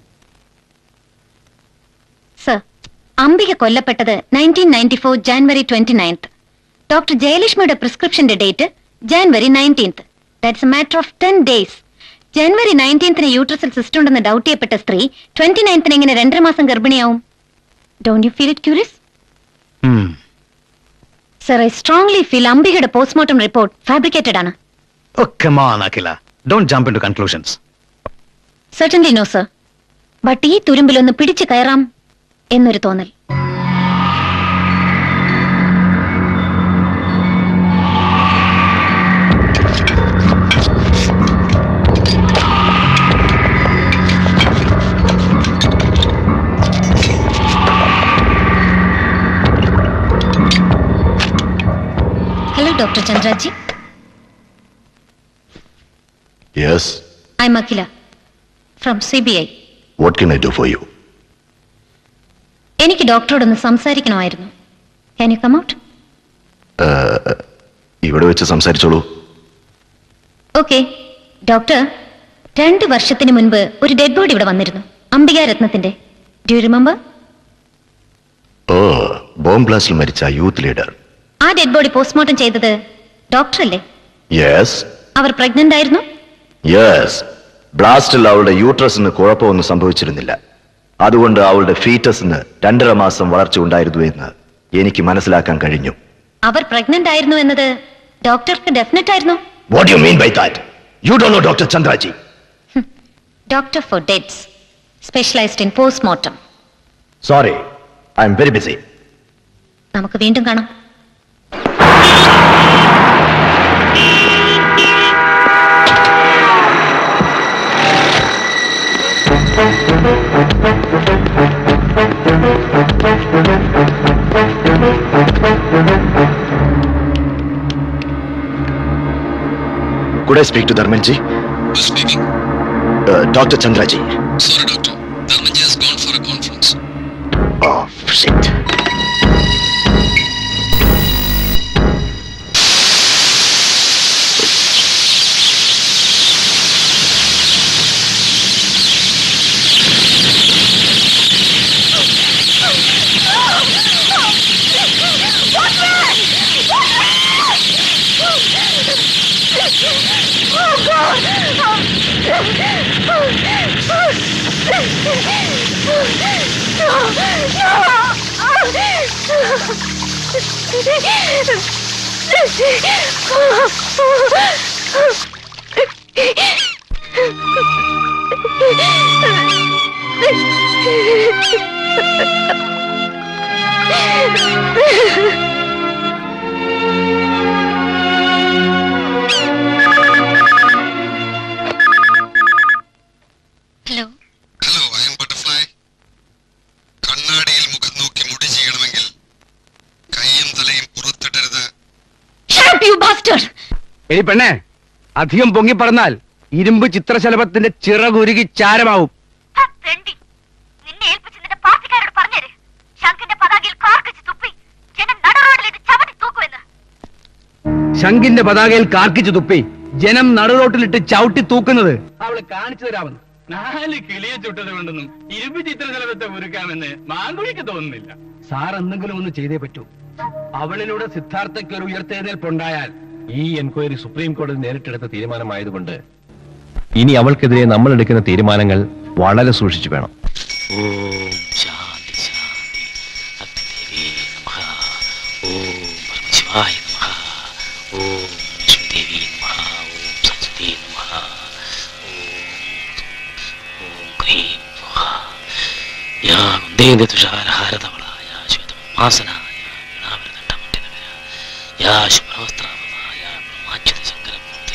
സർ അംബിക കൊല്ലപ്പെട്ടത് nineteen ninety four January twenty ninth doctor ജയലക്ഷ്മിയുടെ പ്രിസ്ക്രിപ്ഷന്റെ date January nineteenth that's a matter of ten days ജനുവരി നയൻറ്റീൻത്തിന് യൂട്രസിൽ സിസ്റ്റ് ഉണ്ടെന്ന് ഡൗട്ട് ചെയ്യപ്പെട്ട സ്ത്രീ ട്വന്റി നയൻത്തിന് എങ്ങനെ രണ്ടര മാസം ഗർഭിണിയാവും don't you feel it curious sir I strongly feel അംബികയുടെ പോസ്റ്റ്മോർട്ടം റിപ്പോർട്ട് ഫാബ്രിക്കേറ്റഡ് ആണ് Akhila don't jump into conclusions certainly no sir but ഈ തുരുമ്പിലൊന്ന് പിടിച്ചു കയറാം എന്നൊരു തോന്നൽ hello doctor Chandraji yes I'm Akhila from C B I what can I do for you എനിക്ക് ഡോക്ടറോടൊന്ന് സംസാരിക്കണമായിരുന്നു ക്യാൻ യു കം ഔട്ട് ഇവിടെ വെച്ച് സംസാരിച്ചോളൂ ഓക്കെ ഡോക്ടർ രണ്ട് വർഷത്തിന് മുൻപ് ഒരു ഡെഡ് ബോഡി ഇവിടെ വന്നിരുന്നു അംബിക രത്നത്തിന്റെ do you remember oh bomb ബ്ലാസ്റ്റിൽ മരിച്ച യൂത്ത് ലീഡർ ആ ഡെഡ് ബോഡി പോസ്റ്റ്മോർട്ടം ചെയ്തത് ഡോക്ടർ അല്ലേ യെസ് അവർ പ്രഗ്നന്റ് ആയിരുന്നു യെസ് ബ്ലാസ്റ്റിൽ അവളുടെ യൂട്രസിന് കുഴപ്പമൊന്നും സംഭവിച്ചിരുന്നില്ല അതുകൊണ്ട് അവളുടെ ഫീറ്റസിന് രണ്ടര മാസം വളർച്ച ഉണ്ടായിരുന്നു എന്ന് എനിക്ക് മനസ്സിലാക്കാൻ കഴിഞ്ഞു അവർ പ്രഗ്നന്റ് ആയിരുന്നു എന്നത് ഡോക്ടർക്ക് ഡെഫിനറ്റ് ആയിരുന്നു what you mean by that you do know doctor Chandraji doctor for deads specialised in postmortem sorry I'm very busy നമുക്ക് വീണ്ടും കാണാം Could I speak to Dharmanji? Speaking. Uh, Dr. Chandraji. Sorry, doctor. Dharmanji has gone for a conference. Oh, shit. Hello hello I'm butterfly കണ്ണാടിയിൽ മുഖം നോക്കി മുടി ചെയ്യണമെങ്കിൽ കൈയും തലയും പുറത്തിടരുത് എടി പെണ്ണേ അധികം പൊങ്ങിപ്പറന്നാൽ ഇരുമ്പ് ചിത്രശലഭത്തിന്റെ ചിറകുരുകി ചാരമാവും നിന്നെ ഏൽപ്പിച്ച് നിന്റെ പാർട്ടിക്കാരോട് പറഞ്ഞേര് ശംഖിന്റെ പതാകയിൽ കാർക്കിച്ച് തുപ്പി ജനം നടുറോഡിലിട്ട് ചവിട്ടി തൂക്കുമെന്ന് ശംഖിന്റെ പതാകയിൽ കാർക്കിച്ചു തുപ്പി ജനം നടുറോട്ടിലിട്ട് ചവിട്ടി തൂക്കുന്നത് അവള് കാണിച്ചു തരാമെന്ന് നാല് കിളിയെ ചുട്ടത് കൊണ്ടൊന്നും ഇരുമ്പ് ചിത്രശലഭത്തെ ഒരുക്കാമെന്ന് മാങ്കുഴിക്ക് തോന്നുന്നില്ല സാർ എന്തെങ്കിലും ഒന്ന് ചെയ്തേ പറ്റൂ അവളിലൂടെ സിദ്ധാർത്ഥയ്ക്ക് ഒരു ഉയർത്തെഴുന്നേൽപ്പുണ്ടായാൽ ഈ എൻക്വയറി സുപ്രീം കോടതി നേരിട്ടെടുത്ത തീരുമാനമായതുകൊണ്ട് ഇനി അവൾക്കെതിരെ നമ്മൾ എടുക്കുന്ന തീരുമാനങ്ങൾ വളരെ സൂക്ഷിച്ചു വേണം ഓം ശാന്തി ശാന്തി അഗ്നിദേവി നമഃ ഓം പരമശിവായ നമഃ ഓം ലക്ഷ്മിദേവി നമഃ ഓം സരസ്വതി നമഃ ഓം ഓം ക്രീം നമഃ യാ വന്ദേന്ദ്ര തുഷാരഹാരധവളായ ശ്വേതമാസനായ വീണാവൃതണ്ഡമണ്ഡിതകര യാ ശുഭ്രവസ്ത്രാവമായ ബ്രഹ്മാച്യുത ശങ്കരമൂർത്തി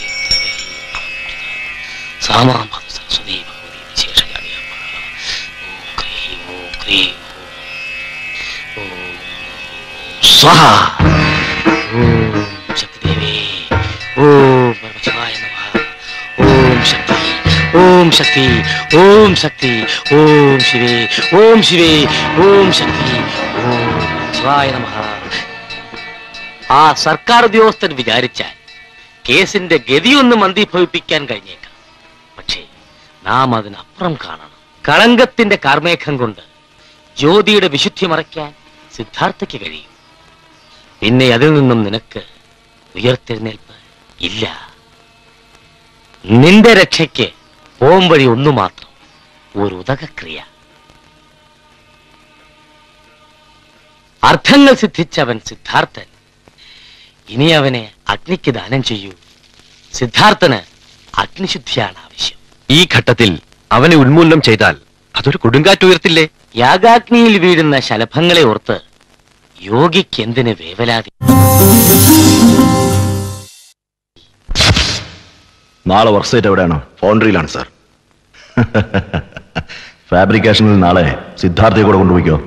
സാമാം ഭഗ സരസ്വതി ഭഗവതി വിശേഷകാര്യ ഓം ക്രീം ഓം ക്രീം ഓം ഓം സ്വാഹ ഓം ശക്തിദേവി ഓം പരമശിവായ നമഃ ഓം ശക്തി ഓം ശക്തി ഓം ശക്തി ഓം ശിവേ ഓം ശിവേ ഓം ശക്തി ഓം ശിവായ നമഃ ആ സർക്കാർ ഉദ്യോഗസ്ഥൻ വിചാരിച്ചാൽ കേസിന്റെ ഗതിയൊന്ന് മന്ദീഭവിപ്പിക്കാൻ കഴിഞ്ഞേക്കാം പക്ഷേ നാം അതിനപ്പുറം കാണണം കളങ്കത്തിന്റെ കാർമേഘം കൊണ്ട് ജ്യോതിയുടെ വിശുദ്ധി മറയ്ക്കാൻ സിദ്ധാർത്ഥയ്ക്ക് കഴിയും പിന്നെ അതിൽ നിന്നും നിനക്ക് ഉയർത്തെഴുന്നേൽപ്പ് ഇല്ല നിന്റെ രക്ഷയ്ക്ക് പോംവഴി ഒന്നു മാത്രം ഒരു ഉദകക്രിയ അർത്ഥങ്ങൾ സിദ്ധിച്ചവൻ സിദ്ധാർത്ഥൻ ഇനി അവനെ അഗ്നിക്ക് ദാനം ചെയ്യൂ സിദ്ധാർത്ഥന് അഗ്നിശുദ്ധിയാണ് ആവശ്യം ഈ ഘട്ടത്തിൽ അവനെ ഉന്മൂലനം ചെയ്താൽ അതൊരു കൊടുങ്കാറ്റ് ഉയർത്തില്ലേ യാഗാഗ്നിയിൽ വീഴുന്ന ശലഭങ്ങളെ ഓർത്ത് യോഗിക്ക് എന്തിന് വേവലാതി നാളെ വർക്ക് സൈറ്റ് എവിടെയാണ് ഫോൺട്രിയിലാണ് സാർ ഫാബ്രിക്കേഷനിൽ നാളെ സിദ്ധാർത്ഥയെ കൂടെ കൊണ്ടുപോയിക്കോ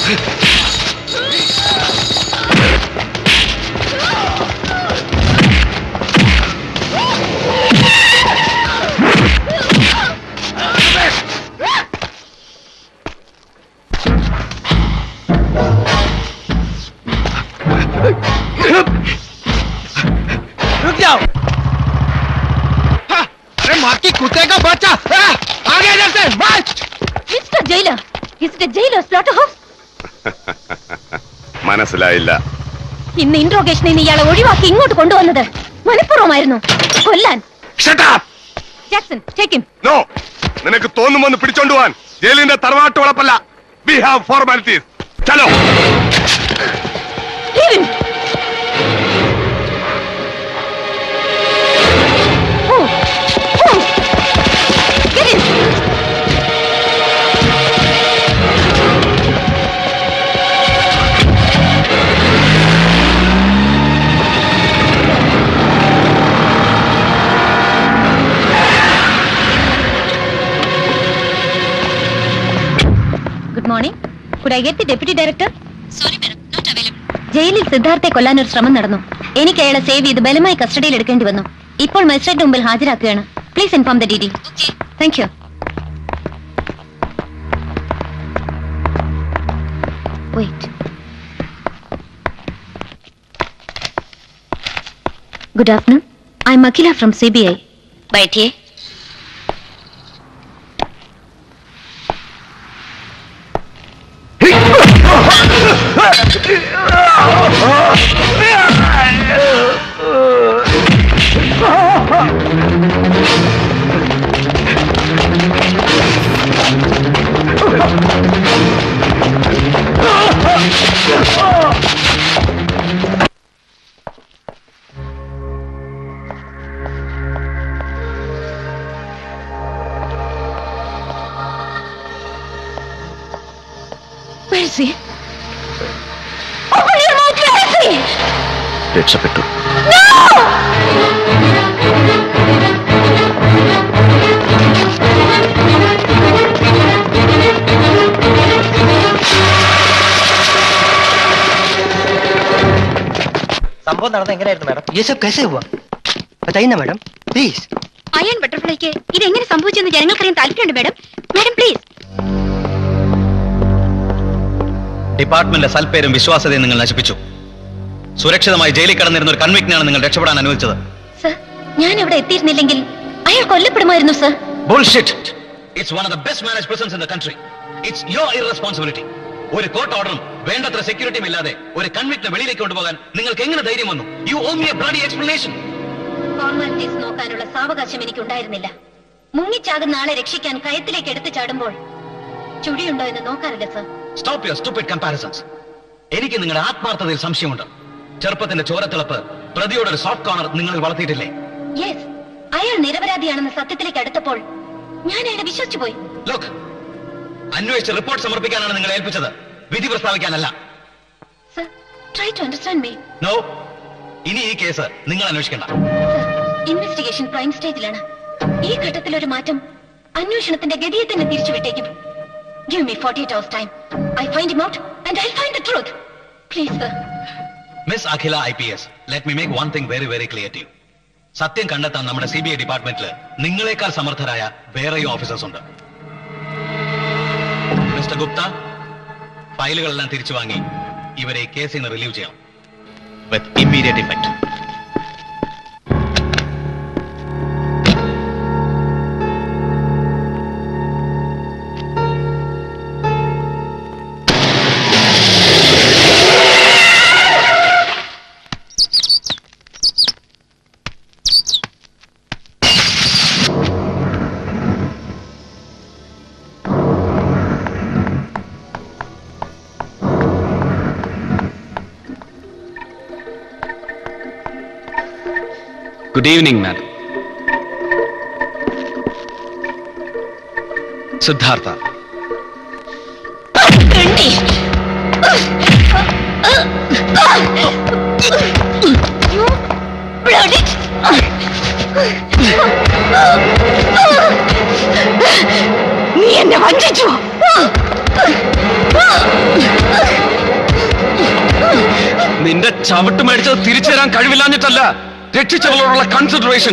रुक जाओ हाँ, अरे माँ की कुत्ते का बच्चा हाँ, आगे इधर से मार mister jailer is jailer slot house മനസ്സിലായില്ല ഇന്ന് ഇൻട്രോഗേഷനിൽ നിന്ന് ഇയാളെ ഒഴിവാക്കി ഇങ്ങോട്ട് കൊണ്ടുവന്നത് മനഃപൂർവ്വമായിരുന്നു കൊല്ലാൻ ജാക്സൺ ടേക്ക് ഹിം നോ നിനക്ക് തോന്നുമെന്ന് പിടിച്ചോണ്ട് പോവാൻ ജയിലിന്റെ തറവാട്ട് വളപ്പല്ല വി ഹാവ് ഫോർമാലിറ്റീസ് ചലോ Leave him. Oh, oh. Get in. Good morning could I get the deputy director ജയിലിൽ സിദ്ധാർത്ഥെ കൊല്ലാൻ ഒരു ശ്രമം നടന്നു എനിക്ക് അയാളെ സേവ് ചെയ്ത് ബലമായി കസ്റ്റഡിയിൽ എടുക്കേണ്ടി വന്നു ഇപ്പോൾ മജിസ്ട്രേറ്റ് മുമ്പിൽ ഹാജരാക്കുകയാണ് please inform the D D thank you wait good afternoon I'm Akhila from C B I बैठिए Where is he? Open your mouth, where is he? രക്ഷപ്പെട്ടു സംഭവം നടന്നത് എങ്ങനെയായിരുന്നു മാഡം ये सब कैसे हुआ बताइए ना मैडम प्लीज അയൺ ബട്ടർഫ്ലൈക്ക് ഇത് എങ്ങനെ സംഭവിച്ചെന്ന് ജനങ്ങൾക്കറിയാൻ താല്പര്യമുണ്ട് മാഡം മാഡം പ്ലീസ് ഡിപ്പാർട്ട്മെന്റിന്റെ സൽപ്പേരും വിശ്വാസതയും നിങ്ങൾ നശിപ്പിച്ചു സുരക്ഷിതമായി ജയിലിൽ കിടന്നിരുന്ന ഒരു കൺവിക്റ്റിനാണ് നിങ്ങൾ രക്ഷപ്പെടാൻ അനുവദിച്ചത് സർ ഞാൻ അവിടെ എത്തിയിരുന്നില്ലെങ്കിൽ അയാൾ കൊല്ലപ്പെടുമായിരുന്നു sir Bullshit! It's one of the best managed prisons in the country. It's your irresponsibility. ഒരു കോർട്ട് ഓർഡറും വേണ്ടത്ര സെക്യൂരിറ്റിയും ഇല്ലാതെ ഒരു കൺവിക്റ്റിനെ വെളിയിലേക്ക് കൊണ്ടുപോകാൻ നിങ്ങൾക്ക് എങ്ങനെ ധൈര്യം വന്നു you owe me a bloody explanation formalities നോക്കാനുള്ള സാവകാശം എനിക്കുണ്ടായിരുന്നില്ല മുങ്ങിച്ചാകുന്ന ആളെ രക്ഷിക്കാൻ കയത്തിലേക്ക് എടുത്തു ചാടുമ്പോൾ ചുഴിയുണ്ടോ എന്ന് നോക്കാറില്ല sir stop your stupid comparisons എനിക്ക് നിങ്ങളുടെ ആത്മാർത്ഥതയിൽ സംശയമുണ്ട് ചെറുപ്പത്തിന്റെ ചോരത്തിളപ്പ് പ്രതിയോട് ഒരു സോഫ്റ്റ് കോർണർ നിങ്ങൾ വളർത്തിയിട്ടില്ലേ യെസ് അയാൾ നിരപരാധിയാണെന്ന് സത്യത്തിലേക്ക് അടുത്തപ്പോൾ ഞാൻ അയാളെ വിശ്വസിച്ചു പോയി ലുക്ക് അന്വേഷിച്ച് റിപ്പോർട്ട് സമർപ്പിക്കാനാണ് നിങ്ങൾ ഏൽപ്പിച്ചത് വിധി പ്രസ്താവിക്കാനല്ല sir try to understand me no ഇനി ഈ കേസ് നിങ്ങൾ അന്വേഷിക്കണ്ട ഇൻവെസ്റ്റിഗേഷൻ പ്രൈം സ്റ്റേജിലാണ് ഈ ഘട്ടത്തിൽ ഒരു മാറ്റം അന്വേഷണത്തിന്റെ ഗതിയെ തന്നെ തിരിച്ചുവിട്ടേക്കും give me forty eight hours time I find him out and I find the truth please sir miss Akhila I P S let me make one thing very very clear to you സത്യം കണ്ടെത്താൻ നമ്മുടെ സി ബി ഐ ഡിപ്പാർട്ട്മെന്റിൽ നിങ്ങളെക്കാൾ സമർത്ഥരായ വേറെയും ഓഫീസേഴ്സ് ഉണ്ട് മിസ്റ്റർ ഗുപ്ത ഫയലുകളെല്ലാം തിരിച്ചു വാങ്ങി ഇവരെ ഈ കേസിൽ നിന്ന് റിലീവ് ചെയ്യണം with immediate effect good evening madam Siddhartha നീ എന്നെ വഞ്ചിച്ചു ചവിട്ട് മേടിച്ചത് തിരിച്ചു തരാൻ കഴിവില്ലാഞ്ഞിട്ടല്ല രക്ഷിച്ചവളോടുള്ള consideration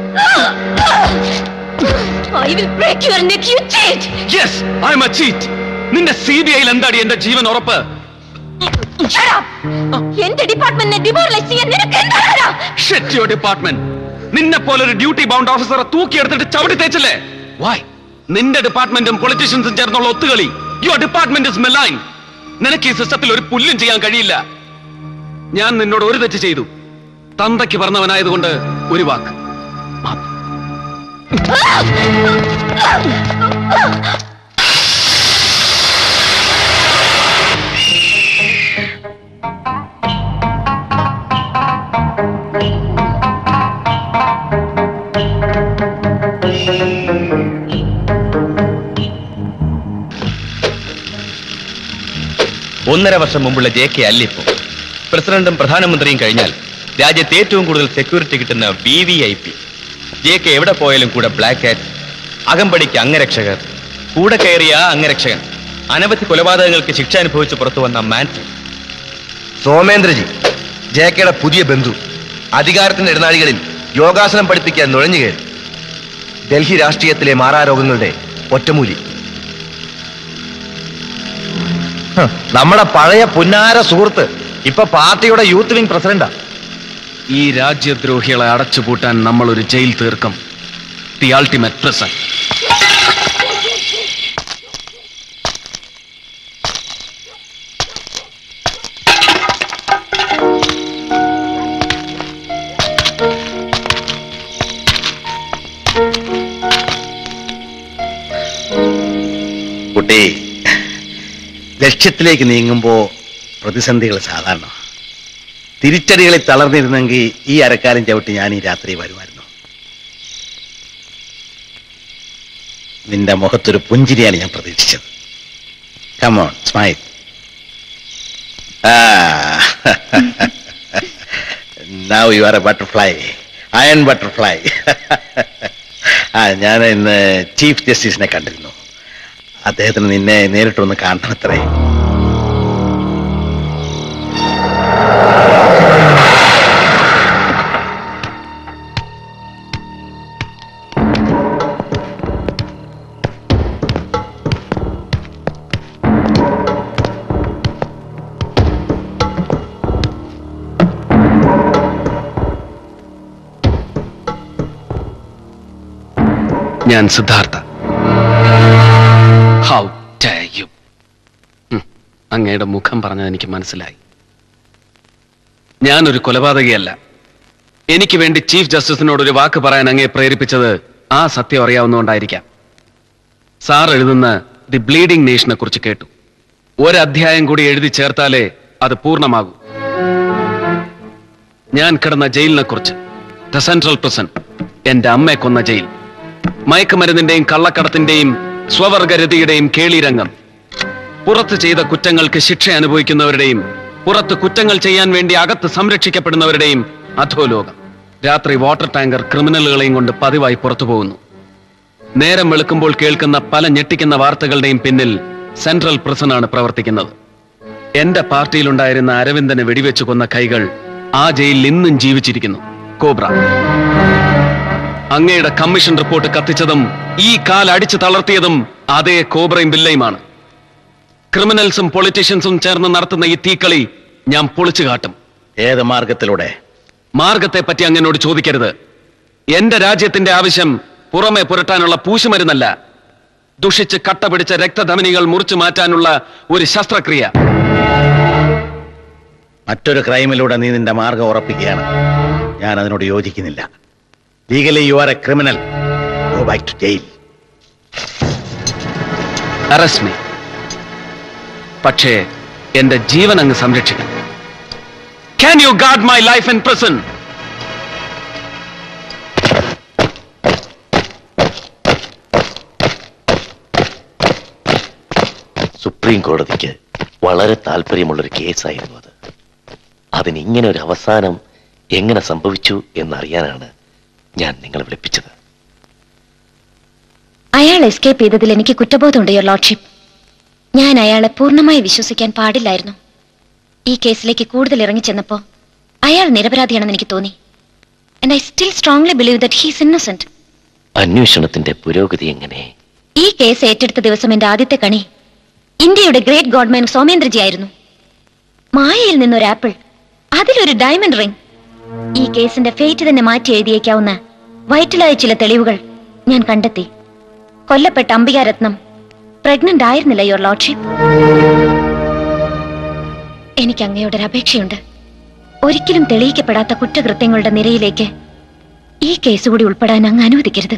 I will break your neck, you cheat! Yes I'm a cheat നിന്റെ സി ബി ഐയിൽ എന്താടി എന്റെ ജീവൻ ഉറപ്പ് Shut up! എന്റെ ഡിപ്പാർട്ട്മെന്റിനെ ഡിമോറലൈസ് ചെയ്യാൻ നിനക്ക് എന്താ ഷെറ്റ് യുവർ ഡിപ്പാർട്ട്മെന്റ് നിന്നെ പോലെ ഒരു ഡ്യൂട്ടി ബൗണ്ട് ഓഫീസറെ തൂക്കിയെടുത്തിട്ട് ചവിട്ടി തേച്ചില്ലേ വൈ നിന്റെ ഡിപ്പാർട്ട്മെന്റും പൊളിറ്റീഷ്യൻസും ചേർന്നുള്ള ഒത്തുകളി യുവർ ഡിപ്പാർട്ട്മെന്റ് ഇസ് മെലൈൻ നിനക്ക് ഈ സിസ്റ്റത്തിൽ ഒരു പുല്ലും ചെയ്യാൻ കഴിയില്ല ഞാൻ നിന്നോട് ഒരു തെറ്റ് ചെയ്തു തന്തയ്ക്ക് പറഞ്ഞവനായതുകൊണ്ട് ഒരു വാക്ക് ഒന്നര വർഷം മുമ്പുള്ള ജെ കെ അല്ലിപ്പോ പ്രസിഡന്റും പ്രധാനമന്ത്രിയും കഴിഞ്ഞാൽ രാജ്യത്ത് ഏറ്റവും കൂടുതൽ സെക്യൂരിറ്റി കിട്ടുന്ന V V I P J K എവിടെ പോയാലും കൂടെ ബ്ലാക്ക് കാറ്റ് അകമ്പടിക്ക് അംഗരക്ഷകർ കൂടെ കയറിയ ആ അംഗരക്ഷകൻ അനവധി കൊലപാതകങ്ങൾക്ക് ശിക്ഷ അനുഭവിച്ച് പുറത്തു വന്ന മാൻസൺ സോമേന്ദ്രജി ജെ കെയുടെ പുതിയ ബന്ധു അധികാരത്തിന്റെ ഇടനാഴികളിൽ യോഗാസനം പഠിപ്പിക്കാൻ നുഴഞ്ഞു കയറി ഡൽഹി രാഷ്ട്രീയത്തിലെ മാറാരോഗങ്ങളുടെ ഒറ്റമൂലി ഹ്, നമ്മുടെ പഴയ പുന്നാര സുഹൃത്ത് ഇപ്പൊ പാർട്ടിയുടെ യൂത്ത് വിംഗ് പ്രസിഡന്റാ ഈ രാജ്യദ്രോഹികളെ അടച്ചുപൂട്ടാൻ നമ്മൾ ഒരു ജയിൽ തീർക്കും ദി അൾട്ടിമേറ്റ് പ്രസൻ കുട്ടി ലക്ഷ്യത്തിലേക്ക് നീങ്ങുമ്പോ പ്രതിസന്ധികൾ സാധാരണ തിരിച്ചടികളിൽ തളർന്നിരുന്നെങ്കിൽ ഈ അരക്കാലം ചവിട്ടി ഞാൻ ഈ രാത്രി വരുമായിരുന്നു നിന്റെ മുഖത്തൊരു പുഞ്ചിരിയാണ് ഞാൻ പ്രതീക്ഷിച്ചത് come on smile now you are a butterfly iron butterfly ആ ഞാൻ ഇന്ന് ചീഫ് ജസ്റ്റിസിനെ കണ്ടിരുന്നു അദ്ദേഹത്തിന് നിന്നെ നേരിട്ടൊന്ന് കാണണത്രേ ഞാൻ സിദ്ധാർത്ഥ ഹൗ യു അങ്ങയുടെ മുഖം പറഞ്ഞത് എനിക്ക് മനസ്സിലായി ഞാനൊരു കൊലപാതകയല്ല എനിക്ക് വേണ്ടി ചീഫ് ജസ്റ്റിസിനോട് ഒരു വാക്ക് പറയാൻ അങ്ങയെ പ്രേരിപ്പിച്ചത് ആ സത്യം അറിയാവുന്നതുകൊണ്ടായിരിക്കാം സാർ എഴുതുന്ന ദി ബ്ലീഡിംഗ് നേഷനെ കുറിച്ച് കേട്ടു ഒരധ്യായം കൂടി എഴുതി ചേർത്താലേ അത് പൂർണ്ണമാകൂ ഞാൻ കിടന്ന ജയിലിനെ കുറിച്ച് ദ സെൻട്രൽ പ്രസൻ എന്റെ അമ്മയെ കൊന്ന ജയിൽ മയക്കുമരുന്നിന്റെയും കള്ളക്കടത്തിന്റെയും സ്വവർഗരതിയുടെയും കേളിരംഗം പുറത്ത് ചെയ്ത കുറ്റങ്ങൾക്ക് ശിക്ഷ അനുഭവിക്കുന്നവരുടെയും പുറത്ത് കുറ്റങ്ങൾ ചെയ്യാൻ വേണ്ടി അകത്ത് സംരക്ഷിക്കപ്പെടുന്നവരുടെയും അധോലോകം രാത്രി വാട്ടർ ടാങ്കർ ക്രിമിനലുകളെയും കൊണ്ട് പതിവായി പുറത്തു പോകുന്നു നേരം വെളുക്കുമ്പോൾ കേൾക്കുന്ന പല ഞെട്ടിക്കുന്ന വാർത്തകളുടെയും പിന്നിൽ സെൻട്രൽ പ്രസനാണ് പ്രവർത്തിക്കുന്നത് എന്റെ പാർട്ടിയിലുണ്ടായിരുന്ന അരവിന്ദനെ വെടിവെച്ചു കൊന്ന കൈകൾ ആ ജയിലിൽ ഇന്നും ജീവിച്ചിരിക്കുന്നു കോബ്ര അങ്ങയുടെ കമ്മീഷൻ റിപ്പോർട്ട് കത്തിച്ചതും ഈ കാൽ അടിച്ചു തളർത്തിയതും അതേ കോബ്രയും ബില്ലയുമാണ് ക്രിമിനൽസും പൊളിറ്റീഷ്യൻസും ചേർന്ന് നടത്തുന്ന ഈ തീക്കളി ഞാൻ പൊളിച്ചു കാട്ടും ഏത് മാർഗത്തിലൂടെ മാർഗത്തെ പറ്റി അങ്ങനോട് ചോദിക്കരുത് എന്റെ രാജ്യത്തിന്റെ ആവശ്യം പുറമെ പുരട്ടാനുള്ള പൂശുമരുന്നല്ല ദുഷിച്ച് കട്ട പിടിച്ച രക്തധമനികൾ മുറിച്ചു മാറ്റാനുള്ള ഒരു ശസ്ത്രക്രിയ മറ്റൊരു ക്രൈമിലൂടെ നീ നിന്റെ മാർഗം ഉറപ്പിക്കുകയാണ് ഞാൻ അതിനോട് യോജിക്കുന്നില്ല legally you are a criminal go back to jail arrest me പക്ഷേ എന്റെ ജീവൻ അങ്ങ് സംരക്ഷിക്കണം can you guard my life in prison supreme കോടതിക്ക് വളരെ താല്പര്യമുള്ളൊരു കേസായിരുന്നു അത് അതിന് ഇങ്ങനെ ഒരു അവസാനം എങ്ങനെ സംഭവിച്ചു എന്നറിയാനാണ് ഞാൻ നിങ്ങളെ വിളിപ്പിച്ചത് അയാൾ എസ്കേപ്പ് ചെയ്തതിൽ എനിക്ക് കുറ്റബോധമുണ്ട് യുവർ ലോഡ്ഷിപ്പ് ഞാൻ അയാളെ പൂർണ്ണമായി വിശ്വസിക്കാൻ പാടില്ലായിരുന്നു ഈ കേസിലേക്ക് കൂടുതൽ ഇറങ്ങിച്ചെന്നപ്പോ അയാൾ നിരപരാധിയാണെന്ന് എനിക്ക് തോന്നി and I still strongly believe that he's innocent അന്വേഷണത്തിന്റെ പുരോഗതി എങ്ങനെ ഈ കേസ് ഏറ്റെടുത്ത ദിവസം എന്റെ ആദ്യത്തെ കണി ഇന്ത്യയുടെ ഗ്രേറ്റ് ഗോഡ്മാൻ സോമേന്ദ്രജി ആയിരുന്നു മായയിൽ നിന്നൊരു ആപ്പിൾ അതിലൊരു ഡയമണ്ട് റിംഗ് ഈ കേസിന്റെ ഫേറ്റ് തന്നെ മാറ്റി എഴുതിയേക്കാവുന്ന വൈറ്റലായ ചില തെളിവുകൾ ഞാൻ കണ്ടെത്തി കൊല്ലപ്പെട്ട അംബികാരത്നം പ്രഗ്നന്റ് ആയിരുന്നില്ല യുവർ ലോഡ്ഷിപ്പ് എനിക്ക് അങ്ങയോടൊരു അപേക്ഷയുണ്ട് ഒരിക്കലും തെളിയിക്കപ്പെടാത്ത കുറ്റകൃത്യങ്ങളുടെ നിരയിലേക്ക് ഈ കേസ് കൂടി ഉൾപ്പെടാൻ അങ്ങ് അനുവദിക്കരുത്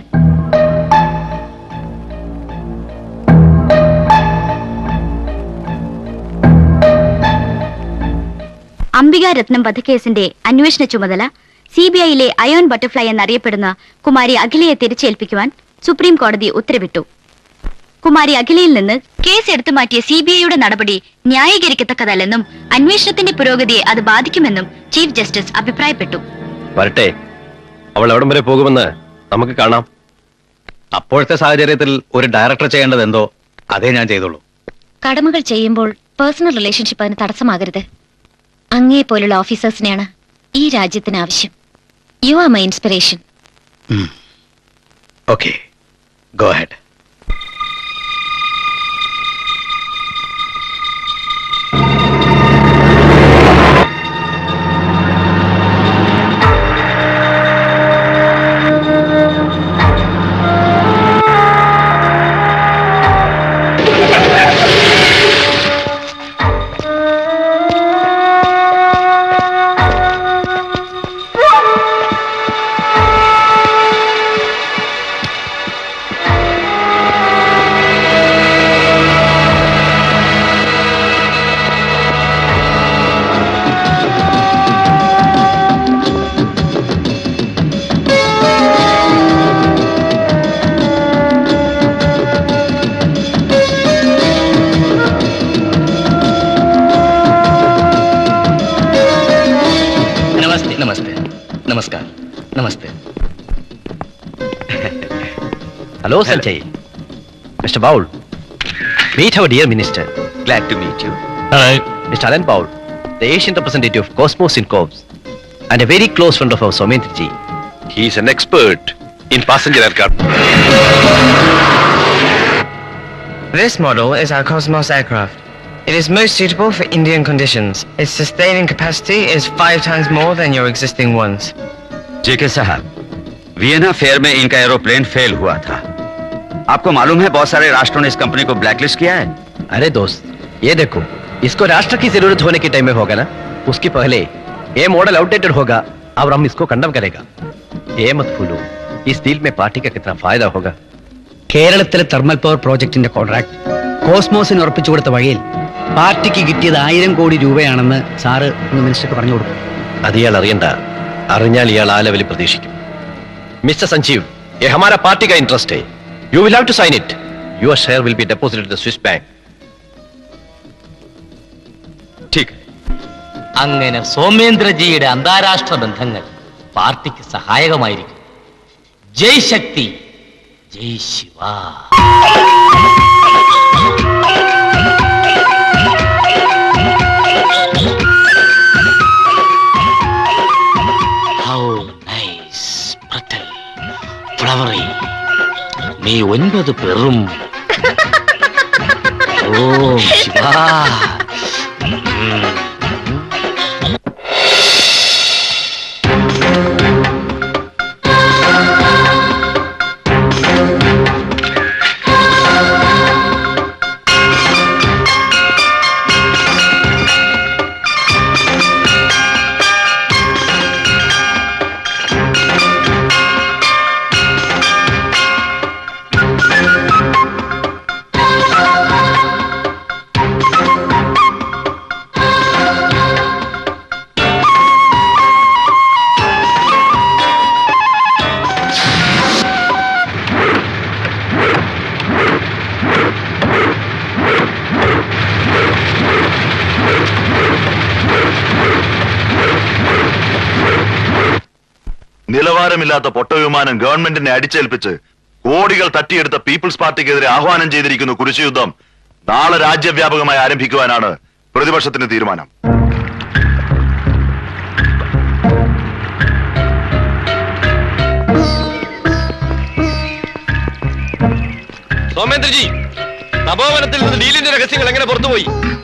അംബികാരത്നം വധക്കേസിന്റെ അന്വേഷണ ചുമതല സി ബി ഐയിലെ അയോൺ ബട്ടർഫ്ലൈ എന്നറിയപ്പെടുന്ന കുമാരി അഖിലയെ തിരിച്ചേൽപ്പിക്കുവാൻ സുപ്രീം കോടതി ഉത്തരവിട്ടു കുമാരി അഖിലയിൽ നിന്ന് കേസ് എടുത്തു മാറ്റിയ സി ബി ഐയുടെ നടപടി ന്യായീകരിക്കത്തക്കതല്ലെന്നും അന്വേഷണത്തിന്റെ പുരോഗതിയെ അത് ബാധിക്കുമെന്നും ചീഫ് ജസ്റ്റിസ് അഭിപ്രായപ്പെട്ടു വരട്ടെ അവൾ എവിടം വരെ പോകുമെന്ന് നമുക്ക് കാണാം അപ്പോഴത്തെ സാഹചര്യത്തിൽ ഒരു ഡയറക്ടർ ചെയ്യേണ്ടത് എന്തോ അതേ ഞാൻ ചെയ്തോളൂ കടമകൾ ചെയ്യുമ്പോൾ പേഴ്സണൽ റിലേഷൻഷിപ്പ് അതിന് തടസ്സമാകരുത് അങ്ങേ പോലുള്ള ഓഫീസേഴ്സിനെയാണ് ഈ രാജ്യത്തിന് ആവശ്യം you are my inspiration okay go ഹെഡ് नमस्ते नमस्ते नमस्कार नमस्ते Hello, Sanjay. Mr. Baul. Meet our dear minister. Glad to meet you. Hello. Mr. Alan Baul, the Asian representative of Cosmos in Corps, and a very close friend of our Somendraji. He is an expert in passenger aircraft. This model is our Cosmos aircraft. It is most suitable for Indian conditions. Its sustaining capacity is five times more than your existing ones. जेके साहब वियना फेयर में इनका एरोप्लेन फेल हुआ था आपको मालूम है बहुत सारे राष्ट्रों ने इस कंपनी को ब्लैकलिस्ट किया है अरे दोस्त ये देखो इसको राष्ट्र की जरूरत होने के टाइम में होगा ना उसके पहले ये मॉडल आउटडेटेड होगा और हम इसको कंडम करेगा ये मत भूलो इस डील में पार्टी का कितना फायदा होगा കേരളത്തിലെ തെർമൽ പവർ പ്രോജക്ടിന്റെ കോൺട്രാക്ട് കോസ്മോസിന് ഉറപ്പിച്ചു കൊടുത്ത വഴിയിൽ പാർട്ടിക്ക് കിട്ടിയത് ആയിരം കോടി രൂപയാണെന്ന് സാറ് ഒന്ന് മിനിസ്റ്റർക്ക് പറഞ്ഞു കൊടുക്കും അത് ഇയാൾ അറിയണ്ട അറിഞ്ഞാൽ ഇയാൾ ആ ലെവലിൽ പ്രതീക്ഷിക്കും മിസ്റ്റർ സഞ്ജീവ് ये हमारा पार्टी का इंटरेस्ट है you will have to sign it your share will be deposited the Swiss bank ठीक അങ്ങനെ സോമേന്ദ്രജിയുടെ അന്താരാഷ്ട്ര ബന്ധങ്ങൾ പാർട്ടിക്ക് സഹായകമായിരിക്കും ജയ് ശക്തി ജയ് Shiva How nice, brittle, flowery. നീ ഒൻപത് പെറും ഓ ശിവ ഉം. നിലവാരമില്ലാത്ത പൊട്ടവിമാനം ഗവൺമെന്റിനെ അടിച്ചേൽപ്പിച്ച് കോടികൾ തട്ടിയെടുത്ത പീപ്പിൾസ് പാർട്ടിക്കെതിരെ ആഹ്വാനം ചെയ്തിരിക്കുന്നു കുരിശുയുദ്ധം നാളെ രാജ്യവ്യാപകമായി ആരംഭിക്കുവാനാണ് പ്രതിപക്ഷത്തിന്റെ തീരുമാനം സോമേന്ദ്രജി തപോവനത്തിൽ നിന്ന് ഡീലിന്റെ രഹസ്യങ്ങൾ എങ്ങനെ പുറത്തുപോയി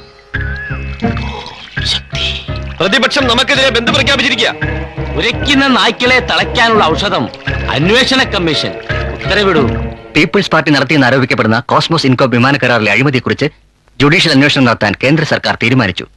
പ്രതിപക്ഷം നമുക്കെതിരെ ബന്ധു പ്രഖ്യാപിച്ചിരിക്കുക ഉരയ്ക്കുന്ന നായ്ക്കളെ തളയ്ക്കാനുള്ള ഔഷധം അന്വേഷണ കമ്മീഷൻ ഉത്തരവിടൂ പീപ്പിൾസ് പാർട്ടി നടത്തിയെന്ന് ആരോപിക്കപ്പെടുന്ന കോസ്മോസ് ഇൻകോ വിമാന കരാറിലെ അഴിമതിയെക്കുറിച്ച് ജുഡീഷ്യൽ അന്വേഷണം നടത്താൻ കേന്ദ്ര സർക്കാർ തീരുമാനിച്ചു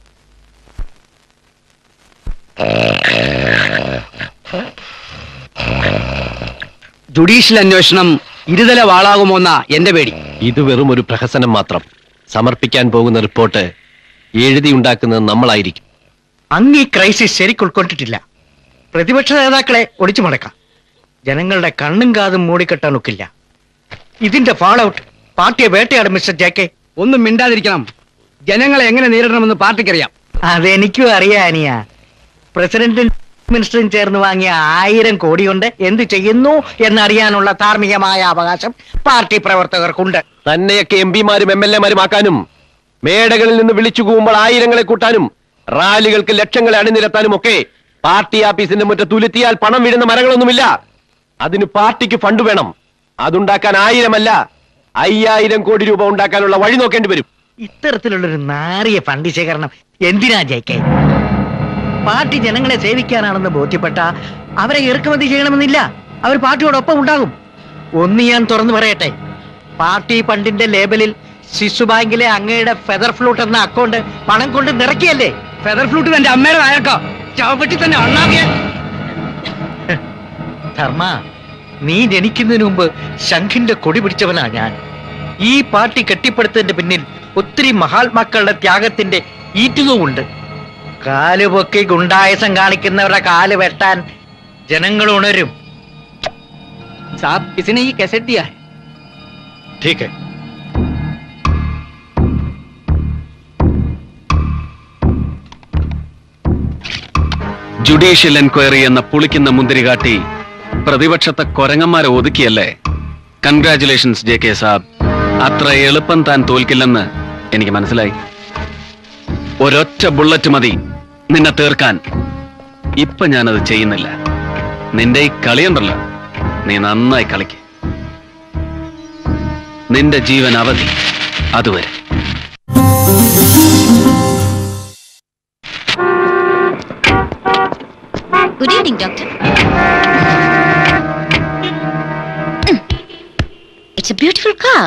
ജുഡീഷ്യൽ അന്വേഷണം ഇരുതല വാളാകുമോന്ന എന്റെ പേടി ഇത് വെറും ഒരു പ്രഹസനം മാത്രം സമർപ്പിക്കാൻ പോകുന്ന റിപ്പോർട്ട് എഴുതിയുണ്ടാക്കുന്നത് നമ്മളായിരിക്കും അങ്ങ് ഈ ക്രൈസിസ് ശരിക്കും ഉൾക്കൊണ്ടിട്ടില്ല പ്രതിപക്ഷ നേതാക്കളെ ഒടിച്ചു മടക്കാം ജനങ്ങളുടെ കണ്ണും കാതും മൂടിക്കെട്ടാൻ ഒക്കില്ല ഇതിന്റെ ഫാൾ ഔട്ട് പാർട്ടിയെ വേട്ടയാടും മിസ്റ്റർ ജെ കെ ഒന്നും മിണ്ടാതിരിക്കണം ജനങ്ങളെ എങ്ങനെ നേരിടണമെന്ന് പാർട്ടിക്കറിയാം അതെനിക്കും അറിയാം അനിയ പ്രസിഡന്റും മിനിസ്റ്ററും ചേർന്ന് വാങ്ങിയ ആയിരം കോടി കൊണ്ട് എന്ത് ചെയ്യുന്നു എന്നറിയാനുള്ള ധാർമ്മികമായ അവകാശം പാർട്ടി പ്രവർത്തകർക്കുണ്ട് തന്നെയൊക്കെ എം പിമാരും എം എൽ എമാരും ആക്കാനും മേടകളിൽ നിന്ന് വിളിച്ചു കൂവുമ്പോൾ ആയിരങ്ങളെ കൂട്ടാനും റാലികൾക്ക് ലക്ഷങ്ങളെ അണിനിരത്താനും ഒക്കെ പാർട്ടി ആഫീസിന്റെ മുറ്റത്ത് തുലുത്തിയാൽ പണം വീഴുന്ന മരങ്ങളൊന്നുമില്ല അതിന് പാർട്ടിക്ക് ഫണ്ട് വേണം അതുണ്ടാക്കാൻ ആയിരമല്ല അയ്യായിരം കോടി രൂപ ഉണ്ടാക്കാനുള്ള വഴി നോക്കേണ്ടി വരും ഇത്തരത്തിലുള്ളൊരു നാറിയ ഫണ്ട് ശേഖരണം എന്തിനാ ജയിക്കെ പാർട്ടി ജനങ്ങളെ സേവിക്കാനാണെന്ന് ബോധ്യപ്പെട്ട അവരെ ഇറക്കുമതി ചെയ്യണമെന്നില്ല അവർ പാർട്ടിയോടൊപ്പം ഉണ്ടാകും ഒന്ന് ഞാൻ തുറന്നു പറയട്ടെ പാർട്ടി ഫണ്ടിന്റെ ലേബലിൽ ശിശു ബാങ്കിലെ അങ്ങയുടെ ഫെദർ ഫ്ലൂട്ട് എന്ന അക്കൗണ്ട് പണം കൊണ്ട് നിറക്കിയല്ലേ ഫെദർ ഫ്ലൂട്ട് തന്റെ അമ്മയുടെ നായർക്കോ ചവപ്പെട്ടി തന്നെ അണ്ണാക്കിയ ധർമ്മ നീ ജനിക്കുന്നതിന് മുമ്പ് ശംഖിന്റെ കൊടി പിടിച്ചവനാ ഞാൻ ഈ പാർട്ടി കെട്ടിപ്പടുത്തതിന്റെ പിന്നിൽ ഒത്തിരി മഹാത്മാക്കളുടെ ത്യാഗത്തിന്റെ ഈറ്റുകവുമുണ്ട് കാല് പൊക്കി ഗുണ്ടായസം കാണിക്കുന്നവരുടെ കാല് വെട്ടാൻ ജനങ്ങൾ ഉണരും साहब किसी ने ये कैसे दिया है ठीक है ജുഡീഷ്യൽ എൻക്വയറി എന്ന പുളിക്കുന്ന മുന്തിരി കാട്ടി പ്രതിപക്ഷത്തെ കൊരങ്ങന്മാരെ ഒതുക്കിയല്ലേ കൺഗ്രാചുലേഷൻസ് ജെ കെ സാബ് അത്ര എളുപ്പം താൻ തോൽക്കില്ലെന്ന് എനിക്ക് മനസ്സിലായി ഒരൊറ്റ ബുള്ളറ്റ് മതി നിന്നെ തീർക്കാൻ ഇപ്പൊ ഞാനത് ചെയ്യുന്നില്ല നിന്റെ ഈ കളിയുണ്ടല്ലോ നീ നന്നായി കളിക്ക് നിന്റെ ജീവൻ അവധി അതുവരെ good evening doctor it's a beautiful car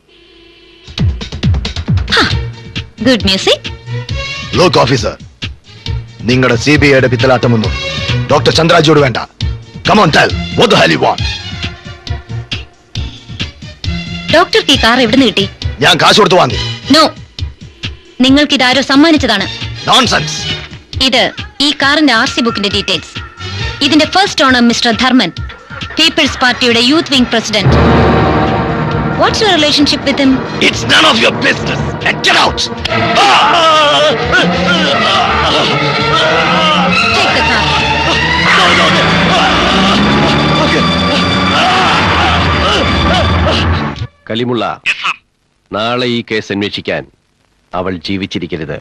good music look officer നിങ്ങളുടെ സി ബി ഐയുടെ പിത്തലാട്ടമൊന്നും ഡോക്ടർ ചന്ദ്രാജിയോട് വേണ്ട come on tell what hell you want ഡോക്ടർക്ക് ഈ കാർ എവിടുന്ന് കിട്ടി ഞാൻ കാശ് കൊടുത്ത് വാങ്ങി നോ നിങ്ങൾക്ക് ഇതാരോ സമ്മാനിച്ചതാണ് നോൺസെൻസ് ഇത് ഈ കാറിന്റെ ആർ സി ബുക്കിന്റെ ഡീറ്റെയിൽസ് ഇതിന്റെ first owner mister Dharman people's പാർട്ടിയുടെ youth wing president what's your relationship with him it's none of your business get out Take the car. Kalimulla നാളെ ഈ കേസ് അന്വേഷിക്കാൻ അവൾ ജീവിച്ചിരിക്കരുത്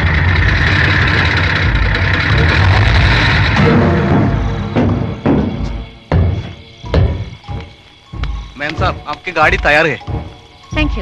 मैम साहब आपकी गाड़ी तैयार है Thank you.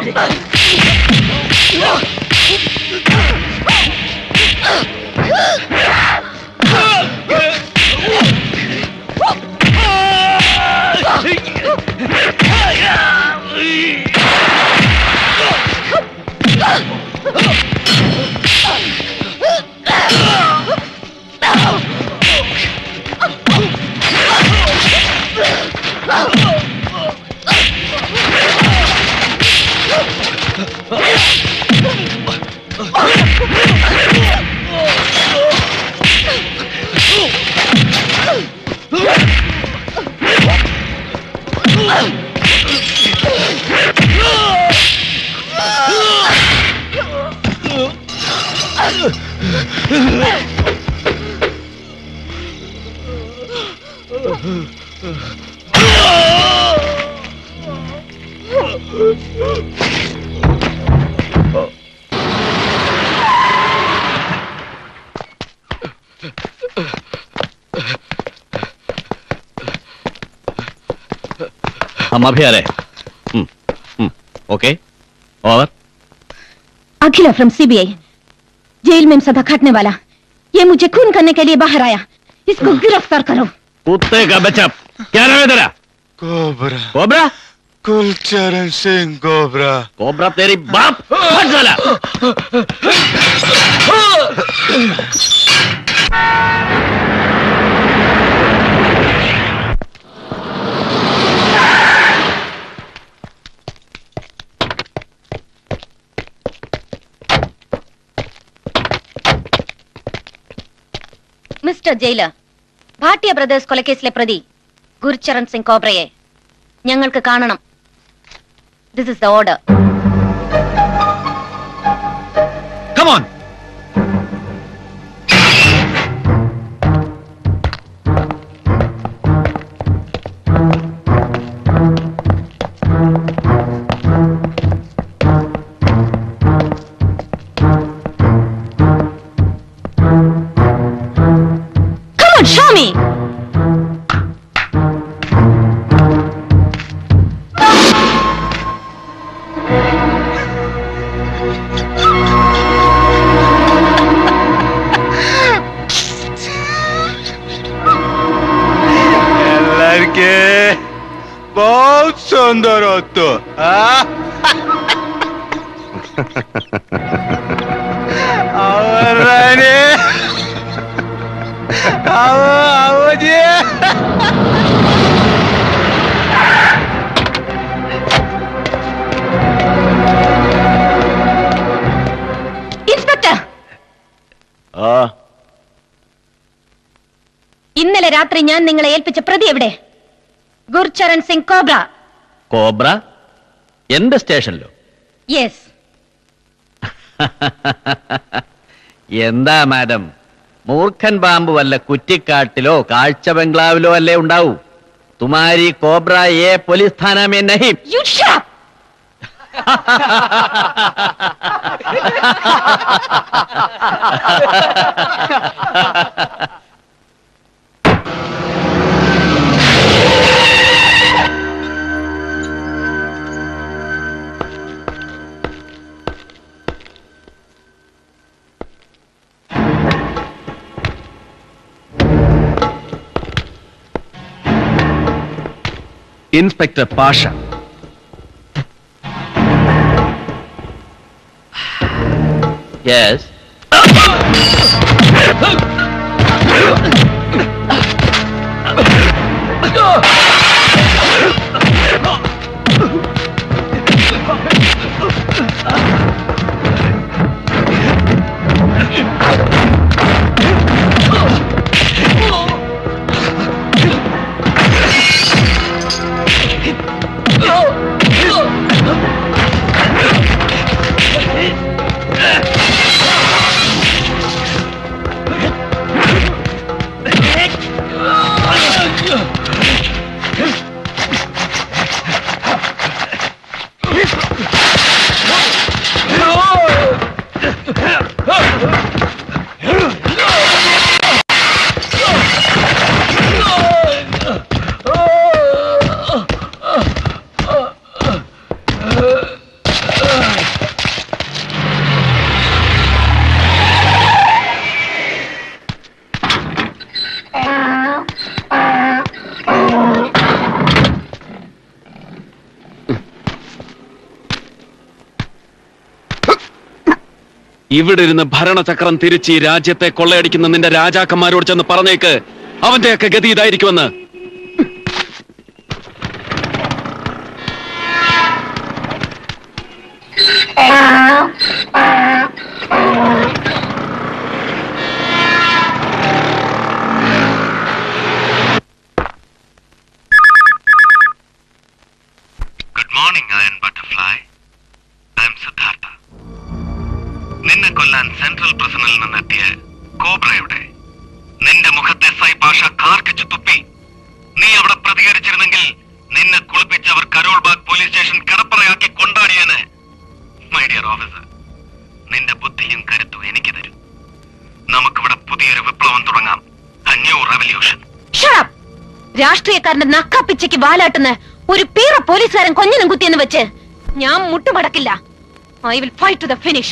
हम अभी आ रहे हैं हम्म, ओके और अखिला फ्रॉम सीबीआई जेल में सदा खटने वाला ये मुझे खून करने के लिए बाहर आया इसको गिरफ्तार करो कुत्ते का बच्चा क्या नाम है तेरा cobra cobra Kulcharan Singh cobra cobra तेरी बाप हट साला മിസ്റ്റർ ജയിലർ ഭാട്ടിയ ബ്രദേഴ്സ് കൊലക്കേസിലെ പ്രതി ഗുരുചരൺ സിംഗ് കോബ്രയെ ഞങ്ങൾക്ക് കാണണം this is the order Come on. Come on, show me! लड़के बहुत सुंदर हो तो हाँ? और रानी आओ आओ जी ഇൻസ്പെക്ടർ ആ ഇന്നലെ രാത്രി ഞാൻ നിങ്ങളെ ഏൽപ്പിച്ച പ്രതി എവിടെ ഗുർചരൺ സിംഗ് കോബ്ര കോബ്ര എന്റെ സ്റ്റേഷനിലോ യെസ് എന്താ മാഡം മൂർഖൻ പാമ്പ് വല്ല കുറ്റിക്കാട്ടിലോ കാഴ്ച ബംഗ്ലാവിലോ അല്ലേ ഉണ്ടാവൂ തുമാരി കോബ്ര ഏ പോലീസ് ഥാന മേ നഹി you shut inspector Pasha yes ഇവിടെ ഇരുന്ന് ഭരണചക്രം തിരിച്ച് ഈ രാജ്യത്തെ കൊള്ളയടിക്കുന്ന നിന്റെ രാജാക്കന്മാരോട് ചെന്ന് പറഞ്ഞേക്ക് അവന്റെയൊക്കെ ഗതി ഇതായിരിക്കുമെന്ന് good morning iron butterfly I'm Siddhartha നിന്നെ കൊല്ലാൻ സെൻട്രൽ പ്രിസണിൽ നിന്നെത്തിയ കോബ്രയുടെ നിന്റെ മുഖത്തെ എസ് ഐ പാഷ കാർക്കിച്ചു തുപ്പി നീ അവിടെ പ്രതികരിച്ചിരുന്നെങ്കിൽ നിന്നെ കുളിപ്പിച്ച് അവർ കരോൾ ബാഗ് പോലീസ് സ്റ്റേഷൻ കിടപ്പറയാക്കി കൊണ്ടാടിയന് മൈ ഡിയർ ഓഫീസർ നിന്റെ ബുദ്ധിയും കരുത്തും എനിക്ക് തരൂ നമുക്കിവിടെ പുതിയൊരു വിപ്ലവം തുടങ്ങാം a new revolution Shut up! രാഷ്ട്രീയക്കാരന്റെ നക്കാപ്പിച്ചയ്ക്ക് വാലാട്ടുന്ന ഒരു പീറ പോലീസുകാരൻ കൊഞ്ഞിനും കുത്തിയെന്ന് വെച്ച് ഞാൻ മുട്ടുമടക്കില്ല I will fight to the finish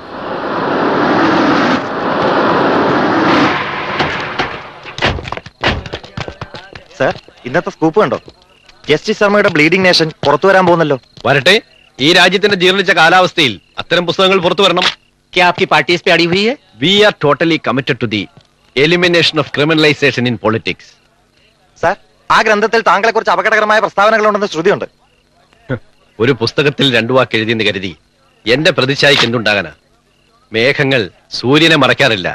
sir ഇന്നത്തെ സ്കൂപ്പ് കണ്ടോ ജസ്റ്റിസ് ശർമ്മയുടെ ബ്ലീഡിംഗ് നേഷൻ പുറത്തു വരാൻ പോകുന്നല്ലോ വരട്ടെ ഈ രാജ്യത്തിന്റെ ജീർണിച്ച കാലാവസ്ഥയിൽ അത്തരം പുസ്തകങ്ങൾ പുറത്തു വരണം क्या आपकी पार्टी इस पे अड़ी हुई है we are totally committed to the elimination of criminalisation in politics sir ആ ഗ്രന്ഥത്തിൽ താങ്കളെ കുറിച്ച് അപകടകരമായ പ്രസ്താവനകളുണ്ടെന്ന് ശ്രുതിയുണ്ട് ഒരു പുസ്തകത്തിൽ രണ്ടു വാക്ക് എഴുതിയെന്ന് കരുതി എന്റെ പ്രതിച്ഛായ്ക്ക് എന്തുണ്ടാകാനാ മേഘങ്ങൾ സൂര്യനെ മറയ്ക്കാറില്ല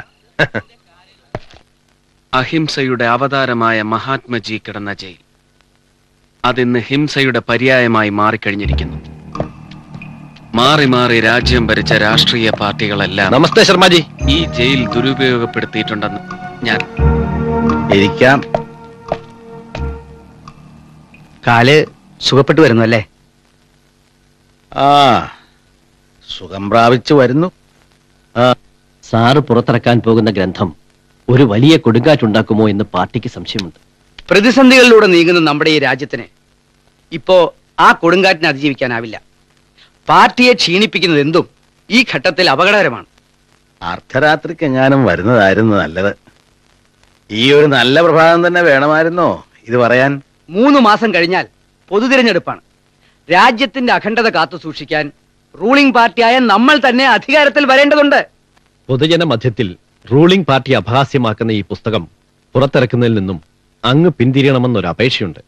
അഹിംസയുടെ അവതാരമായ മഹാത്മജി കിടന്ന ജയിൽ അതിന്ന് ഹിംസയുടെ പര്യായമായി മാറിക്കഴിഞ്ഞിരിക്കുന്നു മാറി മാറി രാജ്യം ഭരിച്ച രാഷ്ട്രീയ പാർട്ടികളെല്ലാം നമസ്തേ ശർമാജി ഈ ജയിൽ ദുരുപയോഗപ്പെടുത്തിയിട്ടുണ്ടെന്ന് ഞാൻ ഇരിക്കാം കാല് സുഖപ്പെട്ടു വരുന്നു അല്ലേ ആ സുഖം പ്രാപിച്ചു വരുന്നു സാറ് പുറത്തിറക്കാൻ പോകുന്ന ഗ്രന്ഥം ഒരു വലിയ കൊടുങ്കാറ്റുണ്ടാക്കുമോ എന്ന് പാർട്ടിക്ക് സംശയമുണ്ട് പ്രതിസന്ധികളിലൂടെ നീങ്ങുന്ന നമ്മുടെ ഈ രാജ്യത്തിന് ഇപ്പോ ആ കൊടുങ്കാറ്റിനെ അതിജീവിക്കാനാവില്ല പാർട്ടിയെ ക്ഷീണിപ്പിക്കുന്നത് എന്തും ഈ ഘട്ടത്തിൽ അപകടകരമാണ് അർദ്ധരാത്രിക്ക് എങ്ങാനും വരുന്നതായിരുന്നു നല്ലത് ഈ ഒരു നല്ല പ്രഭാതം തന്നെ വേണമായിരുന്നോ ഇത് പറയാൻ മൂന്ന് മാസം കഴിഞ്ഞാൽ പൊതുതിരഞ്ഞെടുപ്പാണ് രാജ്യത്തിന്റെ അഖണ്ഡത കാത്തു സൂക്ഷിക്കാൻ റൂളിംഗ് പാർട്ടിയായ നമ്മൾ തന്നെ അധികാരത്തിൽ വരേണ്ടതുണ്ട് പൊതുജന മധ്യത്തിൽ റൂളിംഗ് പാർട്ടി അപഹാസ്യമാക്കുന്ന ഈ പുസ്തകം പുറത്തിറക്കുന്നതിൽ നിന്നും അങ്ങ് പിന്തിരിയണമെന്നൊരു അപേക്ഷയുണ്ട്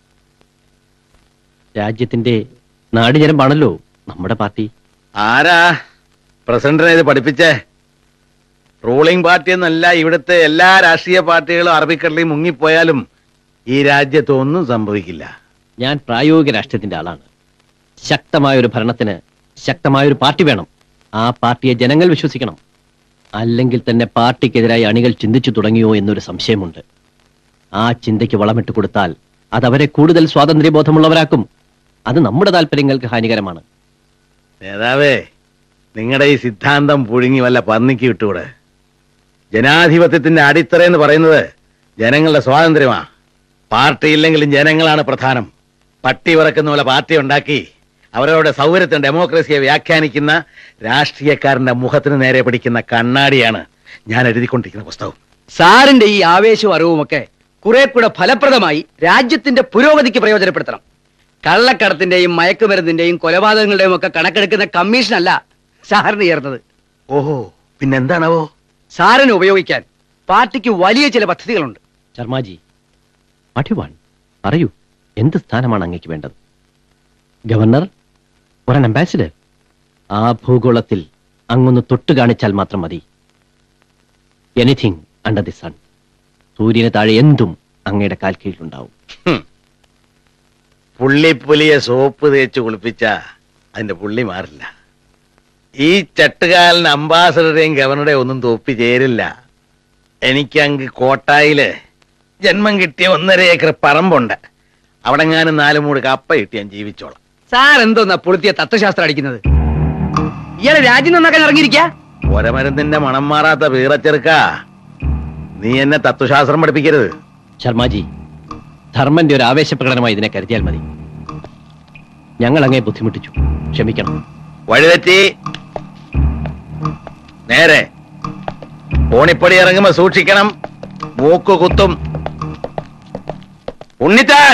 രാജ്യത്തിന്റെ നാടുജനമാണല്ലോ നമ്മുടെ പാർട്ടി ആരാ പ്രസിഡന്റിനെ ഇത് പഠിപ്പിച്ചേ റൂളിംഗ് പാർട്ടി എന്നല്ല ഇവിടുത്തെ എല്ലാ രാഷ്ട്രീയ പാർട്ടികളും അറബിക്കടലിൽ മുങ്ങിപ്പോയാലും ഈ രാജ്യത്ത് ഒന്നും സംഭവിക്കില്ല ഞാൻ പ്രായോഗിക രാഷ്ട്രീയത്തിന്റെ ആളാണ് ശക്തമായ ഒരു ഭരണത്തിന് ശക്തമായ ഒരു പാർട്ടി വേണം ആ പാർട്ടിയെ ജനങ്ങൾ വിശ്വസിക്കണം അല്ലെങ്കിൽ തന്നെ പാർട്ടിക്കെതിരായി അണികൾ ചിന്തിച്ചു തുടങ്ങിയോ എന്നൊരു സംശയമുണ്ട് ആ ചിന്തയ്ക്ക് വളമിട്ട് കൊടുത്താൽ അത് അവരെ കൂടുതൽ സ്വാതന്ത്ര്യബോധമുള്ളവരാക്കും അത് നമ്മുടെ താല്പര്യങ്ങൾക്ക് ഹാനികരമാണ് നേതാവേ നിങ്ങളുടെ ഈ സിദ്ധാന്തം പുഴുങ്ങി വല്ല പന്നിക്ക് വിട്ടുകൂടെ ജനാധിപത്യത്തിന്റെ അടിത്തറ എന്ന് പറയുന്നത് ജനങ്ങളുടെ സ്വാതന്ത്ര്യമാ പാർട്ടി ഇല്ലെങ്കിലും ജനങ്ങളാണ് പ്രധാനം പട്ടി പറക്കുന്ന പോലെ പാർട്ടി ഉണ്ടാക്കി അവരവരുടെ സൗകര്യത്തിന് ഡെമോക്രസിയെ വ്യാഖ്യാനിക്കുന്ന രാഷ്ട്രീയക്കാരന്റെ മുഖത്തിന് നേരെ പിടിക്കുന്ന കണ്ണാടിയാണ് ഞാൻ എഴുതിക്കൊണ്ടിരിക്കുന്ന പുസ്തകം സാറിന്റെ ഈ ആവേശവും അറിവുമൊക്കെ കുറെ കൂടെ ഫലപ്രദമായി രാജ്യത്തിന്റെ പുരോഗതിക്ക് പ്രയോജനപ്പെടുത്തണം കള്ളക്കടത്തിന്റെയും മയക്കുമരുന്നിന്റെയും കൊലപാതകങ്ങളുടെയും ഒക്കെ കണക്കെടുക്കുന്ന കമ്മീഷനല്ല സാറിന് ചേർന്നത് ഓഹോ പിന്നെന്താണാവോ സാറിന് ഉപയോഗിക്കാൻ പാർട്ടിക്ക് വലിയ ചില പദ്ധതികളുണ്ട് ശർമാജി വാട്ട് പറയൂ എന്ത് സ്ഥാനമാണ് അങ്ങേക്ക് വേണ്ടത് ഗവർണർ ഒരു അംബാസിഡർ ആ ഭൂഗോളത്തിൽ അങ്ങൊന്ന് തൊട്ടു കാണിച്ചാൽ മാത്രം മതി എനിത്തിങ് അണ്ടർ ദി സൺ സൂര്യന് താഴെ എന്തും അങ്ങയുടെ കാൽ കീഴിലുണ്ടാവും പുള്ളിപ്പുലിയെ സോപ്പ് തേച്ച് കുളിപ്പിച്ച അതിന്റെ പുള്ളി മാറില്ല ഈ ചട്ടുകാലിന് അംബാസഡറേയും ഗവർണറുടെയും ഒന്നും തോപ്പി ചേരില്ല എനിക്കങ്ക് കോട്ടായില് ജന്മം കിട്ടിയ ഒന്നര ഏക്കർ പറമ്പുണ്ട് അവിടെ ഞാനും നാല് മൂട് കപ്പ കിട്ടി ഞാൻ ജീവിച്ചോളാം സാർ എന്തോന്നാ പൊളുത്തിയ തത്വശാസ്ത്രം അടിക്കുന്നത് ഇയാളെ രാജ്യം നന്നാക്കാൻ ഇറങ്ങിയിരിക്കാ ഒരമരുന്നിന്റെ മണം മാറാത്ത വീറച്ചെറുക്ക നീ എന്നെ തത്വശാസ്ത്രം പഠിപ്പിക്കരുത് ശർമാജി ധർമ്മന്റെ ഒരു ആവേശപ്രകടനമായി ഇതിനെ കരുതിയാൽ മതി ഞങ്ങൾ അങ്ങേ ബുദ്ധിമുട്ടിച്ചു ക്ഷമിക്കണം വഴിതെറ്റി നേരെ ഓണിപ്പടി ഇറങ്ങുമ്പോ സൂക്ഷിക്കണം മൂക്ക് കുത്തും Unnithan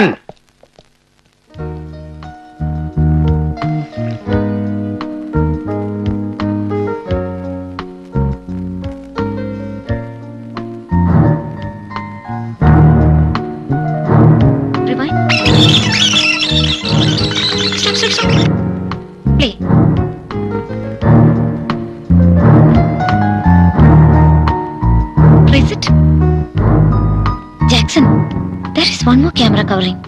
play Is it? Jackson, there is one more camera covering.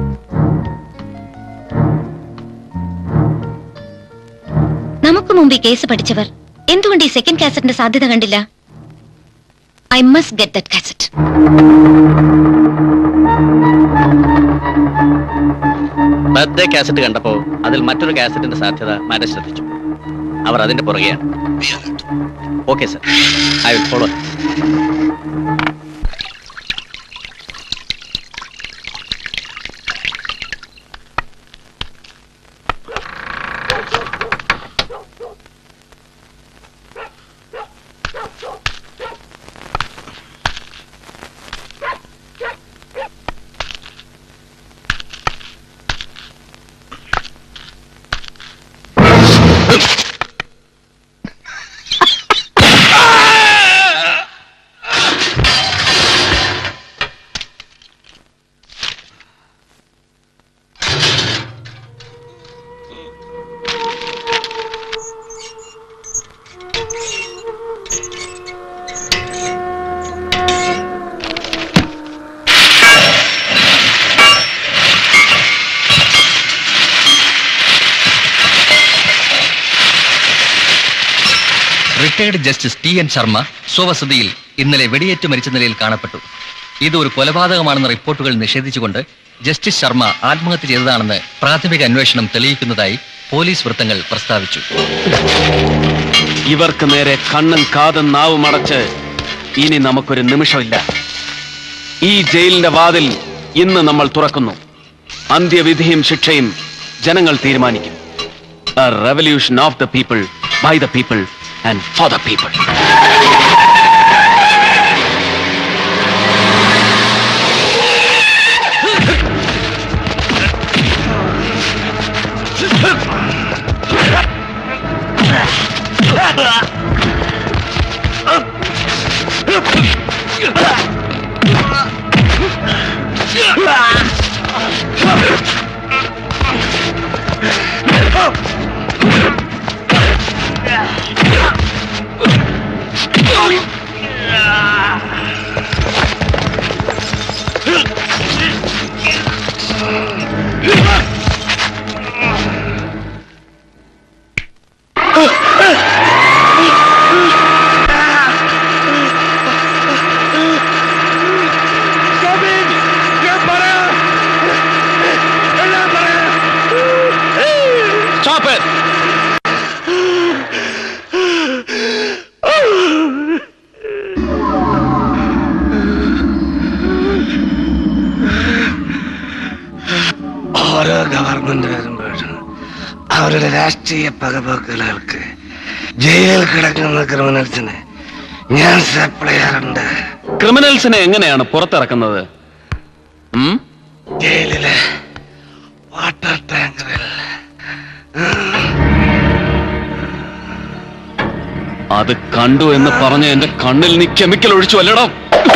നമുക്ക് മുമ്പ് ഈ കേസ് പഠിച്ചവർ എന്തുകൊണ്ട് ഈ സെക്കൻഡ് കാസറ്റിന്റെ സാധ്യത കണ്ടില്ല I must get that cassette birthday cassette കണ്ടപ്പോ അതിൽ മറ്റൊരു കാസറ്റിന്റെ സാധ്യത മാഡം ശ്രദ്ധിച്ചു അവർ അതിന്റെ പുറകെയാണ് okay sir I will follow retired justice T N Sharma സ്വവസതിയിൽ ഇന്നലെ വെടിയേറ്റ് മരിച്ച നിലയിൽ കാണപ്പെട്ടു ഇത് ഒരു കൊലപാതകമാണെന്ന റിപ്പോർട്ടുകൾ നിഷേധിച്ചുകൊണ്ട് ജസ്റ്റിസ് ശർമ്മ ആത്മഹത്യ ചെയ്തതാണെന്ന് പ്രാഥമിക അന്വേഷണം തെളിയിക്കുന്നതായി പോലീസ് വൃത്തങ്ങൾ പ്രസ്താവിച്ചു ഇവർക്ക് നേരെ കണ്ണും കാതും നാവും അടച്ച് ഇനി നമുക്കൊരു നിമിഷമില്ല ഈ ജയിലിന്റെ വാതിൽ ഇന്ന് നമ്മൾ തുറക്കുന്നു അന്ത്യവിധിയും ശിക്ഷയും ജനങ്ങൾ തീരുമാനിക്കും A revolution of the people, by the people, and for the people. Stop it! ഓരോ ഗവൺമെന്റ് വരുമ്പോഴും അവരുടെ രാഷ്ട്രീയ പകപോക്കലുകൾക്ക് ജയിലിൽ കിടക്കുന്ന ക്രിമിനൽസിന് ഞാൻ സപ്ലൈ ചെയ്യാറുണ്ട് ക്രിമിനൽസിനെ എങ്ങനെയാണ് പുറത്തിറക്കുന്നത് ഉം? ജയിലിലെ വാട്ടർ ടാങ്കറിൽ അത് കണ്ടു എന്ന് പറഞ്ഞ് എന്റെ കണ്ണിൽ നീ കെമിക്കൽ ഒഴിച്ചു അല്ലടോ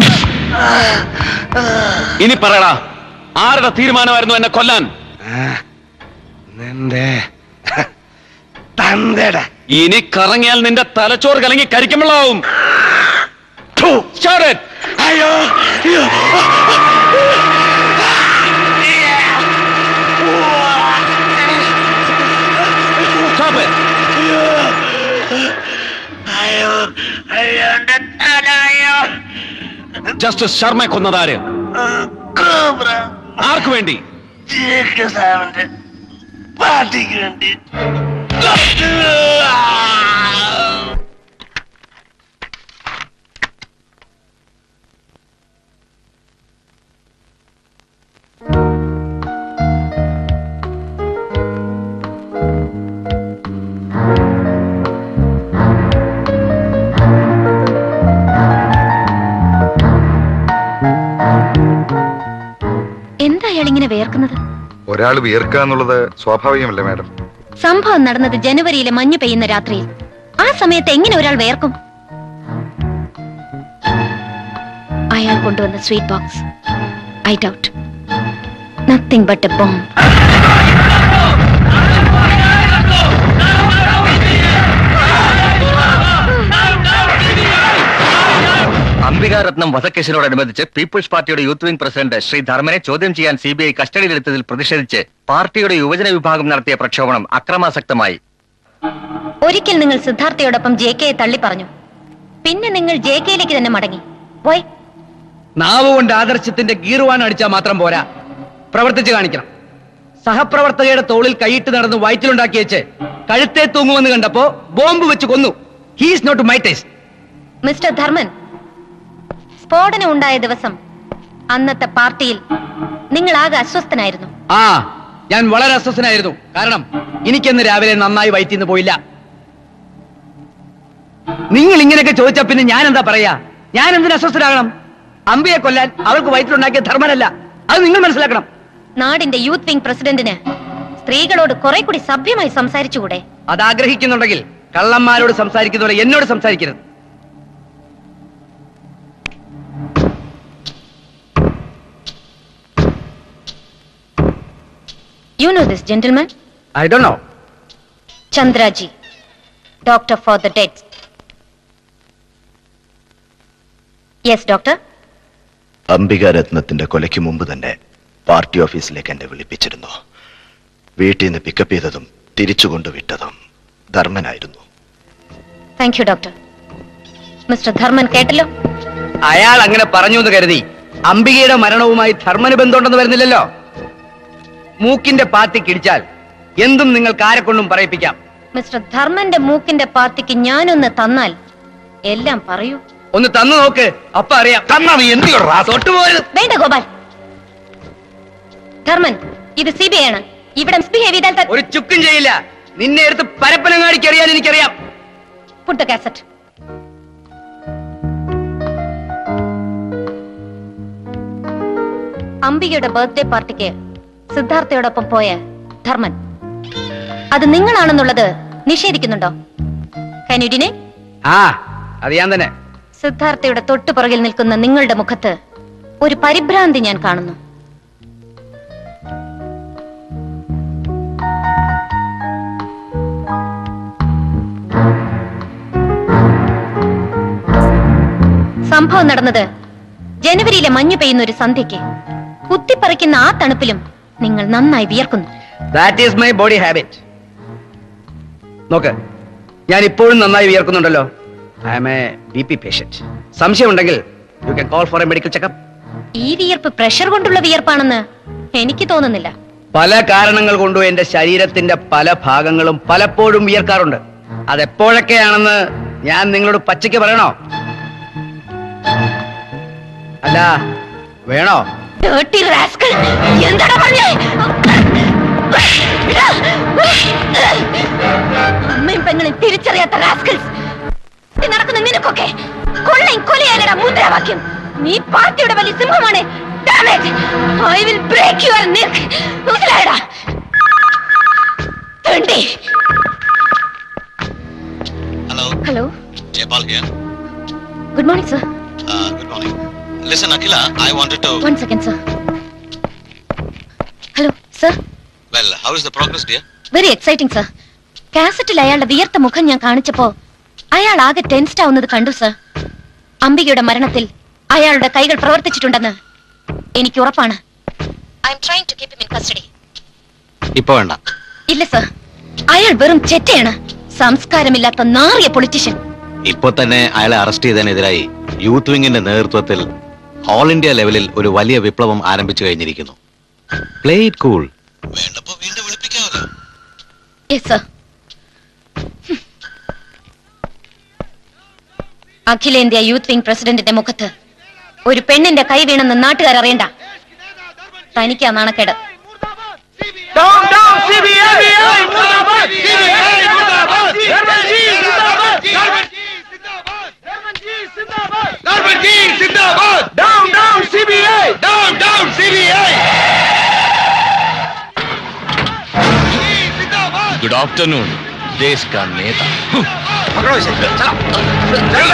ഇനി പറയടാ ആരുടെ തീരുമാനമായിരുന്നു എന്നെ കൊല്ലാൻ നിന്റെ തന്തയുടെ ഇനി കറങ്ങിയാൽ നിന്റെ തലച്ചോറ് കലങ്ങി കരിക്കുമ്പോഴാവും അയ്യോ അയ്യോ Stop it! അയ്യോ അയ്യോ എന്റെ തല അയ്യോ ജസ്റ്റിസ് ശർമ്മയെ കൊന്നതാര് കോബ്ര ആർക്കു വേണ്ടി ജേക്ക് സാറിന്റെ പാർട്ടിക്ക് വേണ്ടി എന്താ അയാൾ ഇങ്ങനെ വേർക്കുന്നത് ഒരാൾ വിയർക്കുക എന്നുള്ളത് സ്വാഭാവികമല്ലേ മാഡം സംഭവം നടന്നത് ജനുവരിയിലെ മഞ്ഞ് പെയ്യുന്ന രാത്രിയിൽ ആ സമയത്ത് എങ്ങനെ ഒരാൾ വേർക്കും അയാൾ കൊണ്ടുവന്ന sweet box I doubt nothing but a bomb Ambika Ratnam വധക്കേസിനോടനുബന്ധിച്ച് പീപ്പിൾസ് പാർട്ടിയുടെ യൂത്ത് വിംഗ് പ്രസിഡന്റ് ശ്രീ ധർമ്മനെ ചോദ്യം ചെയ്യാൻ സി ബി ഐ കസ്റ്റഡിയിലെടുത്തതിൽ പ്രതിഷേധിച്ച് പാർട്ടിയുടെ യുവജന വിഭാഗം നടത്തിയ പ്രക്ഷോഭണം അക്രമാസക്തമായി ഒരിക്കൽ നിങ്ങൾ സിദ്ധാർത്ഥയോടൊപ്പം ജെ കെയെ തള്ളി പറഞ്ഞു പിന്നെ നിങ്ങൾ ജെ കെയിലേക്ക് തന്നെ മടങ്ങി പോയി നാവ് കൊണ്ട് ആദർശത്തിന്റെ ഗീറുവാൻ അടിച്ചാൽ മാത്രം പോരാ പ്രവർത്തിച്ച് കാണിക്കണം സഹപ്രവർത്തകയുടെ തോളിൽ കൈയിട്ട് നടന്ന് വയറ്റിലുണ്ടാക്കി വെച്ച് കഴുത്തെ തൂങ്ങുമെന്ന് കണ്ടപ്പോ ബോംബ് വെച്ച് കൊന്നു he's not my taste mister Dharman സ്ഫോടനം ഉണ്ടായ ദിവസം അന്നത്തെ പാർട്ടിയിൽ നിങ്ങൾ ആകെ അസ്വസ്ഥനായിരുന്നു ആ ഞാൻ വളരെ അസ്വസ്ഥനായിരുന്നു കാരണം എനിക്കെന്ന് രാവിലെ നന്നായി വയറ്റിന്ന് പോയില്ല നിങ്ങൾ ഇങ്ങനെയൊക്കെ ചോദിച്ചാ പിന്നെ ഞാൻ എന്താ പറയാ ഞാൻ എന്തിനു അസ്വസ്ഥരാകണം അമ്പയെ കൊല്ലാൻ അവൾക്ക് വയറ്റിലുണ്ടാക്കിയ ധർമ്മനല്ല അത് നിങ്ങൾ മനസ്സിലാക്കണം നാടിന്റെ യൂത്ത് വിംഗ് പ്രസിഡന്റിന് സ്ത്രീകളോട് കുറെ കൂടി സഭ്യമായി സംസാരിച്ചുകൂടെ അത് ആഗ്രഹിക്കുന്നുണ്ടെങ്കിൽ കള്ളന്മാരോട് സംസാരിക്കുന്നവരെ എന്നോട് സംസാരിക്കരുത് you know this gentleman I do know Chandraji doctor for the dead yes doctor Ambika രത്നത്തിന്റെ കൊലയ്ക്ക് മുമ്പ് തന്നെ പാർട്ടി ഓഫീസിലേക്ക് എന്നെ വിളിപ്പിച്ചിരുന്നു വീട്ടിൽ നിന്ന് പിക്കപ്പ് ചെയ്തതും തിരിച്ചു കൊണ്ടുവിട്ടതും ധർമ്മനായിരുന്നു thank you doctor mister Dharman കേട്ടല്ലോ അയാൾ അങ്ങനെ പറഞ്ഞു എന്ന് കരുതി അംബികയുടെ മരണവുമായി ധർമ്മന് ബന്ധമുണ്ടെന്ന് വരുന്നില്ലല്ലോ മൂക്കിന്റെ പാത്തി കിടിച്ചാൽ എന്തും നിങ്ങൾക്ക് ആരെ കൊണ്ടും പറയിപ്പിക്കാം മിസ്റ്റർ ധർമ്മന്റെ മൂക്കിന്റെ പാർട്ടിക്ക് ഞാനൊന്ന് തന്നാൽ എല്ലാം പറയൂ ഒന്ന് തന്നു നോക്ക് അപ്പൊ അറിയാം തൊട്ടുപോരുത് വേണ്ട ഗോപാൽ ധർമ്മൻ ഇത് സി ബി ഐ ആണ് ഇവിടെ മിസ്ബിഹേവ് ചെയ്താൽ ത- ഒരു ചുക്കും ചെയ്യില്ല നിന്നെ എടുത്ത് പരപ്പനങ്ങാടിക്ക് അറിയാൻ എനിക്കറിയാം Put the cassette. അംബികയുടെ ബർത്ത്ഡേ പാർട്ടിക്ക് സിദ്ധാർത്ഥയോടൊപ്പം പോയ ധർമ്മൻ അത് നിങ്ങളാണെന്നുള്ളത് നിഷേധിക്കുന്നുണ്ടോ കനുഡിനെ ആ അത് ഞാൻ തന്നെ സിദ്ധാർത്ഥയുടെ തൊട്ടുപുറകിൽ നിൽക്കുന്ന നിങ്ങളുടെ മുഖത്ത് ഒരു പരിഭ്രാന്തി ഞാൻ കാണുന്നു സംഭവം നടന്നത് ജനുവരിയിലെ മഞ്ഞു പെയ്യുന്ന ഒരു സന്ധ്യയ്ക്ക് കുത്തിപ്പറിക്കുന്ന ആ തണുപ്പിലും നിങ്ങൾ നന്നായി വിയർക്കുന്നു that is my body habit നോക്ക് ഞാൻ ഇപ്പോഴും നന്നായി വിയർക്കുന്നുണ്ടല്ലോ I am a B P patient സംശയമുണ്ടെങ്കിൽ you can call for a medical checkup ഈ വിയർപ്പ് പ്രഷർ കൊണ്ടുള്ള വിയർപ്പാണെന്ന് എനിക്ക് തോന്നുന്നില്ല പല കാരണങ്ങൾ കൊണ്ടും എന്റെ ശരീരത്തിന്റെ പല ഭാഗങ്ങളും പലപ്പോഴും വിയർക്കാറുണ്ട് അതെപ്പോഴൊക്കെയാണെന്ന് ഞാൻ നിങ്ങളോട് പച്ചയ്ക്ക് പറയണോ അല്ല വേണോ Dirty rascal! എന്താടാ പറഞ്ഞേ അമ്മയും പെങ്ങളും തിരിച്ചറിയാത്ത റാസ്കൽസ് നടക്കുന്ന നിനക്കൊക്കെ കൊള്ളയും കൊലയാലടാ മുദ്രാവാക്യം നീ പാർട്ടിയുടെ വലിയ സിംഹമാണ് I will break your neck മനസ്സിലായടാ തണ്ടി Hello, hello Jaypal here. Good morning sir Uh, good morning. Listen, Akhila, I wanted to. One second sir hello sir Well, how is the progress, dear? Very exciting sir കാസറ്റിൽ അയാളുടെ വിയർത്ത മുഖം ഞാൻ കാണിച്ചപ്പോ അയാൾ ആകെ ടെൻസ്ഡ് ആവുന്നത് കണ്ടു സർ അംബികയുടെ മരണത്തിൽ അയാളുടെ കൈകൾ പ്രവർത്തിച്ചിട്ടുണ്ടെന്ന് എനിക്ക് ഉറപ്പാണ് I'm trying to keep him in custody ഇപ്പൊ വേണ്ട ഇല്ല സർ അയാൾ വെറും ചെറ്റയാണ് സംസ്കാരമില്ലാത്ത നാറിയ പൊളിറ്റീഷ്യൻ ഇപ്പൊ തന്നെ അയാളെ അറസ്റ്റ് ചെയ്തതിനെതിരായി യൂത്ത് വിങ്ങിന്റെ നേതൃത്വത്തിൽ ഓൾ ഇന്ത്യ ലെവലിൽ ഒരു വലിയ വിപ്ലവം ആരംഭിച്ചു കഴിഞ്ഞിരിക്കുന്നു play it cool yes sir അഖിലേന്ത്യാ യൂത്ത് വിംഗ് പ്രസിഡന്റിന്റെ മുഖത്ത് ഒരു പെണ്ണിന്റെ കൈ വീണെന്ന് നാട്ടുകാർ അറിയണ്ട തനിക്കാ നാണക്കേട് Down, down, CBI! Down, down, CBI! Good afternoon देश का नेता पकड़ो इसे चलो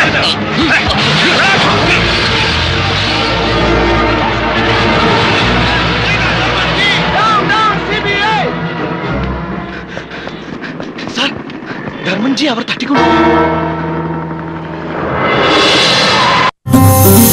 ധർമ്മൻജി അവർ തട്ടിക്കൊണ്ടു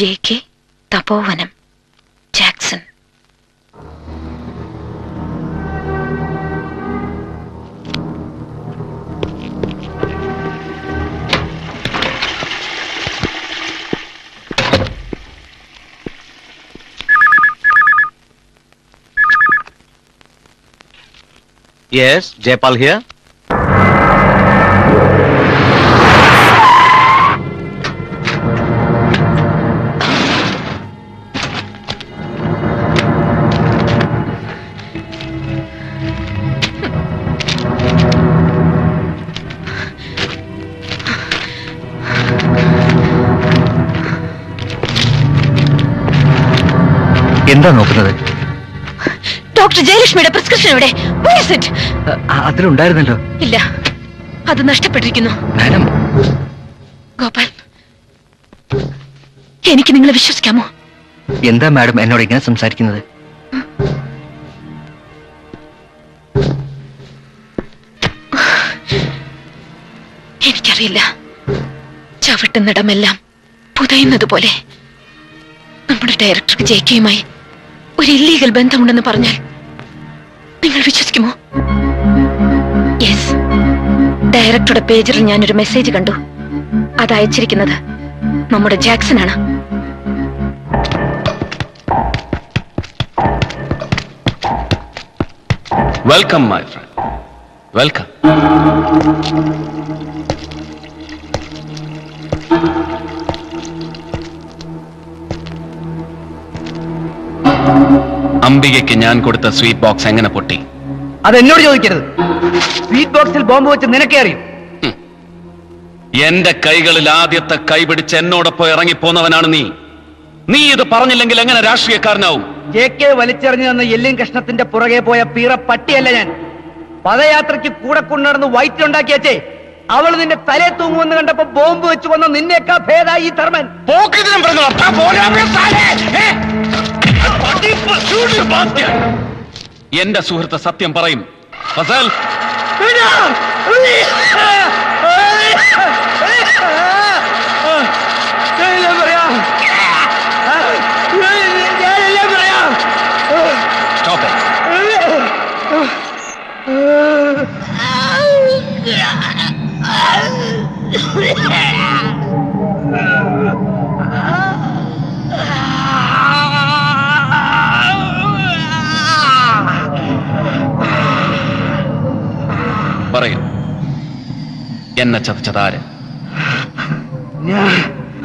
J K Tapovanam Jackson Yes, Jaypal here. എന്താ നോക്കുന്നത് ഡോക്ടർ ജയലക്ഷ്മിയുടെ പ്രിസ്ക്രിപ്ഷൻ എവിടെ Where is it? അതിലുണ്ടായിരുന്നല്ലോ ഇല്ല അത് നഷ്ടപ്പെട്ടിരിക്കുന്നു മാഡം ഗോപാൽ എനിക്ക് നിങ്ങളെ വിശ്വസിക്കാമോ എന്താ മാഡം എന്നോട് ഇങ്ങനെ സംസാരിക്കുന്നത് എനിക്കറിയില്ല ചവിട്ടുന്നിടമെല്ലാം പുതയുന്നത് പോലെ നമ്മുടെ ഡയറക്ടർക്ക് ജയിക്കയുമായി ഒരു ഇല്ലീഗൽ ബന്ധമുണ്ടെന്ന് പറഞ്ഞാൽ നിങ്ങൾ വിശ്വസിക്കുമോ യെസ് ഡയറക്ടറുടെ പേജിൽ ഞാനൊരു മെസ്സേജ് കണ്ടു അത് അയച്ചിരിക്കുന്നത് നമ്മുടെ ജാക്സൺ ആണ് വെൽക്കം മൈ ഫ്രണ്ട് വെൽക്കം അംബികയ്ക്ക് ഞാൻ കൊടുത്ത സ്വീറ്റ് ബോക്സ് എങ്ങനെ പൊട്ടി അത് എന്നോട് ചോദിക്കരുത് സ്വീറ്റ് ബോക്സിൽ ബോംബ് വെച്ച് നിനക്കേ അറിയും എന്റെ കൈകളിൽ ആദ്യത്തെ കൈ പിടിച്ച് എന്നോടൊപ്പം ഇറങ്ങിപ്പോന്നവനാണ് നീ നീ ഇത് പറഞ്ഞില്ലെങ്കിൽ എങ്ങനെ രാഷ്ട്രീയക്കാരനാവും ജെ കെ വലിച്ചെറിഞ്ഞു തന്ന എല്ലും കഷ്ണത്തിന്റെ പുറകെ പോയ പീറ പട്ടിയല്ല ഞാൻ പദയാത്രയ്ക്ക് കൂടെ കൊണ്ടുനടന്ന് വയറ്റിലുണ്ടാക്കിയച്ചേ അവൾ നിന്റെ തലേ തൂങ്ങുമെന്ന് കണ്ടപ്പോ ബോംബ് വെച്ച് വന്ന നിന്നേക്കാ ഭേദായി ഈ ധർമ്മൻ എന്റെ സുഹൃത്ത് സത്യം പറയും ഫസൽ Stop it. പറയൂ എന്നെ ചതച്ചതാര് ഞാൻ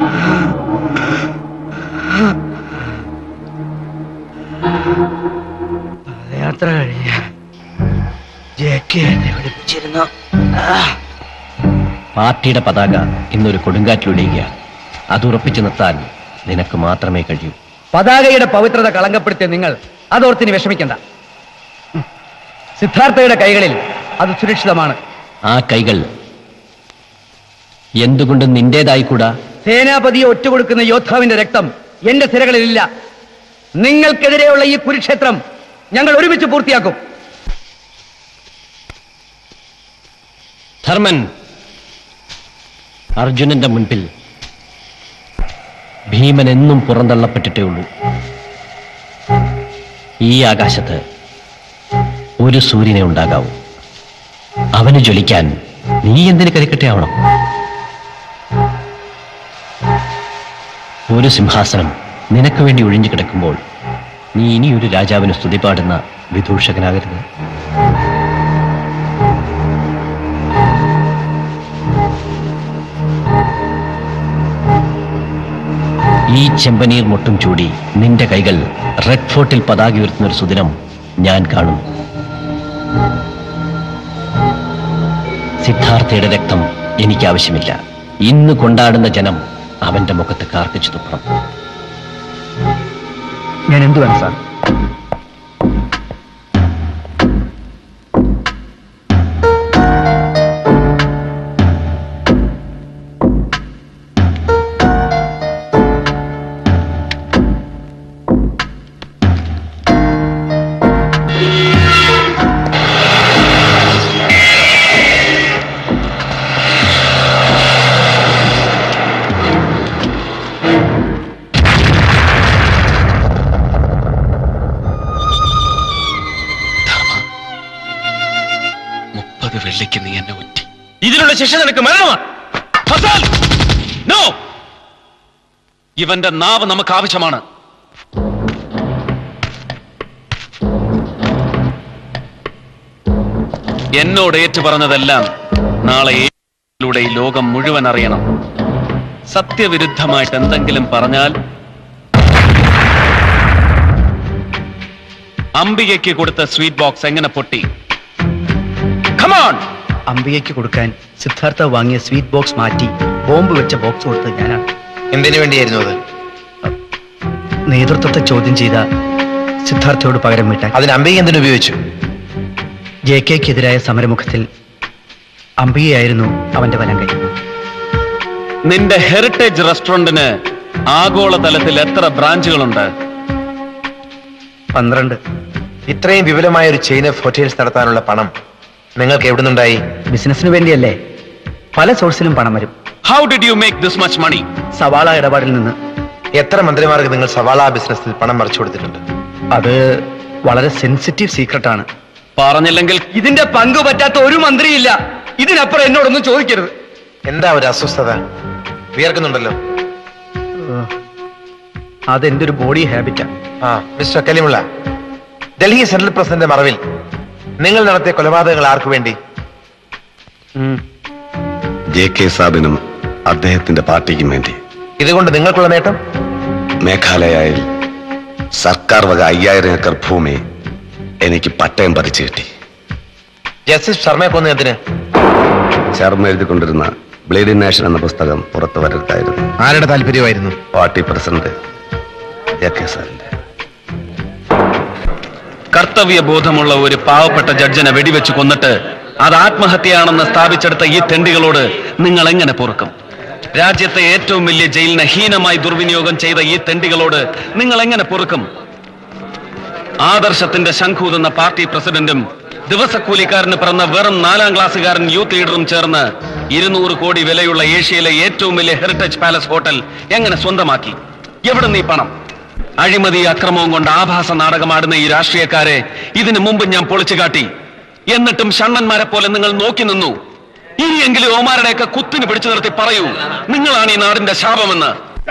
പദയാത്ര കഴിഞ്ഞ ജെ കെ എന്നെ വിളിപ്പിച്ചിരുന്നു പാർട്ടിയുടെ പതാക ഇന്നൊരു കൊടുങ്കാറ്റിലൊഴിയുകയാണ് അത് ഉറപ്പിച്ചു നിർത്താൻ നിനക്ക് മാത്രമേ കഴിയൂ പതാകയുടെ പവിത്രത കളങ്കപ്പെടുത്തിയ നിങ്ങൾ അതോർത്തിന് വിഷമിക്കണ്ട ഉം. സിദ്ധാർത്ഥയുടെ കൈകളിൽ അത് സുരക്ഷിതമാണ് ആ കൈകൾ എന്തുകൊണ്ടും നിന്റേതായിക്കൂടാ സേനാപതിയെ ഒറ്റുകൊടുക്കുന്ന യോദ്ധാവിന്റെ രക്തം എന്റെ സിരകളിലില്ല നിങ്ങൾക്കെതിരെയുള്ള ഈ കുരുക്ഷേത്രം ഞങ്ങൾ ഒരുമിച്ച് പൂർത്തിയാക്കും ധർമ്മൻ അർജുനന്റെ മുൻപിൽ ഭീമൻ എന്നും പുറന്തള്ളപ്പെട്ടിട്ടേ ഉള്ളൂ ഈ ആകാശത്ത് ഒരു സൂര്യനെ ഉണ്ടാകാവൂ അവന് ജ്വലിക്കാൻ നീ എന്തിന് കരിക്കട്ടെ ആവണം ഒരു സിംഹാസനം നിനക്ക് വേണ്ടി ഒഴിഞ്ഞു കിടക്കുമ്പോൾ നീ ഇനി ഒരു രാജാവിന് സ്തുതി പാടുന്ന വിദൂഷകനാകരുത് ഈ ചെമ്പനീർ മുട്ടും ചൂടി നിന്റെ കൈകൾ റെഡ് ഫോർട്ടിൽ പതാക ഉയർത്തുന്ന ഒരു സുദിനം ഞാൻ കാണും സിദ്ധാർത്ഥയുടെ രക്തം എനിക്ക് ആവശ്യമില്ല ഇന്ന് കൊണ്ടാടുന്ന ജനം അവന്റെ മുഖത്ത് കാർക്കിച്ചു തുപ്പണം ഞാൻ എന്തു വേണം സാർ അമ്പത് വെള്ളിക്ക് നീ എന്നെ ഒറ്റി ഇതിനുള്ള ശിക്ഷ നിനക്ക് മരണമാണ് ഹസാൻ നോ ഇവന്റെ നാവ് നമുക്ക് ആവശ്യമാണ് എന്നോട് ഏറ്റു പറഞ്ഞതെല്ലാം നാളെ ഏലൂടെ ഈ ലോകം മുഴുവൻ അറിയണം സത്യവിരുദ്ധമായിട്ട് എന്തെങ്കിലും പറഞ്ഞാൽ അംബികയ്ക്ക് കൊടുത്ത സ്വീറ്റ് ബോക്സ് എങ്ങനെ പൊട്ടി കമോൺ അംബികയ്ക്ക് കൊടുക്കാൻ സിദ്ധാർത്ഥ വാങ്ങിയ സ്വീറ്റ് ബോക്സ് മാറ്റി ബോംബ് വെച്ച ബോക്സ് കൊടുത്തത് ഞാനാണ് എന്തിനു വേണ്ടിയായിരുന്നു അത് നേതൃത്വത്തെ ചോദ്യം ചെയ്ത സിദ്ധാർത്ഥയോട് പകരം വീട്ടാൻ അതിന് അംബിക എന്തിനു ഉപയോഗിച്ചു ജെ കെക്കെതിരായ സമരമുഖത്തിൽ അംബികയായിരുന്നു അവന്റെ വലം കൈ നിന്റെ ഹെറിറ്റേജ് റെസ്റ്റോറന്റിന് ആഗോളതലത്തിൽ എത്ര ബ്രാഞ്ചുകളുണ്ട് പന്ത്രണ്ട് ഇത്രയും വിപുലമായ ഒരു ചെയിൻ ഓഫ് ഹോട്ടൽസ് നടത്താനുള്ള പണം നിങ്ങൾക്ക് എവിടെ നിന്നുണ്ടായി ബിസിനസിന് വേണ്ടിയല്ലേ പല സോഴ്സിലും പണം വരും how did you make this much money സവാള ഇടപാടിൽ നിന്ന് എത്ര മന്ത്രിമാർക്ക് നിങ്ങൾ സവാള ബിസിനസ്സിൽ പണം മറിച്ചു കൊടുത്തിട്ടുണ്ട് അത് വളരെ സെൻസിറ്റീവ് സീക്രട്ട് ആണ് പറഞ്ഞില്ലെങ്കിൽ ഇതിന്റെ പങ്ക് പറ്റാത്ത ഒരു മന്ത്രിയില്ല ഇതിനപ്പുറം എന്നോടൊന്നും ചോദിക്കരുത് എന്താ ഒരു അസ്വസ്ഥത വിയർക്കുന്നുണ്ടല്ലോ അതെന്റെ ഒരു ബോഡി ഹാബിറ്റാ ആ mister Kalimulla Delhi central president മറവിൽ നിങ്ങൾ നടത്തിയ കൊലപാതകങ്ങൾ ആർക്കു വേണ്ടി ജെ കെ സാബിനും അദ്ദേഹത്തിന്റെ പാർട്ടിക്കും വേണ്ടി ഇതുകൊണ്ട് നിങ്ങൾക്കുള്ള നേട്ടം മേഘാലയയിൽ സർക്കാർ വക അയ്യായിരം ഏക്കർ ഭൂമി എനിക്ക് പട്ടയം പറിച്ചു കിട്ടി ജസ്റ്റിസ് ശർമ്മയെ കൊന്നതിന് ശർമ്മ എഴുതിക്കൊണ്ടിരുന്ന ബ്ലേഡിംഗ് നേഷൻ എന്ന പുസ്തകം പുറത്തു വരരുതായിരുന്നു ആരുടെ താല്പര്യമായിരുന്നു പാർട്ടി പ്രസിഡന്റ് ജെ കെ സാറിന്റെ കർത്തവ്യ ബോധമുള്ള ഒരു പാവപ്പെട്ട ജഡ്ജിനെ വെടിവെച്ച് കൊന്നിട്ട് അത് ആത്മഹത്യയാണെന്ന് സ്ഥാപിച്ചെടുത്ത ഈ തെണ്ടികളോട് നിങ്ങൾ എങ്ങനെ പൊറുക്കും രാജ്യത്തെ ഏറ്റവും വലിയ ജയിലിനെ ഹീനമായി ദുർവിനിയോഗം ചെയ്ത ഈ തെണ്ടികളോട് നിങ്ങൾ എങ്ങനെ പൊറുക്കും ആദർശത്തിന്റെ ശംഖൂതുന്ന പാർട്ടി പ്രസിഡന്റും ദിവസക്കൂലിക്കാരന് പിറന്ന വെറും നാലാം ക്ലാസ്സുകാരൻ യൂത്ത് ലീഡറും ചേർന്ന് ഇരുന്നൂറ് കോടി വിലയുള്ള ഏഷ്യയിലെ ഏറ്റവും വലിയ ഹെറിറ്റേജ് പാലസ് ഹോട്ടൽ എങ്ങനെ സ്വന്തമാക്കി എവിടെ നീ പണം അഴിമതി അക്രമവും കൊണ്ട് ആഭാസ നാടകമാടുന്ന ഈ രാഷ്ട്രീയക്കാരെ ഇതിനു മുമ്പ് ഞാൻ പൊളിച്ചു കാട്ടി എന്നിട്ടും ഷണ്ണന്മാരെ പോലെ നിങ്ങൾ നോക്കി നിന്നു ഇനിയെങ്കിലും ഓമാരുടെയൊക്കെ കുത്തിന് പിടിച്ചു നിർത്തി പറയൂ നിങ്ങളാണ് ഈ നാടിന്റെ ശാപമെന്ന്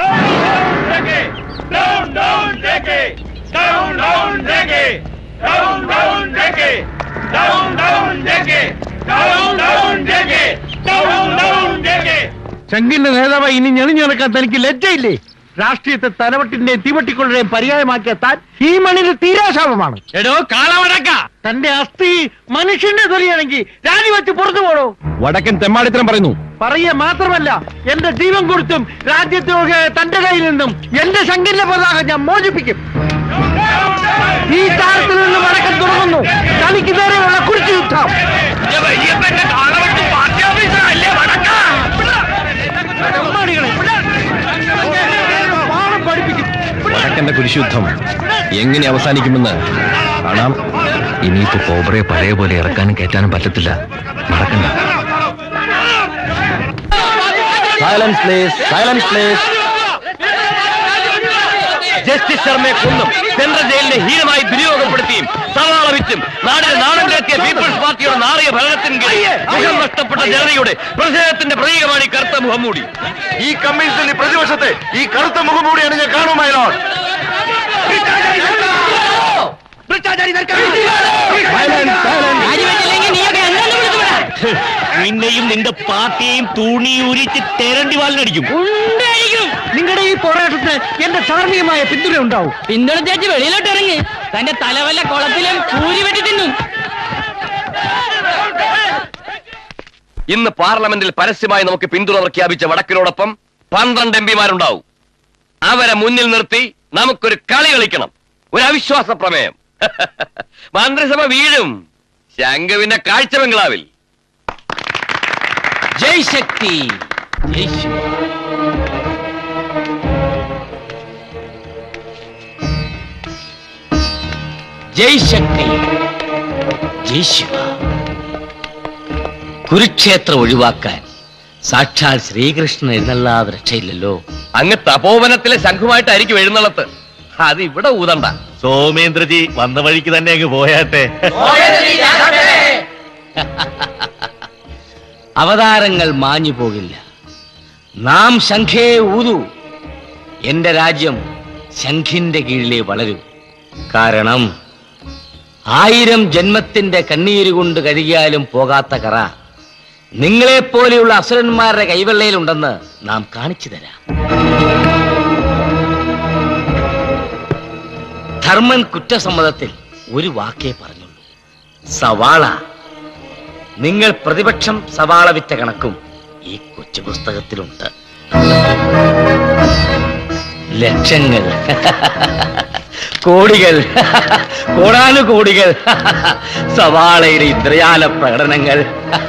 Down, down, Jackie! Down, down, Jackie! Down, down, Jackie! Down, down, Jackie! Down, down, Jackie! Down, down, Jackie! ചെങ്കിന്റെ നേതാവായി ഇനി ഞെളിഞ്ഞു നടക്കാൻ തനിക്ക് ലജ്ജയില്ലേ രാഷ്ട്രീയത്തെ തലവട്ടിന്റെയും തീവട്ടിക്കൊള്ളുടെയും പര്യായമാക്കിയ താൻ ഈ മണ്ണിന് തീരാശാപമാണ് എടോ കാളവടക്ക തന്റെ അസ്ഥി മനുഷ്യന്റെ തൊലിയാണെങ്കിൽ രാജിവെച്ച് പുറത്തു പോടോ വടക്കൻ തെമ്മാടിത്തരം പറയുന്നു പറയുക മാത്രമല്ല എന്റെ ജീവൻ കൊടുത്തും രാജ്യത്തിനൊക്കെ തന്റെ കയ്യിൽ നിന്നും എന്റെ ശങ്കിന്റെ പതാക ഞാൻ മോചിപ്പിക്കും ഈ താരത്തിൽ നിന്ന് വടക്കൻ തുടങ്ങുന്നു തനിക്ക് നേരെയുള്ള കുറിച്ച് യുദ്ധം വടക്കന്റെ കുരിശുദ്ധം എങ്ങനെ അവസാനിക്കുമെന്ന് കാണാം ഇനിയിപ്പോ കോബ്രയെ പഴയ പോലെ ഇറക്കാനും കയറ്റാനും പറ്റത്തില്ല നടക്കണ്ട silence please silence please justice ശർമ്മയെ കൊന്നും സെൻട്രൽ ജയിലിനെ ഹീനമായി ദുര്യോഗപ്പെടുത്തിയും സവാള വിറ്റും നാടിനെ നാണം കെട്ടിയ പീപ്പിൾസ് പാർട്ടിയുടെ നാറിയ ഭരണത്തിന് കീഴിൽ മുഖം നഷ്ടപ്പെട്ട ജനതയുടെ പ്രതിഷേധത്തിന്റെ പ്രതീകമാണ് ഈ കറുത്ത മുഖംമൂടി ഈ കമ്മ്യൂണിസ്റ്റിന്റെ പ്രതിപക്ഷത്തെ ഈ കറുത്ത മുഖംമൂടിയാണ് ഞാൻ കാണുമായോ നിന്നെയും നിന്റെ പാർട്ടിയെയും തൂണി ഉരിച്ച് തെരണ്ടി വാലിനടിക്കും നിങ്ങളുടെ ഈ പോരാട്ടത്തിന് എന്റെ ധാർമ്മികമായ പിന്തുണ ഉണ്ടാവും പിന്തുണ ചേച്ചി വെളിയിലോട്ട് ഇറങ്ങി തന്റെ തലവല്ല കുളത്തിലും കൂരി വെട്ടി തിന്നും ഇന്ന് പാർലമെന്റിൽ പരസ്യമായി നമുക്ക് പിന്തുണ പ്രഖ്യാപിച്ച വടക്കിനോടൊപ്പം പന്ത്രണ്ട് എം പിമാരുണ്ടാവും അവരെ മുന്നിൽ നിർത്തി നമുക്കൊരു കളി കളിക്കണം ഒരു അവിശ്വാസ പ്രമേയം മന്ത്രിസഭ വീഴും ശംഖുവിന്റെ കാഴ്ച ബംഗ്ലാവിൽ ജയ് ശക്തി ജയ് ശിവ ജയ് ശക്തി ജയ് ശിവ കുരുക്ഷേത്രം ഒഴിവാക്കാൻ സാക്ഷാൽ ശ്രീകൃഷ്ണൻ എഴുന്നള്ളാതെ രക്ഷയില്ലല്ലോ അങ്ങ് തപോവനത്തിലെ ശംഖുമായിട്ടായിരിക്കും എഴുന്നള്ളത്ത് അത് ഇവിടെ ഊതണ്ട സോമേന്ദ്രജി വന്ന വഴിക്ക് തന്നെ അങ്ങ് പോയാട്ടെ അവതാരങ്ങൾ മാഞ്ഞു പോകില്ല നാം ശംഖേ ഊതു എന്റെ രാജ്യം ശംഖിന്റെ കീഴിലേ വളരൂ കാരണം ആയിരം ജന്മത്തിന്റെ കണ്ണീര് കൊണ്ട് കഴുകിയാലും പോകാത്ത കറ നിങ്ങളെപ്പോലെയുള്ള അസുരന്മാരുടെ കൈവെള്ളയിലുണ്ടെന്ന് നാം കാണിച്ചു തരാം ധർമ്മൻ കുറ്റസമ്മതത്തിൽ ഒരു വാക്കേ പറഞ്ഞുള്ളൂ സവാള നിങ്ങൾ പ്രതിപക്ഷം സവാള വിറ്റ കണക്കും ഈ കൊച്ചു പുസ്തകത്തിലുണ്ട് ലക്ഷങ്ങൾ കോടികൾ കോടാനുകോടികൾ സവാളയുടെ ഇന്ദ്രജാല പ്രകടനങ്ങൾ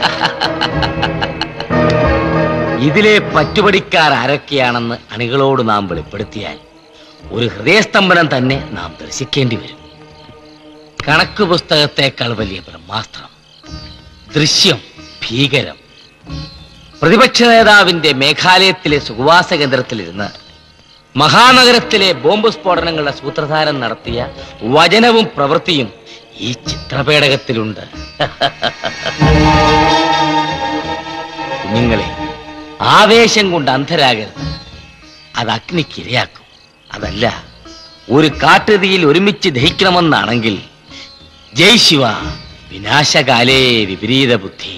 ഇതിലെ പറ്റുപടിക്കാർ ആരൊക്കെയാണെന്ന് അണികളോട് നാം വെളിപ്പെടുത്തിയാൽ ഒരു ഹൃദയസ്തംഭനം തന്നെ നാം ദർശിക്കേണ്ടി വരും കണക്ക് പുസ്തകത്തെക്കാൾ വലിയ ബ്രഹ്മാസ്ത്രം ദൃശ്യം ഭീകരം പ്രതിപക്ഷ നേതാവിന്റെ മേഘാലയത്തിലെ സുഖവാസ കേന്ദ്രത്തിലിരുന്ന് മഹാനഗരത്തിലെ ബോംബ് സ്ഫോടനങ്ങളുടെ സൂത്രധാരൻ നടത്തിയ വചനവും പ്രവൃത്തിയും ഈ ചിത്രപേടകത്തിലുണ്ട് കുഞ്ഞുങ്ങളെ ആവേശം കൊണ്ട് അന്ധരാകരുത് അത് അഗ്നിക്കിരയാക്കും അതല്ല ഒരു കാട്ടുതീയിൽ ഒരുമിച്ച് ദഹിക്കണമെന്നാണെങ്കിൽ ജയ് ശിവ വിനാശകാലേ വിപരീത ബുദ്ധി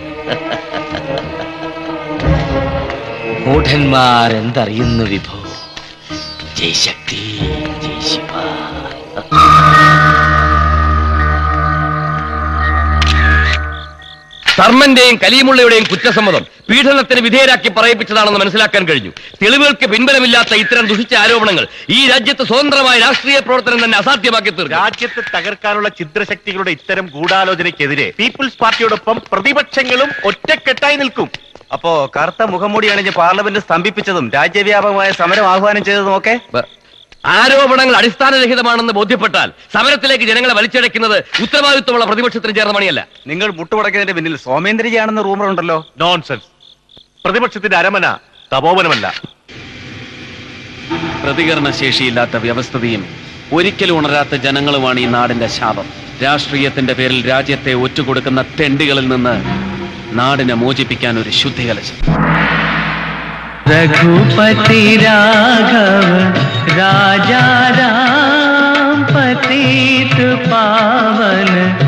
മൂഢന്മാർ എന്തറിയുന്നു വിഭോ ജയ് ശക്തി ജയ് ശിവ ധർമ്മന്റെയും കലീമുള്ളയുടെയും കുറ്റസമ്മതം പീഡനത്തിന് വിധേയരാക്കി പറയിപ്പിച്ചതാണെന്ന് മനസ്സിലാക്കാൻ കഴിഞ്ഞു തെളിവുകൾക്ക് പിൻബലമില്ലാത്ത ഇത്തരം ദുഷിച്ച ആരോപണങ്ങൾ ഈ രാജ്യത്ത് സ്വതന്ത്രമായ രാഷ്ട്രീയ പ്രവർത്തനം തന്നെ അസാധ്യമാക്കി തീർക്കും രാജ്യത്ത് തകർക്കാനുള്ള ഛിദ്രശക്തികളുടെ ഇത്തരം ഗൂഢാലോചനയ്ക്കെതിരെ പീപ്പിൾസ് പാർട്ടിയോടൊപ്പം പ്രതിപക്ഷങ്ങളും ഒറ്റക്കെട്ടായി നിൽക്കും അപ്പോ കറുത്ത മുഖംമൂടി അണിഞ്ഞ് പാർലമെന്റ് സ്തംഭിപ്പിച്ചതും രാജ്യവ്യാപകമായ സമരം ആഹ്വാനം ചെയ്തതും ഒക്കെ ആരോപണങ്ങൾ അടിസ്ഥാനരഹിതമാണെന്ന് ബോധ്യപ്പെട്ടാൽ സമരത്തിലേക്ക് ജനങ്ങളെ വലിച്ചടയ്ക്കുന്നത് ഉത്തരവാദിത്വമുള്ള പ്രതിപക്ഷത്തിന് ചേർന്ന പണിയല്ല നിങ്ങൾ മുട്ടുപടക്കുന്നതിന്റെ പിന്നിൽ സോമേന്ദ്രജിയാണെന്ന് റൂമർ ഉണ്ടല്ലോ നോൺസെൻസ് പ്രതിപക്ഷത്തിന്റെ അരമന തപോവനമല്ല പ്രതികരണ ശേഷിയില്ലാത്ത വ്യവസ്ഥതയും ഒരിക്കലും ഉണരാത്ത ജനങ്ങളുമാണ് ഈ നാടിന്റെ ശാപം രാഷ്ട്രീയത്തിന്റെ പേരിൽ രാജ്യത്തെ ഒറ്റുകൊടുക്കുന്ന തെണ്ടികളിൽ നിന്ന് നാടിനെ മോചിപ്പിക്കാൻ ഒരു ശുദ്ധികലശം रघुपति राघव राजा राम पतित पावन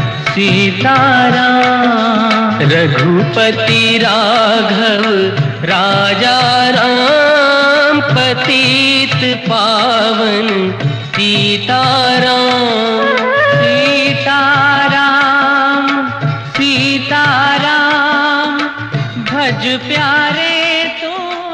सीताराम रघुपति राघव राजा राम पतित पावन सीताराम सीताराम सीताराम भज प्यारे तो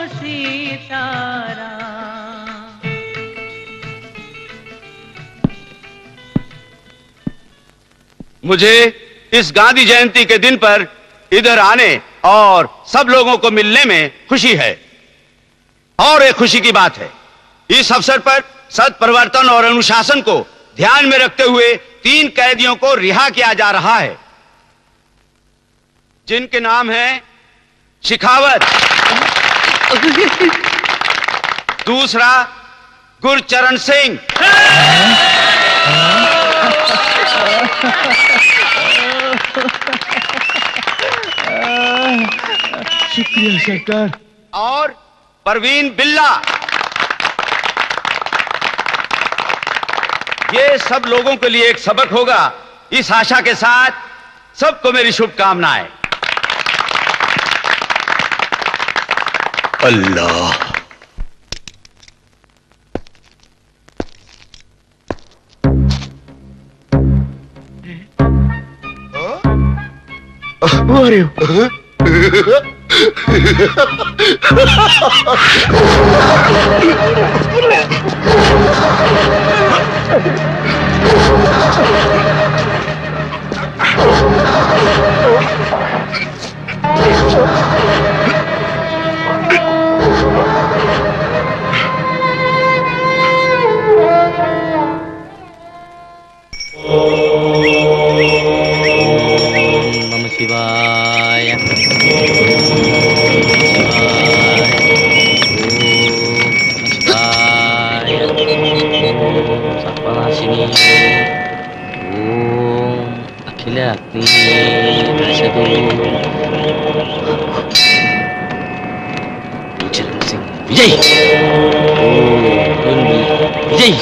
मुझे इस गांधी जयंती के दिन पर इधर आने और सब लोगों को मिलने में खुशी है और एक खुशी की बात है इस अवसर पर सत परिवर्तन और अनुशासन को ध्यान में रखते हुए तीन कैदियों को रिहा किया जा रहा है जिनके नाम हैं शिखावत दूसरा गुरचरण सिंह शुक्रिया सरकार और परवीन बिल्ला ये सब लोगों के लिए एक सबक होगा इस आशा के साथ सबको मेरी शुभकामनाएं अल्लाह Who are you? നമ ശിവായ സർവനാശിനി ഓം അഖില അഗ്നി ചരൺ സിംഗ് വിജയ് വിജയ്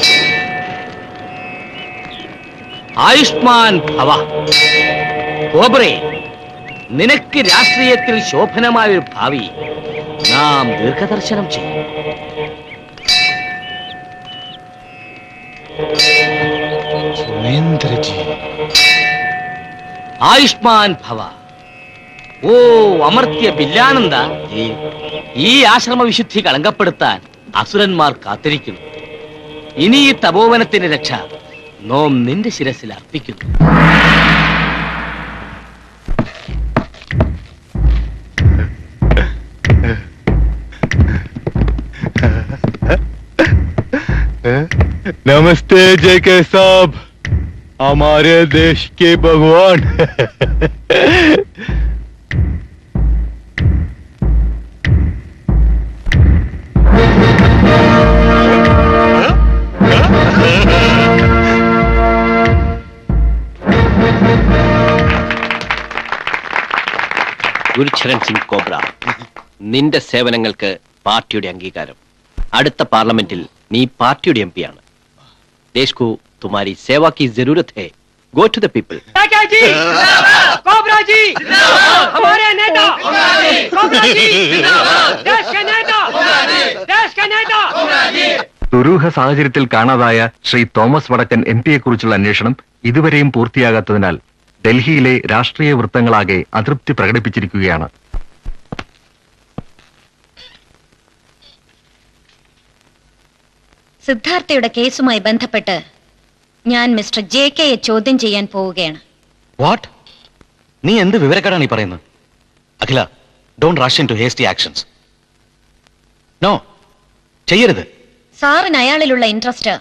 ആയുഷ്മാൻ ഭവ കോബ്രേ നിനക്ക് രാഷ്ട്രീയത്തിൽ ശോഭനമായ ഒരു ഭാവി നാം ദീർഘദർശനം ചെയ്യും ആയുഷ്മാൻ ഭവ ഓ അമർത്യ ബില്ലാനന്ദ ഈ ആശ്രമ വിശുദ്ധി കളങ്കപ്പെടുത്താൻ അസുരന്മാർ കാത്തിരിക്കുന്നു ഇനി ഈ തപോവനത്തിന്റെ രക്ഷ നോം നിന്റെ ശിരസിൽ അർപ്പിക്കുന്നു नमस्ते जेके साहब हमारे देश के भगवान ഗുരുചരൺ സിംഗ് കോബ്ര നിന്റെ സേവനങ്ങൾക്ക് പാർട്ടിയുടെ അംഗീകാരം അടുത്ത പാർലമെന്റിൽ നീ പാർട്ടിയുടെ എം ആണ് ദേശ് കോ തുമാരി സേവാ की जरूरत है गो टू द पीपल चाचा जी कोबरा जी हमारे नेता कोबरा जी देश के नेता देश के नेता ദുരൂഹ സാഹചര്യത്തിൽ കാണാതായ ശ്രീ തോമസ് വടക്കൻ എം പിയെ കുറിച്ചുള്ള അന്വേഷണം ഇതുവരെയും പൂർത്തിയാകാത്തതിനാൽ ഡൽഹിയിലെ രാഷ്ട്രീയ വൃത്തങ്ങളാകെ അതൃപ്തി പ്രകടിപ്പിച്ചിരിക്കുകയാണ് സിദ്ധാർത്ഥയുടെ കേസുമായി ബന്ധപ്പെട്ട് ഞാൻ മിസ്റ്റർ ജെ കെയെ ചോദ്യം ചെയ്യാൻ പോവുകയാണ് വാട്ട് നീ എന്ത് വിവരക്കേടാണ് ഈ പറയുന്നത് Akhila don't rush into hasty actions no ചെയ്യരുത് സാറിന് അയാളിലുള്ള ഇൻട്രസ്റ്റ്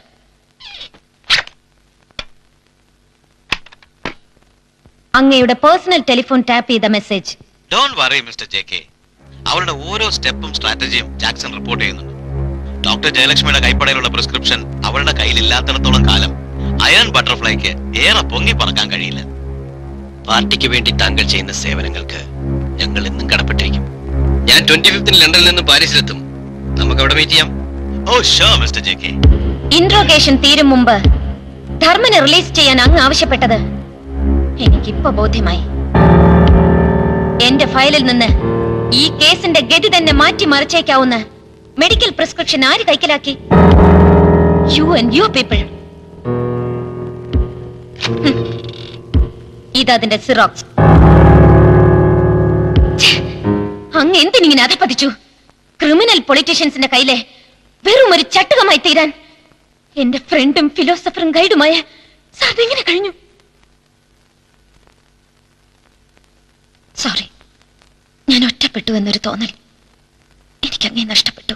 അങ്ങയുടെ പേഴ്സണൽ ടെലിഫോൺ ടാപ്പ് ചെയ്ത message don't worry mister J K അവരുടെ ഓരോ സ്റ്റെപ്പും സ്ട്രാറ്റജിയും ജാക്സൺ റിപ്പോർട്ട് ചെയ്യുന്നുണ്ട് ഡോക്ടർ ജയലക്ഷ്മിയുടെ കൈപ്പടയിലുള്ള പ്രിസ്ക്രിപ്ഷൻ അവരുടെ കയ്യിലില്ലാത്തിടത്തോളം കാലം അയൺ ബട്ടർഫ്ലൈക്ക് ഏറെ പൊങ്ങി പറക്കാൻ കഴിയില്ല പാർട്ടിക്ക് വേണ്ടി താങ്കൾ ചെയ്യുന്ന സേവനങ്ങൾക്ക് ഞങ്ങൾ എന്നും കടപ്പെട്ടിരിക്കും ഞാൻ ട്വന്റി ഫിഫ്തിന് ലണ്ടനിൽ നിന്ന് പാരീസിലെത്തും നമുക്ക് അവിടെ മീറ്റ് ചെയ്യാം oh show mister J K interrogation തീരും മുമ്പ് ധർമ്മനെ റിലീസ് ചെയ്യാൻ അങ്ങ് ആവശ്യപ്പെട്ടത് എനിക്കിപ്പോ ബോധ്യമായി എന്റെ ഫയലിൽ നിന്ന് ഈ കേസിന്റെ ഗതി തന്നെ മാറ്റി മറിച്ചേക്കാവുന്ന മെഡിക്കൽ പ്രിസ്ക്രിപ്ഷൻ ആര് കൈക്കലാക്കി യു ആൻഡ് യുവർ പീപ്പിൾ ഇതതിന്റെ സിറോക്സ് അങ്ങ് എന്തിനിങ്ങനെ അധപ്പതിച്ചു ക്രിമിനൽ പൊളിറ്റീഷ്യൻസിന്റെ കയ്യിലെ വെറും ഒരു ചട്ടുകമായി തീരാൻ എന്റെ ഫ്രണ്ടും ഫിലോസഫറും ഗൈഡുമായ സാർ എങ്ങനെ കഴിഞ്ഞു സോറി ഞാൻ ഒറ്റപ്പെട്ടു എന്നൊരു തോന്നൽ എനിക്കങ്ങേ നഷ്ടപ്പെട്ടു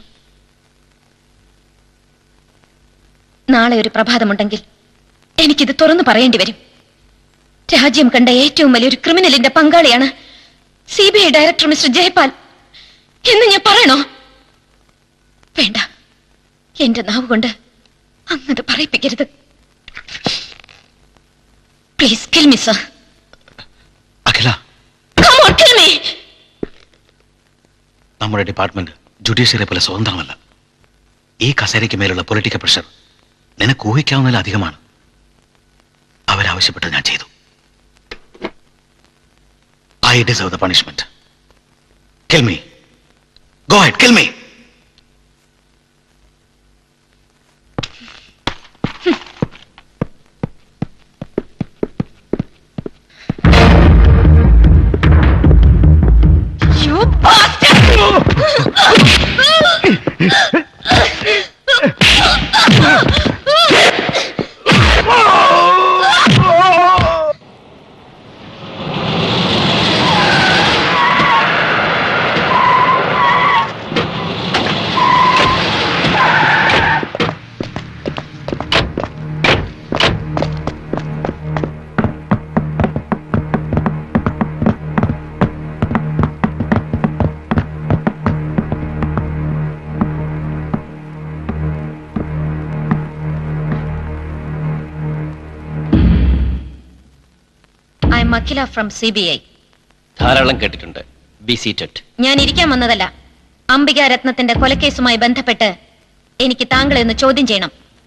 നാളെ ഒരു പ്രഭാതമുണ്ടെങ്കിൽ എനിക്കിത് തുറന്നു പറയേണ്ടി വരും രാജ്യം കണ്ട ഏറ്റവും വലിയൊരു ക്രിമിനലിന്റെ പങ്കാളിയാണ് C B I director mister Jayapal എന്ന് ഞാൻ പറയണോ വേണ്ട എന്റെ നാവ് കൊണ്ട് അങ്ങത് പറയിപ്പിക്കരുത് please kill me sir Akhila Come on, kill me! നമ്മുടെ ഡിപ്പാർട്ട്മെന്റ് ജുഡീഷ്യറി പോലെ സ്വതന്ത്രമല്ല ഈ കസേരയ്ക്ക് മേലുള്ള പൊളിറ്റിക്കൽ പ്രഷർ നിനക്ക് ഊഹിക്കാവുന്നതിൽ അധികമാണ് അവരാവശ്യപ്പെട്ടത് ഞാൻ ചെയ്തു I deserve the punishment kill me go ahead kill me You bastard! I'm Akhila from C B I ധാരാളം കേട്ടിട്ടുണ്ട് ബി സീറ്റഡ് ഞാൻ ഇരിക്കാൻ വന്നതല്ല അംബിക രത്നത്തിന്റെ കൊലക്കേസുമായി ബന്ധപ്പെട്ട് എനിക്ക് താങ്കളെ ഒന്ന് ചോദ്യം ചെയ്യണം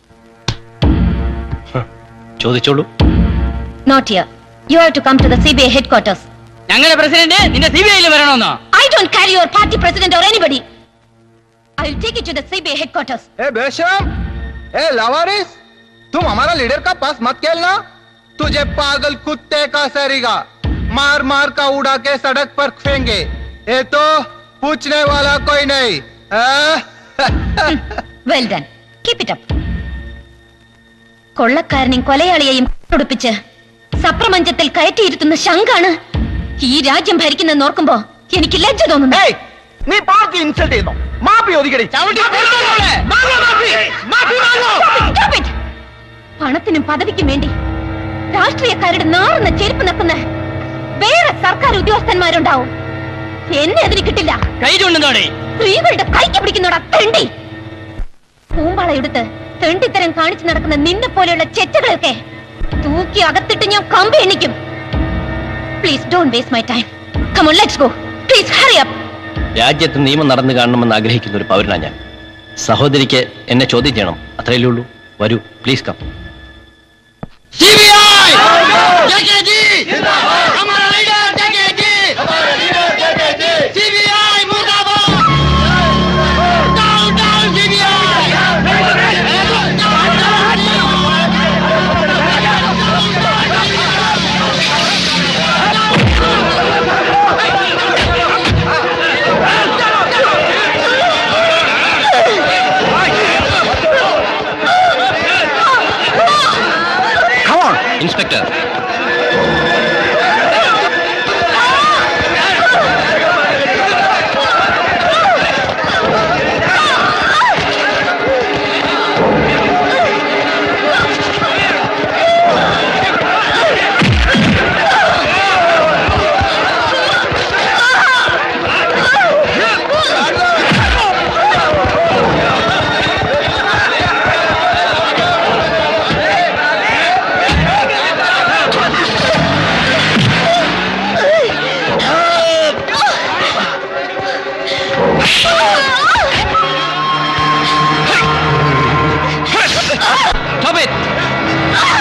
ചോദിച്ചോളൂ not here you have to come to the C B I headquarters ഞങ്ങളുടെ പ്രസിഡന്റ് നിന്റെ സി ബി ഐയിൽ വരണമെന്നോ I don't carry your party president or anybody I will take it to the C B I headquarters ए बेशम ए लावारिस तुम हमारा लीडर का पास मत खेलना तुझे पागल कुत्ते का सरेगा मार मार का उड़ा के सड़क पर फेंगे ये तो पूछने वाला कोई नहीं आ? Well done keep it up കൊള്ളക്കാരനെയും കൊലയാളിയെയും ഉടുപ്പിച്ച് സപ്രമഞ്ചത്തിൽ കയറ്റിയിരുത്തുന്ന ശങ്കാണ് ഈ രാജ്യം ഭരിക്കുന്ന ഓർക്കുമ്പോ എനിക്ക് ലജ്ജ തോന്നുന്നു നീ പാർട്ടി ഇൻസൾട്ട് ചെയ്യുന്നു മാപ്പി ഒതുക്കടി Stop it! പണത്തിനും പദവിക്കും വേണ്ടി രാഷ്ട്രീയക്കാരുടെ നാറുന്ന ചെരുപ്പ് നക്കുന്ന വേറെ സർക്കാർ ഉദ്യോഗസ്ഥന്മാരുണ്ടാവും എന്നെ അതിന് കിട്ടില്ല കൈ ചൂണ്ടുന്നോടെ സ്ത്രീകളുടെ കൈക്ക് പിടിക്കുന്നോടാ തെണ്ടി പൂമ്പാളയെടുത്ത് തെണ്ടിത്തരം കാണിച്ചു നടക്കുന്ന നിന്നെ പോലെയുള്ള ചെറ്റകളൊക്കെ തൂക്കി അകത്തിട്ട് ഞാൻ കമ്പി എണ്ണിക്കും please don't waste my time come on let's go please hurry up രാജ്യത്ത് നിയമം നടന്നു കാണണമെന്ന് ആഗ്രഹിക്കുന്ന ഒരു പൗരനാ ഞാൻ സഹോദരിക്ക് എന്നെ ചോദ്യം ചെയ്യണം അത്രയല്ലേ ഉള്ളൂ വരൂ പ്ലീസ് കം हमारा लीडर जगे जी हमारा लीडर जगे जी सीबीआई मुर्दाबाद down down CBI inspector Stop it!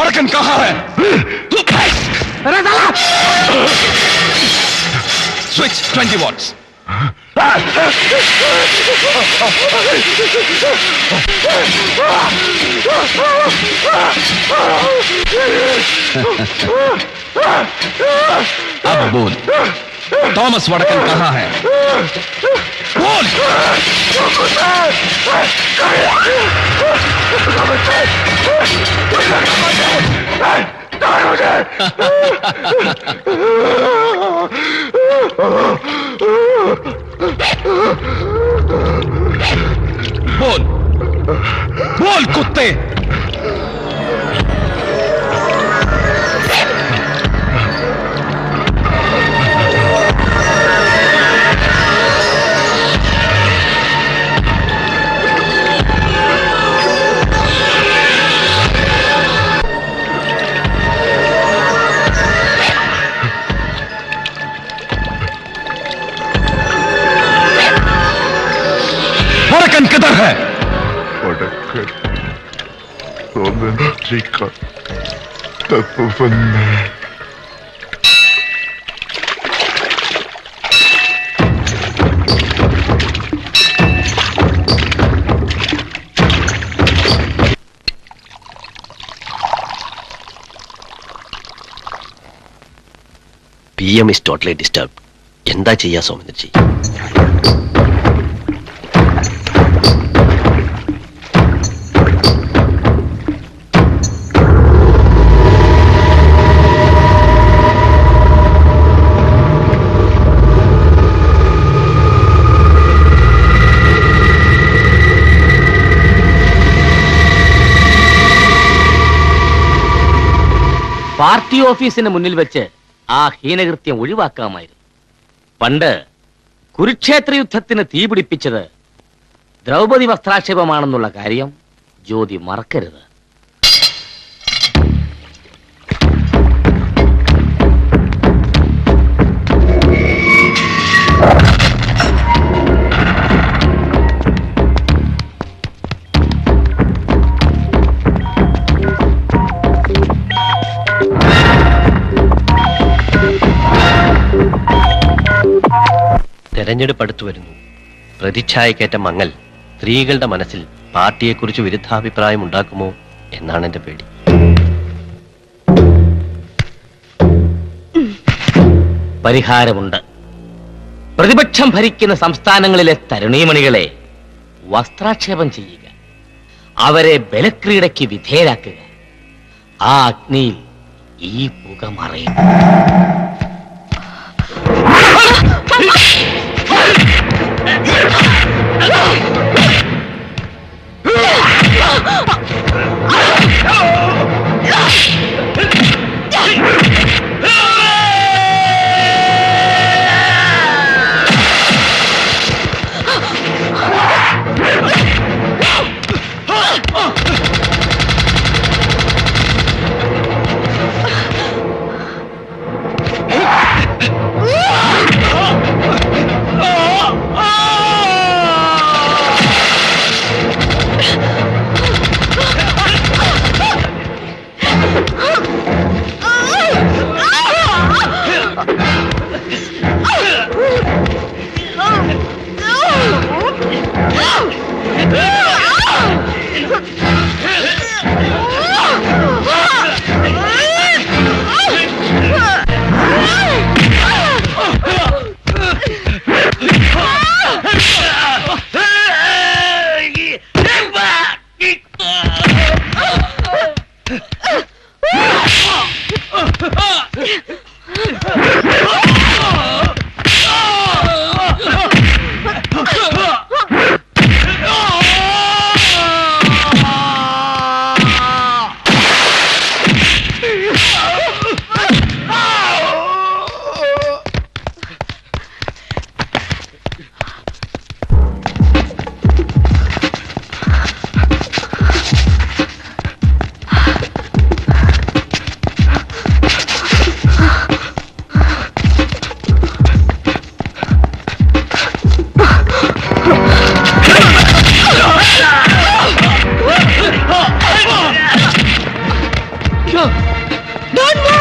वड़कन कहाँ है स्विच ट्वेंटी वॉट्स अब बोल थॉमस वड़कन कहाँ है बोल बोल बोल कुत्ते वड़कन किधर है वड़कन सोमनाथी का तपोवन में P M is totally disturb എന്താ ചെയ്യാ സോമനർജി പാർട്ടി ഓഫീസിന് മുന്നിൽ വെച്ച് ആ ഹീനകൃത്യം ഒഴിവാക്കാമായിരുന്നു പണ്ട് കുരുക്ഷേത്ര യുദ്ധത്തിന് തീപിടിപ്പിച്ചത് ദ്രൗപദി വസ്ത്രാക്ഷേപമാണെന്നുള്ള കാര്യം ജ്യോതി മറക്കരുത് തെരഞ്ഞെടുപ്പ് അടുത്തു വരുന്നു പ്രതിച്ഛായക്കേറ്റ മങ്ങൽ സ്ത്രീകളുടെ മനസ്സിൽ പാർട്ടിയെക്കുറിച്ച് വിരുദ്ധാഭിപ്രായം ഉണ്ടാക്കുമോ എന്നാണ് എന്റെ പേടി പരിഹാരമുണ്ട് പ്രതിപക്ഷം ഭരിക്കുന്ന സംസ്ഥാനങ്ങളിലെ തരുണീമണികളെ വസ്ത്രാക്ഷേപം ചെയ്യുക അവരെ ബലക്രീഡയ്ക്ക് വിധേയരാക്കുക ആ അഗ്നിയിൽ ഈ പുക മറയും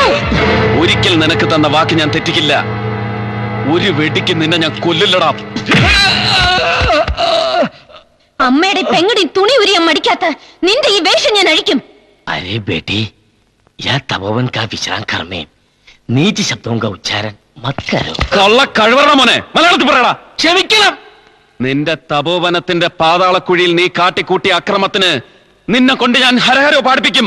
ഒരിക്കൽ നിനക്ക് തന്ന വാക്ക് ഞാൻ തെറ്റിക്കില്ല ഒരു വെടിക്ക് നിന്നെ ഞാൻ കൊല്ലില്ലടാ അമ്മയുടെ പെങ്ങടി തുണി ഉരിയാൻ മടിക്കാത്ത നിന്റെ ഈ വേഷം ഞാൻ അഴിക്കും अरे बेटी यह तपोवन का विश्राम कर में नीच शब्दों का उच्चारण मत करो കള്ള കഴിവറ മോനെ മലയാളത്തിൽ പറയടാ ക്ഷമിക്കണം നിന്റെ തപോവനത്തിന്റെ പാതാളക്കുഴിയിൽ നീ കാട്ടിക്കൂട്ടിയ അക്രമത്തിന് നിന്നെ കൊണ്ട് ഞാൻ ഹരഹരോ പാടിപ്പിക്കും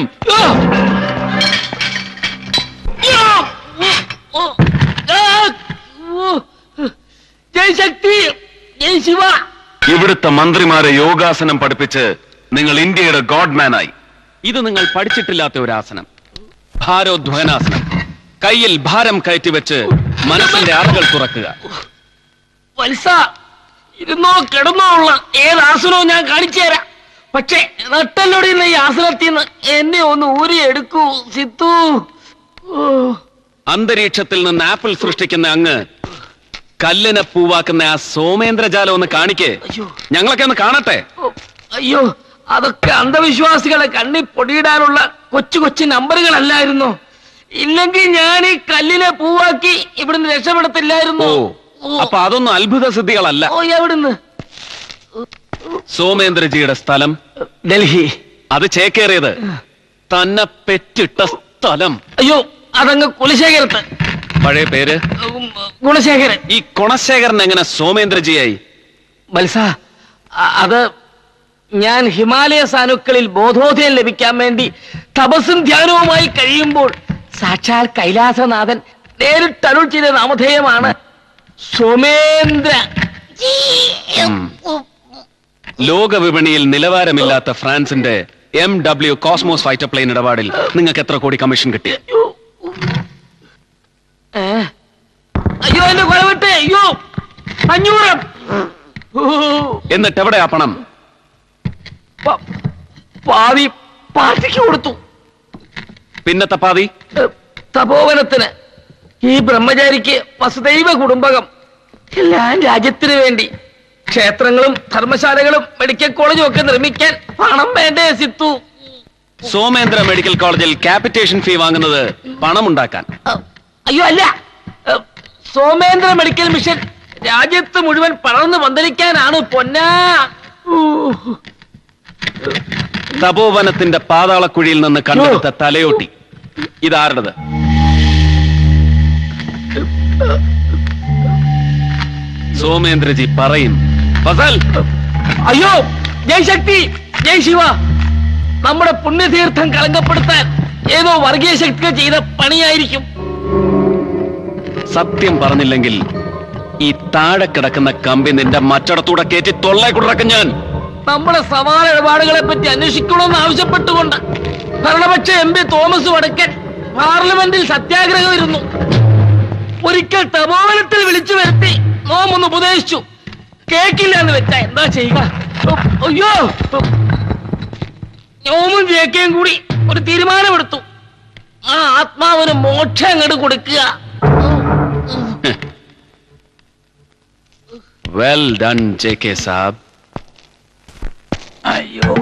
जय शक्ति जय शिवा ഇവിടുത്തെ മന്ത്രിമാരെ യോഗാസനം പഠിപ്പിച്ച് നിങ്ങൾ ഇന്ത്യയുടെ ഗോഡ്മാനായി ഇത് നിങ്ങൾ പഠിച്ചിട്ടില്ലാത്ത ഒരു ആസനം ഭാരോദ്വഹനാസനം കയ്യിൽ ഭാരം കയറ്റി വെച്ച് മനസ്സിന്റെ അറകൾ തുറക്കുക വത്സ ഇരുന്നോ കിടന്നോ ഉള്ള ഏത് ആസനവും ഞാൻ കാണിച്ചു തരാം പക്ഷേ നട്ടല്ലൊടിയുന്ന ഈ ആസനത്തിൽ നിന്ന് എന്നെ ഒന്ന് ഊരി എടുക്കൂ സിത്തു ഓ അന്തരീക്ഷത്തിൽ നിന്ന് ആപ്പിൾ സൃഷ്ടിക്കുന്ന അങ്ങ് കല്ലിനെ പൂവാക്കുന്ന ആ സോമേന്ദ്രജാലം ഒന്ന് കാണിക്കേ ഞങ്ങളൊക്കെ ഒന്ന് കാണട്ടെ അയ്യോ അതൊക്കെ അന്ധവിശ്വാസികളെ കണ്ണി പൊടിയിടാനുള്ള കൊച്ചു കൊച്ചു നമ്പറുകളല്ലായിരുന്നു ഇല്ലെങ്കിൽ ഞാൻ ഈ കല്ലിനെ പൂവാക്കി ഇവിടുന്ന് രക്ഷപ്പെടത്തില്ലായിരുന്നു ഓ അപ്പൊ അതൊന്നും അത്ഭുത സിദ്ധികളല്ല ഓ എവിടുന്ന് സോമേന്ദ്രജിയുടെ സ്ഥലം ഡൽഹി അത് ചേക്കേറിയത് തന്നെ പെറ്റിട്ട സ്ഥലം അയ്യോ അതങ്ങ് കുലശേഖരത്ത് പഴയ പേര് ഗുണശേഖരൻ ഈ കുണശേഖരൻ എങ്ങനെ സോമേന്ദ്രജിയായി മത്സ അ- അത് ഞാൻ ഹിമാലയ സാനുക്കളിൽ ബോധോദയം ലഭിക്കാൻ വേണ്ടി തപസ്സും ധ്യാനവുമായി കഴിയുമ്പോൾ സാക്ഷാൽ കൈലാസനാഥൻ നേരിട്ട് അരുൾ ചെയ്ത നാമധേയമാണ് സോമേന്ദ്ര ലോക വിപണിയിൽ നിലവാരമില്ലാത്ത ഫ്രാൻസിന്റെ M W cosmos fighter plane ഇടപാടിൽ നിങ്ങൾക്ക് എത്ര കോടി കമ്മീഷൻ കിട്ടി ഏ? അയ്യോ എന്റെ കൊലവിട്ട് അയ്യോ അഞ്ഞൂറ് ഓ, എന്നിട്ട് എവിടെ ആ പണം പ- പാതി പാർട്ടിക്ക് കൊടുത്തു പിന്നത്തെ പാതി ഏ, തപോവനത്തിന് ഈ ബ്രഹ്മചാരിക്ക് വസുദൈവ കുടുംബകം എല്ലാം രാജ്യത്തിന് വേണ്ടി ക്ഷേത്രങ്ങളും ധർമ്മശാലകളും മെഡിക്കൽ കോളേജും ഒക്കെ നിർമ്മിക്കാൻ പണം വേണ്ടേ സിത്തു സോമേന്ദ്ര മെഡിക്കൽ കോളേജിൽ ക്യാപിറ്റേഷൻ ഫീ വാങ്ങുന്നത് പണമുണ്ടാക്കാൻ അയ്യോ അല്ല ഏ, സോമേന്ദ്ര മെഡിക്കൽ മിഷൻ രാജ്യത്ത് മുഴുവൻ പടർന്നു പന്തലിക്കാനാണ് പൊന്നാ ഊ. തപോവനത്തിന്റെ പാതാളക്കുഴിയിൽ നിന്ന് കണ്ടെടുത്ത തലയോട്ടി ഇതാരുടേത് സോമേന്ദ്രജി പറയും ഫസൽ അയ്യോ ജയ് ശക്തി ജയ് ശിവ നമ്മുടെ പുണ്യതീർത്ഥം കളങ്കപ്പെടുത്താൻ ഏതോ വർഗീയ ശക്തികൾ ചെയ്ത പണിയായിരിക്കും സത്യം പറഞ്ഞില്ലെങ്കിൽ ഈ താഴെ കിടക്കുന്ന കമ്പി നിന്റെ മറ്റടത്തൂടെ കയറ്റി തൊള്ളേ കുടക്കും ഞാൻ നമ്മുടെ സമാന ഇടപാടുകളെ പറ്റി അന്വേഷിക്കണമെന്ന് ആവശ്യപ്പെട്ടുകൊണ്ട് ഭരണപക്ഷ എം പി തോമസ് വടക്കൻ പാർലമെന്റിൽ സത്യാഗ്രഹം ഇരുന്നു ഒരിക്കൽ തപോവനത്തിൽ വിളിച്ചു വരുത്തി നോമൊന്ന് ഉപദേശിച്ചു കേക്കില്ല എന്ന് വെച്ചാ എന്താ ചെയ്യുക ഉം, അയ്യോ ഉം. നോമും ജേക്കയും കൂടി ഒരു തീരുമാനമെടുത്തു ആ ആത്മാവിന് മോക്ഷം അങ്ങോട്ട് കൊടുക്കുക വെൽ ഡൺ ജെ കെ സാബ് അയ്യോ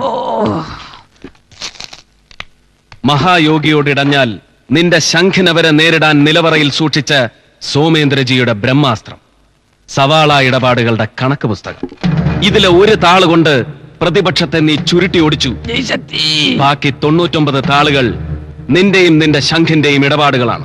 മഹായോഗിയോടിടഞ്ഞാൽ നിന്റെ ശംഖിനവരെ നേരിടാൻ നിലവറയിൽ സൂക്ഷിച്ച സോമേന്ദ്രജിയുടെ ബ്രഹ്മാസ്ത്രം സവാള ഇടപാടുകളുടെ കണക്ക് പുസ്തകം ഇതിലെ ഒരു താള് കൊണ്ട് പ്രതിപക്ഷത്തെ നീ ചുരുട്ടി ഓടിച്ചു ജയ് ശക്തി ബാക്കി തൊണ്ണൂറ്റൊമ്പത് താളുകൾ നിന്റെയും നിന്റെ ശംഖിന്റെയും ഇടപാടുകളാണ്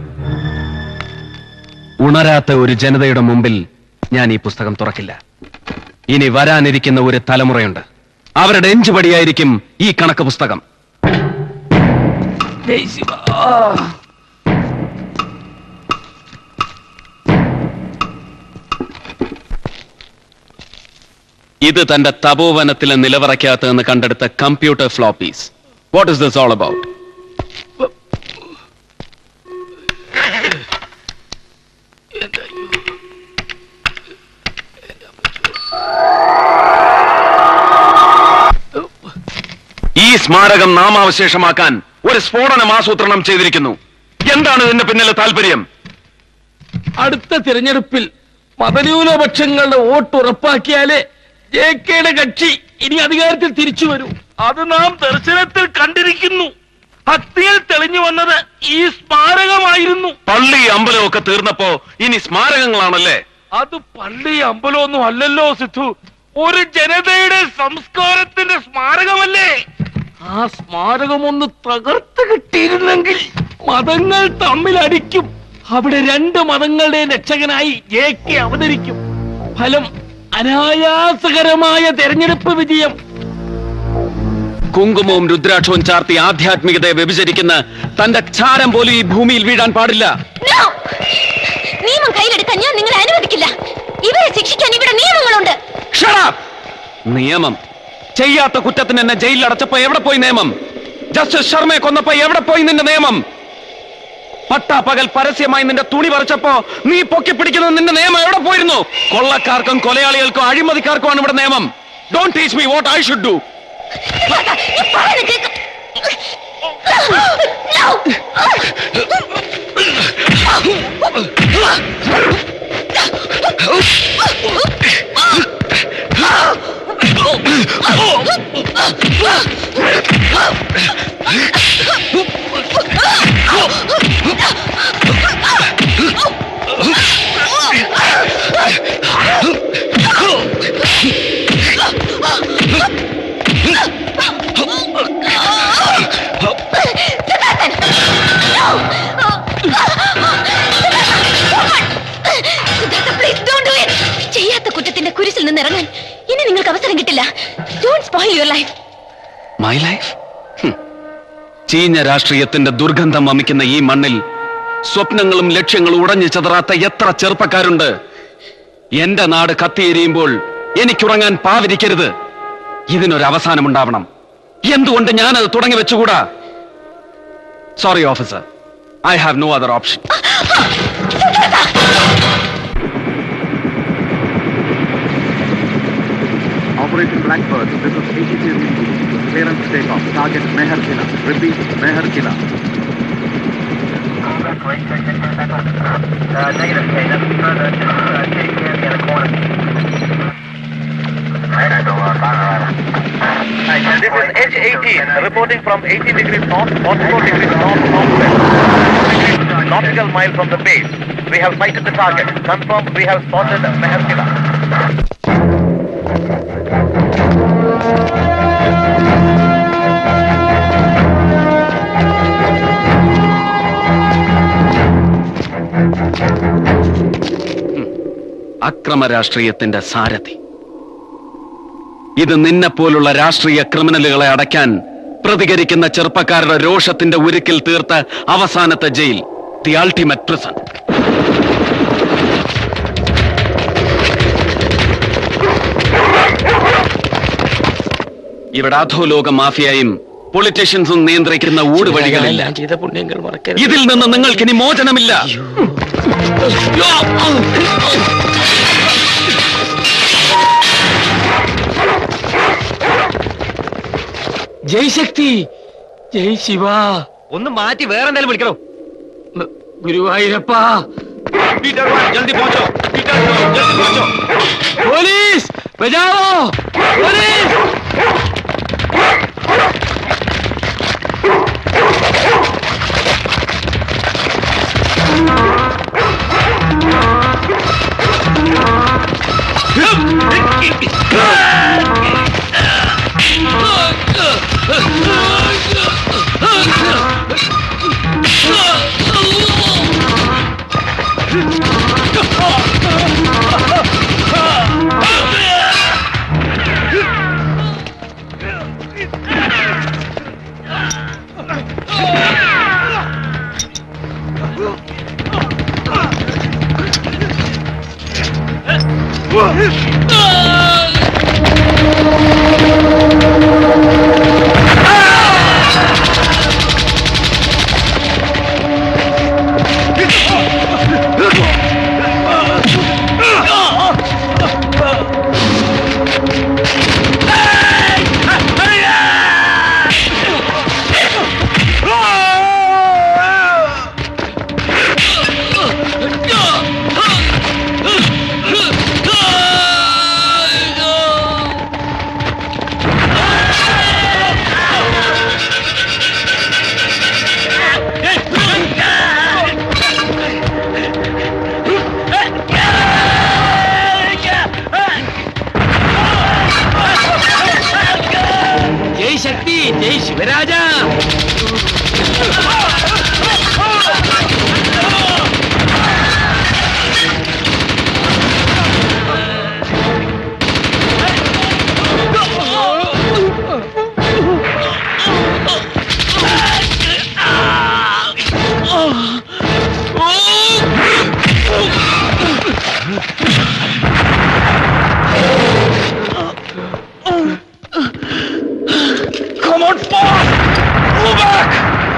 ഉണരാത്ത ഒരു ജനതയുടെ മുമ്പിൽ ഞാൻ ഈ പുസ്തകം തുറക്കില്ല ഇനി വരാനിരിക്കുന്ന ഒരു തലമുറയുണ്ട് അവരുടെ എഞ്ചുപടിയായിരിക്കും ഈ കണക്ക് പുസ്തകം ജയ് ശിവ ഇത് തന്റെ തപോവനത്തിലെ നിലവറയ്ക്കകത്ത് നിന്ന് കണ്ടെടുത്ത computer floppies what is this all about ഈ സ്മാരകം നാമാവശേഷമാക്കാൻ ഒരു സ്ഫോടനം ആസൂത്രണം ചെയ്തിരിക്കുന്നു എന്താണ് ഇതിന്റെ പിന്നിലെ താല്പര്യം അടുത്ത തിരഞ്ഞെടുപ്പിൽ മതന്യൂനപക്ഷങ്ങളുടെ വോട്ട് ഉറപ്പാക്കിയാലേ ജെ കെയുടെ കക്ഷി ഇനി അധികാരത്തിൽ തിരിച്ചു വരൂ അത് നാം ദർശനത്തിൽ കണ്ടിരിക്കുന്നു ഭക്തിയിൽ തെളിഞ്ഞു വന്നത് ഈ സ്മാരകമായിരുന്നു ഒക്കെ തീർന്നപ്പോ ഇനി സ്മാരകങ്ങളാണല്ലേ അത് പള്ളി അമ്പലമൊന്നും അല്ലല്ലോ സിദ്ധു ഒരു ജനതയുടെ സംസ്കാരത്തിന്റെ സ്മാരകമല്ലേ ആ സ്മാരകം ഒന്ന് തകർത്ത് കിട്ടിയിരുന്നെങ്കിൽ മതങ്ങൾ തമ്മിൽ അടിക്കും അവിടെ രണ്ട് മതങ്ങളുടെ രക്ഷകനായി ജെ കെ അവതരിക്കും ഫലം അനായാസകരമായ തെരഞ്ഞെടുപ്പ് വിജയം കുങ്കുമവും രുദ്രാക്ഷവും ചാർത്തി ആധ്യാത്മികതയെ വ്യഭിചരിക്കുന്ന തന്റെ ചാരം പോലും ഈ ഭൂമിയിൽ വീഴാൻ പാടില്ല No! നിയമം കയ്യിലെടുക്കാൻ ഞാൻ നിങ്ങളെ അനുവദിക്കില്ല ഇവരെ ശിക്ഷിക്കാൻ ഇവിടെ നിയമങ്ങളുണ്ട് Shut up! നിയമം ചെയ്യാത്ത കുറ്റത്തിന് എന്നെ ജയിലിൽ അടച്ചപ്പോ എവിടെ പോയി നിയമം ജസ്റ്റിസ് ശർമ്മയെ കൊന്നപ്പോ എവിടെ പോയി നിന്റെ നിയമം പട്ടാപ്പകൽ പരസ്യമായി നിന്റെ തുണി പറിച്ചപ്പോ നീ പൊക്കി പിടിക്കുന്ന നിന്റെ നിയമം എവിടെ പോയിരുന്നു കൊള്ളക്കാർക്കും കൊലയാളികൾക്കും അഴിമതിക്കാർക്കുമാണ് ഇവിടെ നിയമം don't teach me what I should do ചെയ്യാത്ത കുറ്റത്തിന്റെ കുരിശിൽ നിന്ന് ഇറങ്ങാൻ ഇനി നിങ്ങൾക്ക് അവസരം കിട്ടില്ല don't spoil your life my life ചീഞ്ഞ രാഷ്ട്രീയത്തിന്റെ ദുർഗന്ധം വമിക്കുന്ന ഈ മണ്ണിൽ സ്വപ്നങ്ങളും ലക്ഷ്യങ്ങളും ഉടഞ്ഞു ചതറാത്ത എത്ര ചെറുപ്പക്കാരുണ്ട് എന്റെ നാട് കത്തിയെരിയുമ്പോൾ എനിക്കുറങ്ങാൻ പാവിരിക്കരുത് ഇതിനൊരു അവസാനമുണ്ടാവണം എന്തുകൊണ്ട് ഞാനത് തുടങ്ങി വെച്ചുകൂടാ sorry officer I have no other option Operation Blackbird, this is ATC Repeat. Clearance takeoff. Target Meher Kila. Repeat, Meher Kila. negative K, that's further to uh, KTM in the corner. Right, this is Edge 18, reporting from 18 degrees north, 44 degrees north, northwest. Nautical mile from the base. We have sighted the target. Confirm we have spotted Meher Kila. അക്രമ രാഷ്ട്രീയത്തിന്റെ സാരഥി ഇത് നിന്നെപ്പോലുള്ള രാഷ്ട്രീയ ക്രിമിനലുകളെ അടയ്ക്കാൻ പ്രതികരിക്കുന്ന ചെറുപ്പക്കാരുടെ രോഷത്തിന്റെ ഉരുക്കിൽ തീർത്ത അവസാനത്തെ ജയിൽ ദി അൾട്ടിമേറ്റ് പ്രിസൺ ഇവിടെ അധോലോക മാഫിയയും പൊളിറ്റീഷ്യൻസും നിയന്ത്രിക്കുന്ന ഊടുവഴികളില്ല എല്ലാം ചെയ്ത പുണ്യങ്ങൾ മറക്കരുത് ഇതിൽ നിന്ന് നിങ്ങൾക്ക് ഇനി മോചനമില്ല ജയ് ശക്തി ജയ് ശിവ ഒന്ന് മാറ്റി വേറെ എന്തായാലും വിളിക്കണോ ഗുരുവായൂരപ്പ पीटर वन जल्दी पहुंचो पीटर जल्दी पहुंचो പോലീസ് ബജാവോ police Come on, boss! Move back!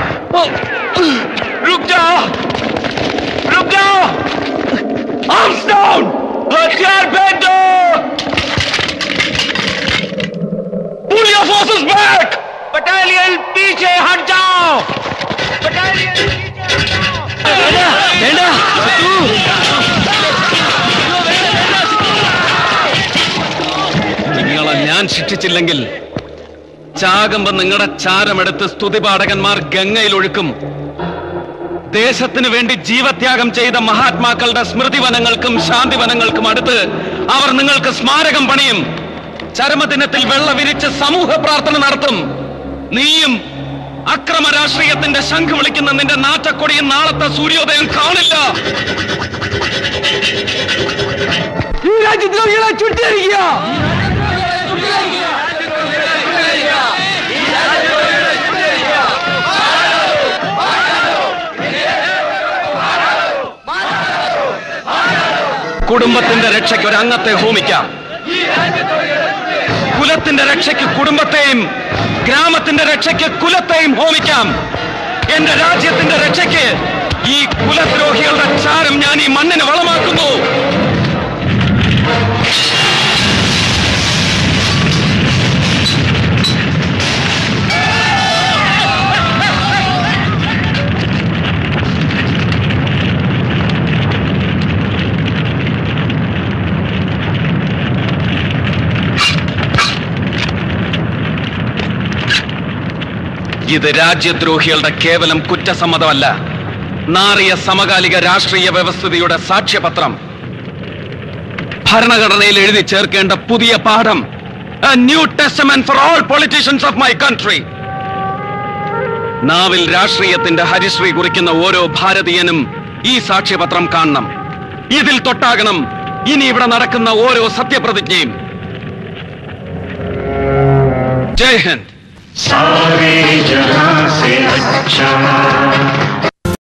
रुक जाओ! रुक जाओ! Arms down! हथियार फेंक दो! Pull your forces back! Battalion पीछे हट जाओ! Battalion വേണ്ട നിങ്ങളെ ഞാൻ ശിക്ഷിച്ചില്ലെങ്കിൽ ചാകുമ്പോ നിങ്ങളുടെ ചാരമെടുത്ത് സ്തുതിപാഠകന്മാർ ഗംഗയിൽ ഒഴുക്കും ദേശത്തിന് വേണ്ടി ജീവത്യാഗം ചെയ്ത മഹാത്മാക്കളുടെ സ്മൃതിവനങ്ങൾക്കും ശാന്തിവനങ്ങൾക്കും അടുത്ത് അവർ നിങ്ങൾക്ക് സ്മാരകം പണിയും ചരമദിനത്തിൽ വെള്ള വിരിച്ച് സമൂഹ പ്രാർത്ഥന നടത്തും നീയും അക്രമ രാഷ്ട്രീയത്തിന്റെ ശംഖ് വിളിക്കുന്ന നിന്റെ നാറ്റക്കൊടിയും നാളത്തെ സൂര്യോദയം കാണില്ല ഈ രാജ്യദ്രോഹികളെ ചുട്ടിരിക്കുക കുടുംബത്തിന്റെ രക്ഷയ്ക്ക് ഒരു അംഗത്തെ ഹോമിക്കാം കുലത്തിന്റെ രക്ഷയ്ക്ക് കുടുംബത്തെയും ഗ്രാമത്തിന്റെ രക്ഷയ്ക്ക് കുലത്തെയും ഹോമിക്കാം എന്റെ രാജ്യത്തിന്റെ രക്ഷയ്ക്ക് ഈ കുലദ്രോഹികളുടെ ചാരം ഞാൻ ഈ മണ്ണിന് വളമാക്കുന്നു ഇത് രാജ്യദ്രോഹികളുടെ കേവലം കുറ്റസമ്മതമല്ല നാറിയ സമകാലിക രാഷ്ട്രീയ വ്യവസ്ഥിതിയുടെ സാക്ഷ്യപത്രം ഭരണഘടനയിൽ എഴുതി ചേർക്കേണ്ട പുതിയ പാഠം A new testament for all politicians of my country. നാവിൽ രാഷ്ട്രീയത്തിന്റെ ഹരിശ്രീ കുറിക്കുന്ന ഓരോ ഭാരതീയനും ഈ സാക്ഷ്യപത്രം കാണണം ഇതിൽ തൊട്ടാകണം ഇനി ഇവിടെ നടക്കുന്ന ഓരോ സത്യപ്രതിജ്ഞയും ജയ് ഹിന്ദ് सारे जहां से अच्छा